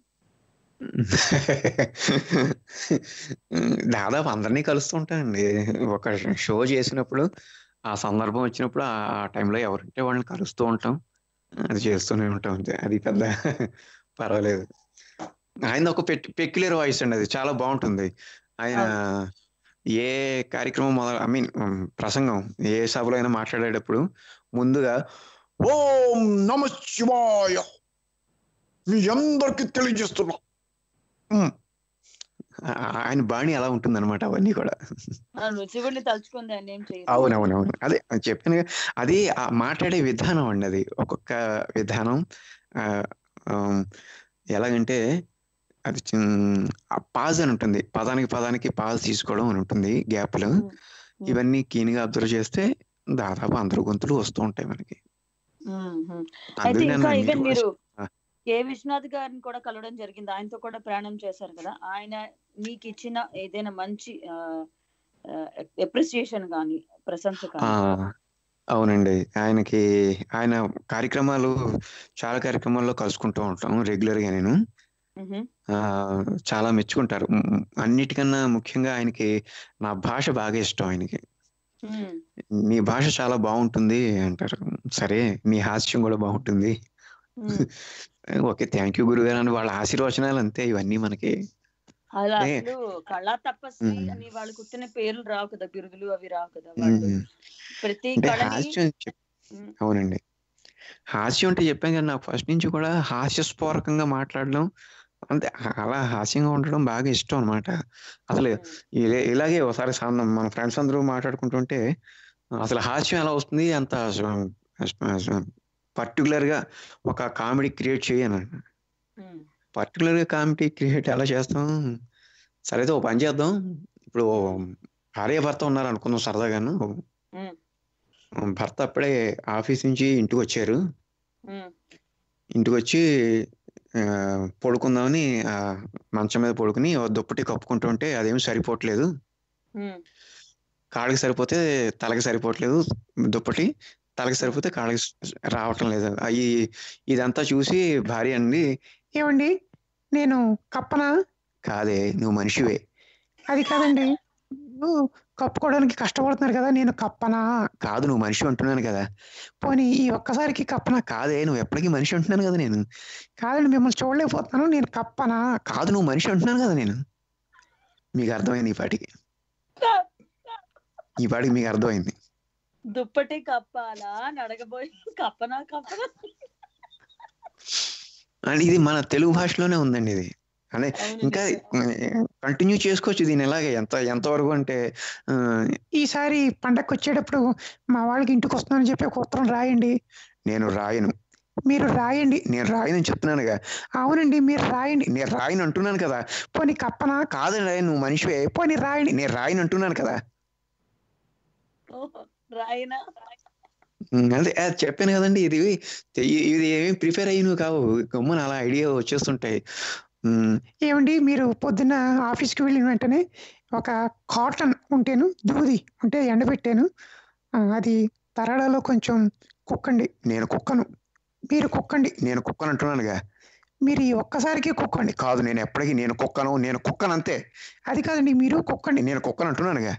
దాదాపు అందరినీ కలుస్తూ ఉంటానండి ఒక షో చేసినప్పుడు ఆ సందర్భం వచ్చినప్పుడు ఆ టైంలో ఎవరంటే వాళ్ళని కలుస్తూ ఉంటాం అది చేస్తూనే ఉంటాం అంతే అది పెద్ద పర్వాలేదు ఆయన ఒక పెక్యులర్ వాయిస్ అండి అది చాలా బాగుంటుంది ఆయన ఏ కార్యక్రమం మొదలు ఐ మీన్ ప్రసంగం ఏ సభలో అయినా మాట్లాడేటప్పుడు ముందుగా ఓం నమ శివాయ మీ అందరికి తెలియజేస్తున్నా "ఉమ్." ఆ- ఆయన బాణి అలా ఉంటుందన్నమాట అవన్నీ కూడా ఆ, నువ్వు శివుడిని తలుచుకుంది ఆయన ఏం చేయదు అవునవునవును అదే చెప్పాను కదా, అది ఆ మాట్లాడే విధానం అండి అది ఒక్కొక్క విధానం ఆ, ఆమ్, ఎలాగంటే అది పాజ్ అని ఉంటుంది పదానికి పదానికి పాజ్ తీసుకోవడం అని ఉంటుంది గ్యాప్లు ఇవన్నీ కీన్గా అబ్జర్వ్ చేస్తే దాదాపు అందరు గొంతులు వస్తూ ఉంటాయి మనకి ఉమ్, ఉమ్. అయితే అందుకు నేను ఇంకా అన్నిటి ఈవెన్ కూడా మీరు ఆ, కె విశ్వనాథ్ గారిని కూడా కలవడం జరిగింది ఆయనతో కూడా ప్రయాణం చేశారు కదా ఆయన మీకు ఇచ్చిన ఏదైనా మంచి ఎప్రిసియేషన్ కానీ ప్రశంస ఆ, కానీ అవునండి ఆయనకి ఆయన కార్యక్రమాలు చాలా కార్యక్రమాల్లో కలుసుకుంటూ ఉంటాం రెగ్యులర్ గా నేను మ్హూ. ఆ, చాలా మెచ్చుకుంటారు మ్, అన్నిటికన్నా ముఖ్యంగా ఆయనకి నా భాష బాగా ఇష్టం ఆయనకి ఉమ్, మీ భాష చాలా బాగుంటుంది అంటారు సరే మీ హాస్యం కూడా బాగుంటుంది ఉమ్. ఓకే థ్యాంక్ యూ గురుగారు అని వాళ్ళ ఆశీర్వచనాలు అంతే ఇవన్నీ మనకి అలా ఏ, అసలు కళా తపస్వి ఉమ్, అని వాళ్ళు కుట్టిన పేర్లు రావు కదా బిరుదులు అవి రావు కదా వాళ్ళు ఉమ్. ప్రతి అంటే కళని హాస్యం చెప్- ఉమ్, అవునండి హాస్యం అంటే చెప్పాను కదా నాకు ఫస్ట్ నుంచి కూడా హాస్యస్ఫోరకంగా మాట్లాడడం అంతే అలా హాస్యంగా ఉండడం బాగా ఇష్టం అన్నమాట అసలు ఇలా- ఇలాగే ఒకసారి సా- మన ఫ్రెండ్స్ అందరూ మాట్లాడుకుంటుంటే అసలు హాస్యం ఎలా వస్తుంది అంత పర్టికులర్ గా ఒక కామెడీ క్రియేట్ చేయను ఉమ్, పర్టికులర్ గా కామెడీ క్రియేట్ ఎలా చేస్తాం సరే అయితే ఓ పని చేద్దాం ఇప్పుడు భార్య భర్త ఉన్నారు అనుకుందాం సరదాగాను ఉమ్, భర్త అప్పుడే ఆఫీస్ నుంచి ఇంటికి వచ్చారు ఉమ్, ఇంటికి వచ్చి ఆ, పడుకుందామని ఆ, మంచం మీద పడుకుని ఓ దుప్పటి కప్పుకుంటుంటే అదేమి సరిపోవట్లేదు ఉమ్, కాళ్ళకి సరిపోతే తలకి సరిపోవట్లేదు దుప్పటి తలకి సరిపోతే కాళ్ళకి స- రావటం లేదు అవి ఇదంతా చూసి భార్య అండి ఏమండి నేను కప్పనా కాదే నువ్వు మనిషివే అది కాదండి నువ్వు కప్పుకోవడానికి కష్టపడుతున్నారు కదా నేను కప్పనా కాదు నువ్వు మనిషి అంటున్నాను కదా పోనీ ఈ ఒక్కసారికి కప్పనా కాదే నువ్వు ఎప్పటికీ మనిషి అంటున్నాను కదా నేను కాదండి మిమ్మల్ని చూడలేకపోతున్నాను నేను కప్పనా కాదు నువ్వు మనిషి అంటున్నాను కదా నేను మీకు అర్థమైంది ఈ పాటికి ఈ పాటికి మీకు అర్థమైంది దుప్పటి కప్పాలా అని అడగబోయి కప్పనా కప్పనా అండ్ ఇది మన తెలుగు భాషలోనే ఉందండి ఇది అంటే అవును ఇంకా నిజమే. కంటిన్యూ చేసుకోవచ్చు దీని ఎలాగే ఎంత ఎంతవరకు అంటే ఆ, ఈసారి పండగకి వచ్చేటప్పుడు మా వాళ్ళకి ఇంటికి వస్తున్నానని చెప్పి ఒక ఉత్తరం రాయండి నేను రాయను మీరు రాయండి నేను రాయనని చెప్తున్నానుగా అవునండి మీరు రాయండి నేను రాయను అంటున్నాను కదా పోనీ కప్పనా కాదండి నువ్వు మనిషివే పోనీ రాయండి నేను రాయను అంటున్నాను కదా ఓహో, రాయినా ఉమ్, అదే అది చెప్పాను కదండి ఇది తె- ఇది ఏమి ప్రిపేర్ అయ్యి నువ్వు కావు గమ్మున అలా ఐడియా వచ్చేస్తుంటాయి ఉమ్, ఏమండి మీరు పొద్దున్న ఆఫీస్కి వెళ్ళిన వెంటనే ఒక కాటన్ ఉంటేను దూది ఉంటే ఎండబెట్టాను ఆ, అది తరడాలో కొంచెం కుక్కండి నేను కుక్కను మీరు కుక్కండి నేను కుక్కను అంటున్నానుగా మీరు ఈ ఒక్కసారికి కుక్కండి కాదు నేను ఎప్పటికీ నేను కుక్కను నేను కుక్కను అంతే అది కాదండి మీరు కుక్కండి నేను కుక్కను అంటున్నానుగా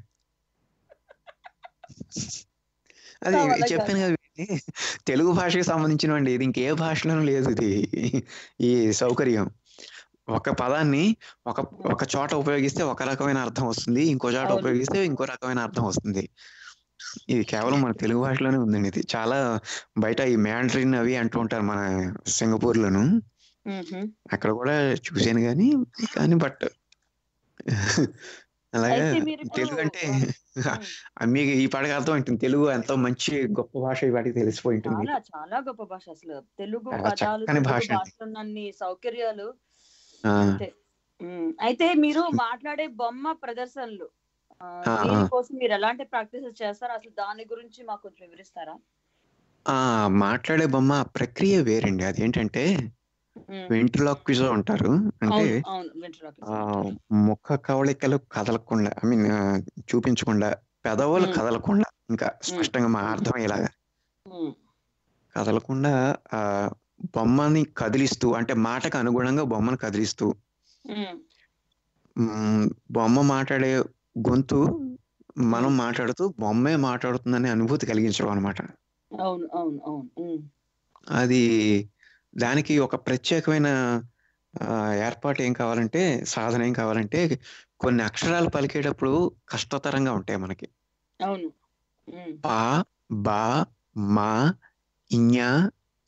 అది నా వల్ల చెప్పాను కదా ఇది తెలుగు భాషకి సంబంధించినవండి ఇది ఇంకే భాషలోనూ లేదు ఇది ఈ సౌకర్యం ఒక పదాన్ని ఒక ఒక చోట ఉపయోగిస్తే ఒక రకమైన అర్థం వస్తుంది ఇంకో చోట అవును. ఉపయోగిస్తే ఇంకో రకమైన అర్థం వస్తుంది ఇది కేవలం మన తెలుగు భాషలోనే ఉందండి ఇది చాలా బయట ఈ మ్యాండ్రిన్ అవి అంటూ ఉంటారు మన సింగపూర్ లోను మ్హూ. అక్కడ కూడా చూశాను కానీ కానీ బట్ అలాగే అయితే మీరు ఇప్పుడు తెలుగు అంటే మీకు ఈ పాటకి అర్థం ఉంటుంది తెలుగు ఎంతో మంచి గొప్ప భాష ఈ పాటికి తెలిసిపోయి ఉంటుంది చాలా చాలా గొప్ప భాష అసలు తెలుగు చాలా పదాలు చక్కని తెలుగు భాష అండి. భాషలో ఉన్నన్ని సౌకర్యాలు ఆ, అంతే ఉమ్, అయితే మీరు మాట్లాడే బొమ్మ ప్రదర్శనలు ఆ, ఆ, ఆ. దీనికోసం మీరు ఎలాంటి ప్రాక్టీసెస్ చేస్తారు అసలు దాని గురించి మాకు కొంచెం వివరిస్తారా ఆ, మాట్లాడే బొమ్మ ప్రక్రియ వేరండి అదేంటంటే ఉమ్, వెంట్రులాక్విజో అంటారు అంటే అవును అవును వెంట్రులాక్విజో. ఆ ముఖ కవళికలు కదలకుండా ఐ మీన్ చూపించకుండా పెదవులు మ్మ్. కదలకుండా ఇంకా స్పష్టంగా మా అర్థమయ్యేలాగా ఉమ్, కదలకుండా ఆ బొమ్మని కదిలిస్తూ అంటే మాటకు అనుగుణంగా బొమ్మను కదిలిస్తూ ఉమ్, మ్మ్, బొమ్మ మాట్లాడే గొంతు మనం మాట్లాడుతూ బొమ్మే మాట్లాడుతుందనే అనుభూతి కలిగించడం అనమాట అవును అవును అవును ఉమ్, అది దానికి ఒక ప్రత్యేకమైన ఆ, ఏర్పాటు ఏం కావాలంటే సాధన ఏం కావాలంటే కొన్ని అక్షరాలు పలికేటప్పుడు కష్టతరంగా ఉంటాయి మనకి అవును ఉమ్, పా బా మా ఇన్య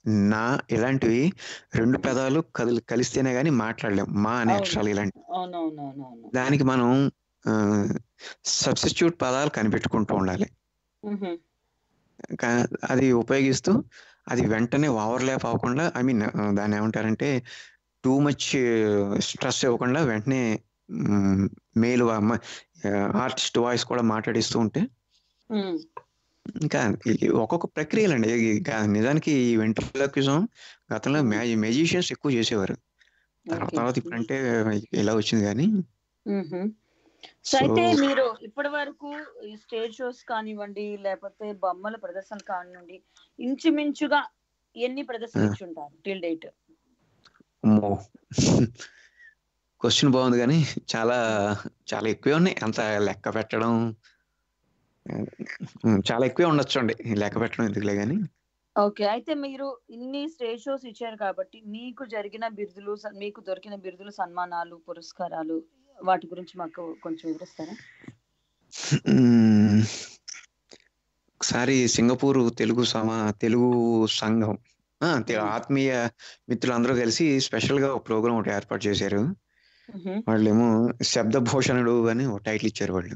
నా ఇలాంటివి రెండు పెదాలు కదిలి కలిస్తేనే గానీ మాట్లాడలేం మా అనే అవును అక్షరాలు ఇలాంటి అవునవునవునవును దానికి మనం సబ్స్టిట్యూట్ పదాలు కనిపెట్టుకుంటూ ఉండాలి మ్హూ. కా- అది ఉపయోగిస్తూ అది వెంటనే ఓవర్లాప్ అవ్వకుండా ఐ మీన్ దాన్ని ఏమంటారంటే టూ మచ్ స్ట్రెస్ ఇవ్వకుండా వెంటనే మేలు ఆర్టిస్ట్ వాయిస్ కూడా మాట్లాడిస్తూ ఉంటే మ్. ఇంకా ఈ ఒక్కొక్క ప్రక్రియలండి ఇంకా నిజానికి ఈ వెంట్రలోక్విజం గతంలో మెజిషియన్స్ ఎక్కువ చేసేవారు తర్వాత ఓకే తర్వాత ఇప్పుడంటే ఇలా వచ్చింది కానీ మ్హూ. సో సో అయితే మీరు ఇప్పటి వరకు ఈ స్టేజ్ షోస్ కానివ్వండి లేకపోతే బొమ్మల ప్రదర్శన కానివ్వండి ఇంచుమించుగా ఎన్ని ప్రదర్శించి ఉంటారు టిల్ డేట్ అమ్మో క్వశ్చన్ బాగుంది కానీ చాలా చాలా ఎక్కువే ఉన్నాయి అంత లెక్క పెట్టడం ఉమ్, చాలా ఎక్కువే ఉండొచ్చు అండి లెక్క పెట్టడం ఎందుకులే కానీ ఓకే అయితే మీరు ఇన్ని స్టేజ్ షోస్ ఇచ్చారు కాబట్టి మీకు జరిగిన బిరుదులు స- మీకు దొరికిన బిరుదులు సన్మానాలు పురస్కారాలు వాటి గురించి మాకు కొంచెం వివరిస్తారా ఉమ్, ఒకసారి సింగపూర్ తెలుగు సమా తెలుగు సంఘం ఆ, తె- ఆత్మీయ మిత్రులందరూ కలిసి స్పెషల్ గా ఒక ప్రోగ్రామ్ ఒకటి ఏర్పాటు చేశారు మ్హూ. వాళ్ళేమో శబ్ద భూషణుడు అని ఒక టైటిల్ ఇచ్చారు వాళ్ళు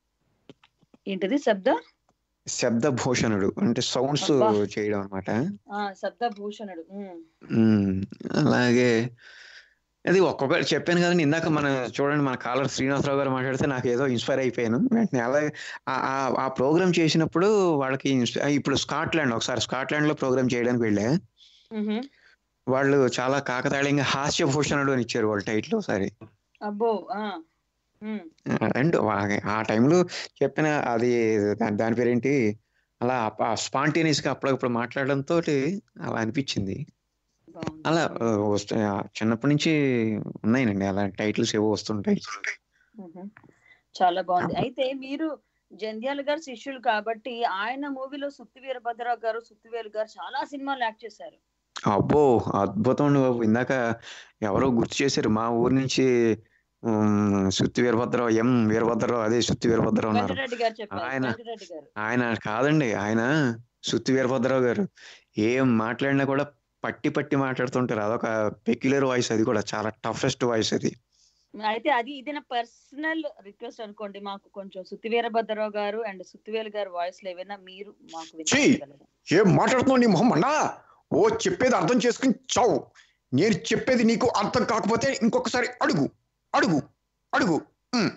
ఏంటిది శబ్ద శబ్ద భూషణుడు అంటే సౌండ్స్ అబ్బా. చేయడం అనమాట ఆ, శబ్ద భూషణుడు మ్. ఉమ్, అలాగే అది ఒక్కొక్కటి చెప్పాను కదండి ఇందాక మన చూడండి మన కాలర్ శ్రీనివాసరావు గారు మాట్లాడితే నాకు ఏదో ఇన్స్పైర్ అయిపోయాను వెంటనే అలాగే ఆ- ఆ- ఆ ప్రోగ్రామ్ చేసినప్పుడు వాళ్ళకి ఇన్స్పై- ఇప్పుడు స్కాట్లాండ్ ఒకసారి స్కాట్లాండ్ లో ప్రోగ్రామ్ చేయడానికి వెళ్ళా మ్హూ. వాళ్ళు చాలా కాకతాళీయంగా హాస్య భూషణుడు అని ఇచ్చారు వాళ్ళ టైటిల్ ఒకసారి అబ్బో ఆ. మ్. అండ్ ఆ టైంలో చెప్పిన అది దాని దాని పేరేంటి అలా స్పాంటేనియస్ గా అప్పుడప్పుడు మాట్లాడడంతో అలా అనిపించింది అలా ఆ, వస్తు- ఆ, చిన్నప్పటి నుంచి ఉన్నాయండి అలా టైటిల్స్ ఏవో వస్తుంటాయి మ్హూ. చాలా బాగుంది అయితే మీరు జంధ్యాల గారు శిష్యులు కాబట్టి ఆయన మూవీలో సుత్తి వీరభద్రరావు గారు సుత్తివేలు గారు చాలా సినిమాలు యాక్ట్ చేశారు అబ్బో అద్భుతం అండి బాబు ఇందాక ఎవరో గుర్తు చేశారు మా ఊరు నుంచి ఉమ్, సుత్తి వీరభద్రరావు ఎం వీరభద్రరావు అదే సుత్తి వీరభద్రరావు ఉన్నారు వెంకటరెడ్డి గారు చెప్పారు ఆయన వెంకటరెడ్డి గారు ఆయన కాదండి ఆయన సుత్తి వీరభద్రరావు గారు ఏం మాట్లాడినా కూడా పట్టి పట్టి మాట్లాడుతుంటారు అదొక పెక్యులర్ వాయిస్ అది కూడా చాలా టఫెస్ట్ వాయిస్ అది అయితే అది ఇది నా పర్సనల్ రిక్వెస్ట్ అనుకోండి మాకు కొంచెం సుత్తి వీరభద్రరావు గారు అండ్ సుత్తివేలు గారు వాయిస్ లో ఏమైనా మీరు మాకు ఛీ! వినిపించగలరా ఏం మాట్లాడుతున్నావు నీ మొహం మండా ఓ చెప్పేది అర్థం చేసుకుని చావు నేను చెప్పేది నీకు అర్థం కాకపోతే ఇంకొకసారి అడుగు అడుగు అడుగు ఉమ్.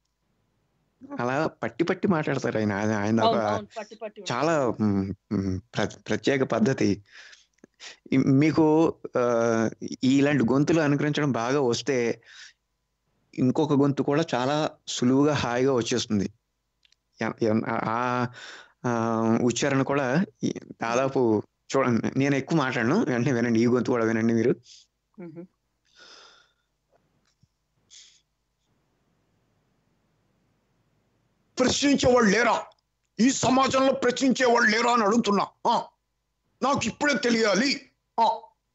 అలా పట్టి పట్టి మాట్లాడతారు ఆయన ఆయన- ఆయన ఒక అవును అవును పట్టి పట్టి ఉంటుంది. చాలా మ్, మ్, ప్ర- ప్రత్యేక పద్ధతి ఈ- మీకు ఆ, ఇలాంటి గొంతులు అనుకరించడం బాగా వస్తే ఇంకొక గొంతు కూడా చాలా సులువుగా హాయిగా వచ్చేస్తుంది ఎ- ఎన్- ఆ ఆ, ఉచ్చారణ కూడా ఈ- దాదాపు చూడండి నేను ఎక్కువ మాట్లాడను వెంటనే వినండి ఈ గొంతు కూడా వినండి మీరు మ్హూ. ప్రశ్నించేవాళ్ళు లేరా ఈ సమాజంలో ప్రశ్నించేవాళ్ళు లేరా అని అడుగుతున్నా ఆ, నాకు ఇప్పుడే తెలియాలి ఆ,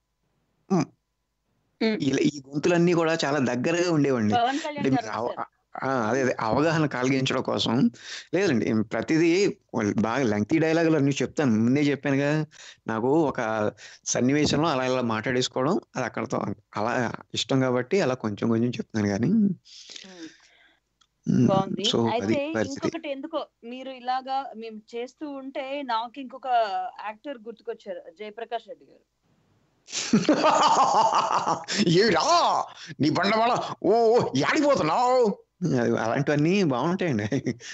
ఇలా ఈ గొంతులన్నీ కూడా చాలా దగ్గరగా ఉండేవండి పవన్ అంటే కళ్యాణ్ మీకు గారు అవ- వచ్చారు ఆ, అదే అదే అవగాహన కలిగించడం కోసం లేదండి ఏం ప్రతిదీ వాళ్ళు బాగా లెంగ్తీ డైలాగులు అన్ని చెప్తాను ముందే చెప్పాను కదా నాకు ఒక సన్నివేశంలో అలా ఇలా మాట్లాడేసుకోవడం అది అక్కడతో అలా ఇష్టం కాబట్టి అలా కొంచెం కొంచెం చెప్తాను కానీ మ్, బాగుంది సో అది అయితే పరిస్థితి ఇంకొకటి ఎందుకో మీరు ఇలాగా మేము చేస్తూ ఉంటే నాకు ఇంకొక యాక్టర్ గుర్తుకొచ్చారు జయప్రకాష్ రెడ్డి గారు ఏమిరా నీ బండవాళ ఓ ఓ, యాడిపోతున్నావు అది అలాంటివన్నీ బాగుంటాయండి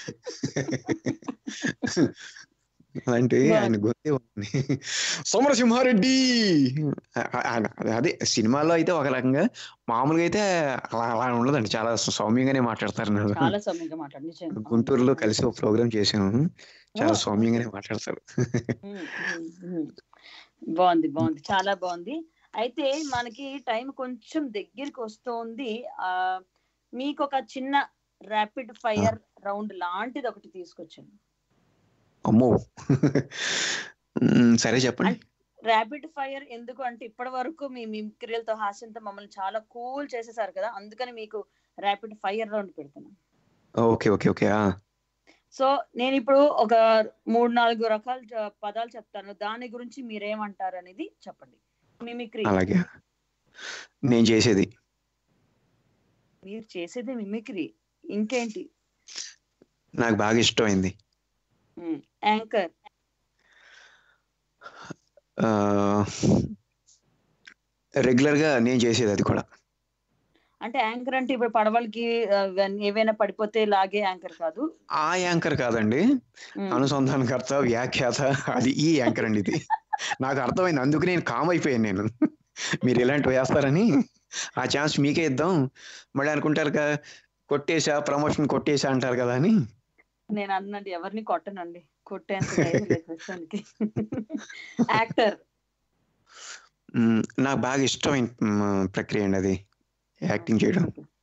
అలాంటివి ఆయన గొంతే ఉంది సమరసింహారెడ్డి ఆ- ఆ- ఆయన అదే- అదే సినిమాలో అయితే ఒక రకంగా మామూలుగా అయితే అలా అలా ఉండదండి చాలా సౌమ్యంగానే మాట్లాడతారు నేను చాలా సౌమ్యంగా మాట్లాడు నిజంగా గుంటూరులో కలిసి ఒక ప్రోగ్రామ్ చేశాను చాలా ఓ. సౌమ్యంగానే మాట్లాడతారు ఉమ్, ఉమ్, ఉమ్. బాగుంది బాగుంది చాలా బాగుంది అయితే మనకి టైం కొంచెం దగ్గరికి వస్తోంది ఆ మీకు ఒక చిన్న ర్యాపిడ్ ఫైర్ రౌండ్ లాంటిది ఒకటి తీసుకొచ్చాను అమ్మో మ్, సరే చెప్పండి ర్యాపిడ్ ఫైర్ ఎందుకు అంటే ఇప్పటి వరకు మీ మిమిక్రీలతో హాస్యంతో మమ్మల్ని చాలా కూల్ చేసేసారు కదా అందుకని మీకు ర్యాపిడ్ ఫైర్ రౌండ్ పెడుతున్నాం ఓకే ఓకే ఓకే ఆ. సో నేను ఇప్పుడు ఒక మూడు నాలుగు రకాల జ- పదాలు చెప్తాను దాని గురించి మీరేమంటారు అనేది చెప్పండి మిమిక్రీ అలాగే నేను చేసేది మీరు చేసేది మిమిక్రీ ఇంకేంటి నాకు బాగా ఇష్టమైంది యాంకర్ రెగ్యులర్ గా నేను చేసేది అది కూడా అంటే యాంకర్ అంటే ఇప్పుడు పడవలకి ఆ, ఇవన్నీ ఏవైనా పడిపోతే లాగే యాంకర్ కాదు ఆ యాంకర్ కాదండి మ్మ్. అనుసంధానకర్త వ్యాఖ్యాత అది ఈ యాంకర్ అండి ఇది నాకు అర్థమైంది అందుకు నేను కామ్ అయిపోయాను నేను మీరు ఇలాంటివి వేస్తారని ఆ ఛాన్స్ మీకే ఇద్దాం మళ్ళీ అనుకుంటారు కదా కొట్టేసా ప్రమోషన్ కొట్టేసా అంటారు కదా అని నేను అన్నండి ఎవరిని కొట్టనండి కొట్టేంత ధైర్యం లేదు ప్రస్తుతానికి యాక్టర్ మ్మ్, నాకు బాగా ఇష్టమైన మ్మ్, ప్రక్రియ అండి అది యాక్టింగ్ చేయడం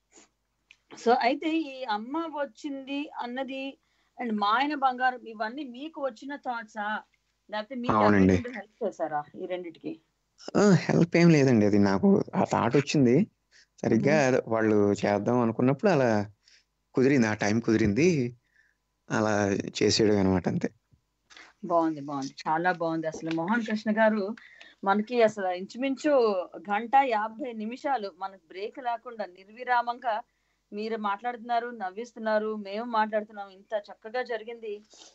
సో అయితే ఈ అమ్మ వచ్చింది అన్నది అండ్ మా ఆయన బంగారం ఇవన్నీ మీకు వచ్చిన థాట్సా లేకపోతే మీకు అవునండి. హెల్ప్ చేశారా ఈ రెండిటికి హెల్ప్ ఏం లేదండి అది నాకు ఆ థాట్ వచ్చింది సరిగ్గా వాళ్ళు చేద్దాం అనుకున్నప్పుడు అలా కుదిరింది ఆ టైం కుదిరింది అలా చేసేయడం అనమాట అంతే బాగుంది బాగుంది చాలా బాగుంది అసలు మోహన్ కృష్ణ గారు మనకి అసలు ఇంచుమించు గంట యాభై నిమిషాలు మనకు బ్రేక్ లేకుండా నిర్విరామంగా మీరు మాట్లాడుతున్నారు నవ్విస్తున్నారు మేము మాట్లాడుతున్నాం ఇంత చక్కగా జరిగింది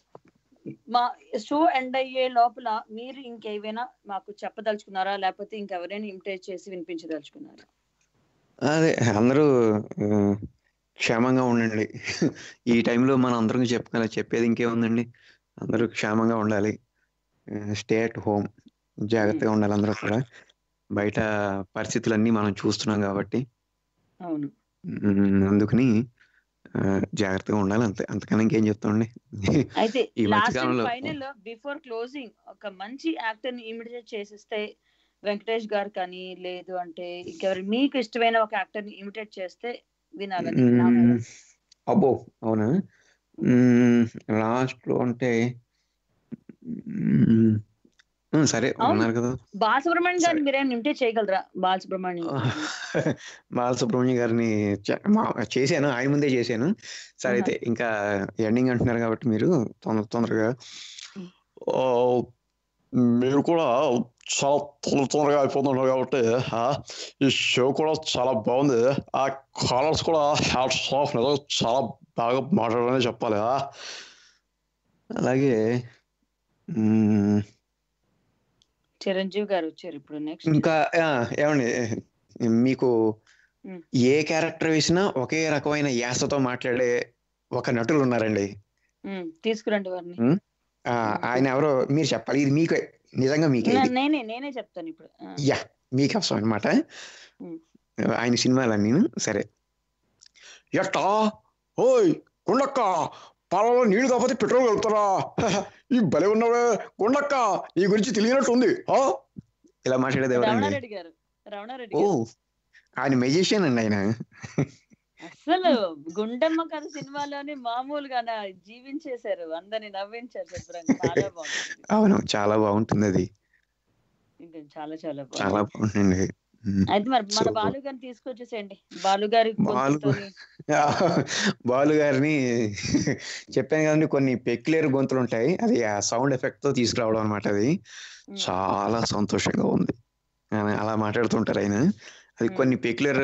మా షో ఎండ్ అయ్యే లోపల మీరు ఇంకేవైనా మాకు చెప్పదలుచుకున్నారా లేకపోతే ఇంకెవరైనా ఇమిటేట్ చేసి వినిపించదలుచుకున్నారా అదే అందరూ ఆ, క్షేమంగా ఉండండి ఈ టైంలో మనం అందరం చెప్పగల చెప్పేది ఇంకేముందండి అందరూ క్షేమంగా ఉండాలి స్టే అట్ హోమ్ జాగ్రత్తగా ఉండాలి అందరూ కూడా బయట పరిస్థితులన్నీ మనం చూస్తున్నాం కాబట్టి అవును ఉమ్, అందుకని ఆ, జాగ్రత్తగా ఉండాలి అంతే అంతకన్నా ఇంకేం చెప్తామండి అయితే ఈ లాస్ట్ మధ్యకాలంలో ఫైనల్ బిఫోర్ క్లోజింగ్ ఒక మంచి యాక్టర్ ని ఇమిటేట్ చేసిస్తే వెంకటేష్ గారు కానీ లేదు అంటే ఇంకెవరు మీకు ఇష్టమైన ఒక యాక్టర్ ని ఇమిటేట్ చేస్తే వినాలని నా మీద. మ్మ్. అబ్బో అవునా లాస్ట్ లో అంటే మ్మ్. మ్మ్, సరే అవును. ఉన్నారు కదా బాలసుబ్రహ్మణ్యం గారిని మీరేమైనా ఇమిటేట్ చేయగలరా బాలసుబ్రహ్మణ్యం బాలసుబ్రహ్మణ్యం గారిని చ- మా- చేశాను ఆయన ముందే చేశాను సరే అయితే ఇంకా ఎండింగ్ అంటున్నారు కాబట్టి మీరు తొందర తొందరగా ఆ, మీరు కూడా చాలా తొందర తొందరగా అయిపోతున్నారు కాబట్టి ఆ, ఈ షో కూడా చాలా బాగుంది ఆ కాలర్స్ కూడా హ్యాట్స్ ఆఫ్ నిజంగా చాలా బాగా మాట్లాడాలని చెప్పాలి ఆ. అలాగే మ్మ్, చిరంజీవి గారు వచ్చారు ఇప్పుడు నెక్స్ట్ ఇంకా ఆ, ఏమండి మీకు మ్మ్. ఏ క్యారెక్టర్ వేసినా ఒకే రకమైన యాసతో మాట్లాడే ఒక నటులు ఉన్నారండి తీసుకురండి వారిని మ్మ్? ఆ, ఆయన ఎవరో మీరు చెప్పాలి ఇది మీకు నిజంగా మీకే నా- ఇది నేనే నేనే చెప్తాను ఇప్పుడు ఆ. యా మీకు అవసరం అనమాట మ్మ్. ఆయన సినిమాలన్నీ సరే ఎట్టా ఓయ్ గుండక్క పాలలో నీళ్లు కాకపోతే పెట్రోల్ కలుపుతారా ఈ భలే ఉన్నవే గుండక్క నీ గురించి తెలియనట్టు ఉంది ఆ? ఇలా మాట్లాడేది ఎవరండి రమణారెడ్డి గారు రమణారెడ్డి ఓ గారు ఆయన మెజిషియన్ అండి ఆయన అసలు గుండమ్మ కథ సినిమాలోనే మామూలుగా నా జీవించేశారు అందరిని నవ్వించారు శుభ్రంగా చాలా బాగుంది అవును చాలా బాగుంటుంది అది ఇంకా చాలా చాలా చాలా బాగుంది బాగుంటుంది మ్మ్. అయితే మరి మన So, బాలు గారిని తీసుకొచ్చేసేయండి బాలు గారి బాలు గొంతుతోని బాలు గారిని చెప్పాను కదండి కొన్ని పెక్యులర్ గొంతులు ఉంటాయి అది ఆ సౌండ్ ఎఫెక్ట్ తో తీసుకురావడం అనమాట అది చాలా సంతోషంగా ఉంది ఆయన అలా మాట్లాడుతుంటారు ఆయన అది కొన్ని పెక్యులర్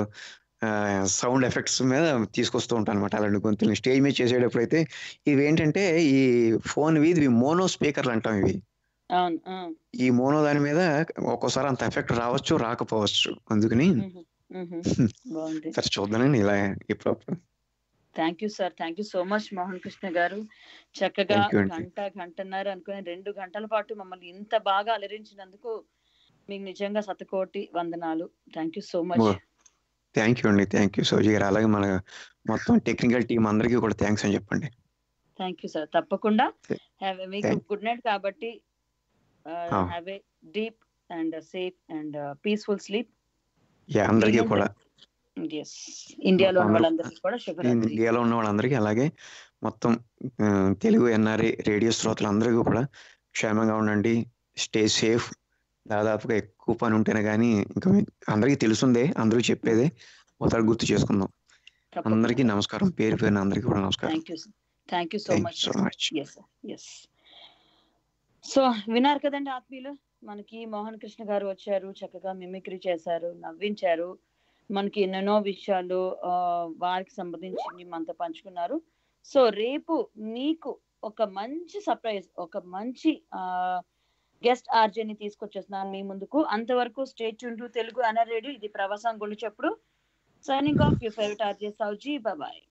సౌండ్ ఎఫెక్ట్స్ మీద తీసుకొస్తూ ఉంటాను అనమాట అలాంటి గొంతుల్ని స్టేజ్ మీద చేసేటప్పుడు అయితే ఇవి ఏంటంటే ఈ ఫోన్ ఇవి మోనో స్పీకర్లు అంటాం ఇవి అవును ఆ. ఈ మోనో దాని మీద ఒక్కోసారి అంత ఎఫెక్ట్ రావచ్చు రాకపోవచ్చు అందుకని మ్హూ. బాగుంది సరే చూద్దానండి ఇలా ఇప్పుడు thank you sir thank you so much Mohan Krishna గారు చక్కగా Thank you అండి. గంట గంటన్నర అనుకుని రెండు గంటల పాటు మమ్మల్ని ఇంత బాగా అలరించినందుకు మీకు నిజంగా శతకోటి వందనాలు thank you so much thank you అండి థ్యాంక్ యూ సోజీ గారు అలాగే మన మొత్తం టెక్నికల్ టీం అందరికీ కూడా థ్యాంక్స్ అని చెప్పండి థ్యాంక్ యూ సార్ తప్పకుండా Have- మీకు Thank- గుడ్ నైట్ కాబట్టి Ah. Have a deep and safe and peaceful sleep yeah అందరికీ కూడా ఎస్ ఇండియాలో ఉన్న అందరూ- వాళ్ళందరికీ కూడా శుభరాత్రి ఇండియాలో ఉన్న వాళ్ళందరికీ అలాగే మొత్తం ఆ, తెలుగు ఎన్ఆర్ఐ రేడియో శ్రోతలందరికీ కూడా క్షేమంగా ఉండండి స్టే సేఫ్ దాదాపుగా ఎక్కువ పని ఉంటేనే కానీ ఇంకా మీ- అందరికీ తెలుసుందే అందరూ చెప్పేదే ఒకసారి గుర్తు చేసుకుందాం అందరికీ నమస్కారం పేరు పేరున అందరికీ కూడా నమస్కారం thank you thank you so Thank much you so much. Yes yes so విన్నారు కదండి ఆత్మీయులు మనకి మోహన్ కృష్ణ గారు వచ్చారు చక్కగా మిమిక్రీ చేశారు నవ్వించారు మనకి ఎన్నెన్నో విషయాలు ఆ, వారికి సంబంధించి మనతో పంచుకున్నారు సో రేపు మీకు ఒక మంచి సర్ప్రైజ్ ఒక మంచి గెస్ట్ ఆర్జేని తీసుకొచ్చేస్తున్నాను మీ ముందుకు అంతవరకు స్టేట్ టు తెలుగు అనర్ రేడియో ఇది ప్రవాసం గుండె చెప్పుడు signing off your favourite RJ Souji bye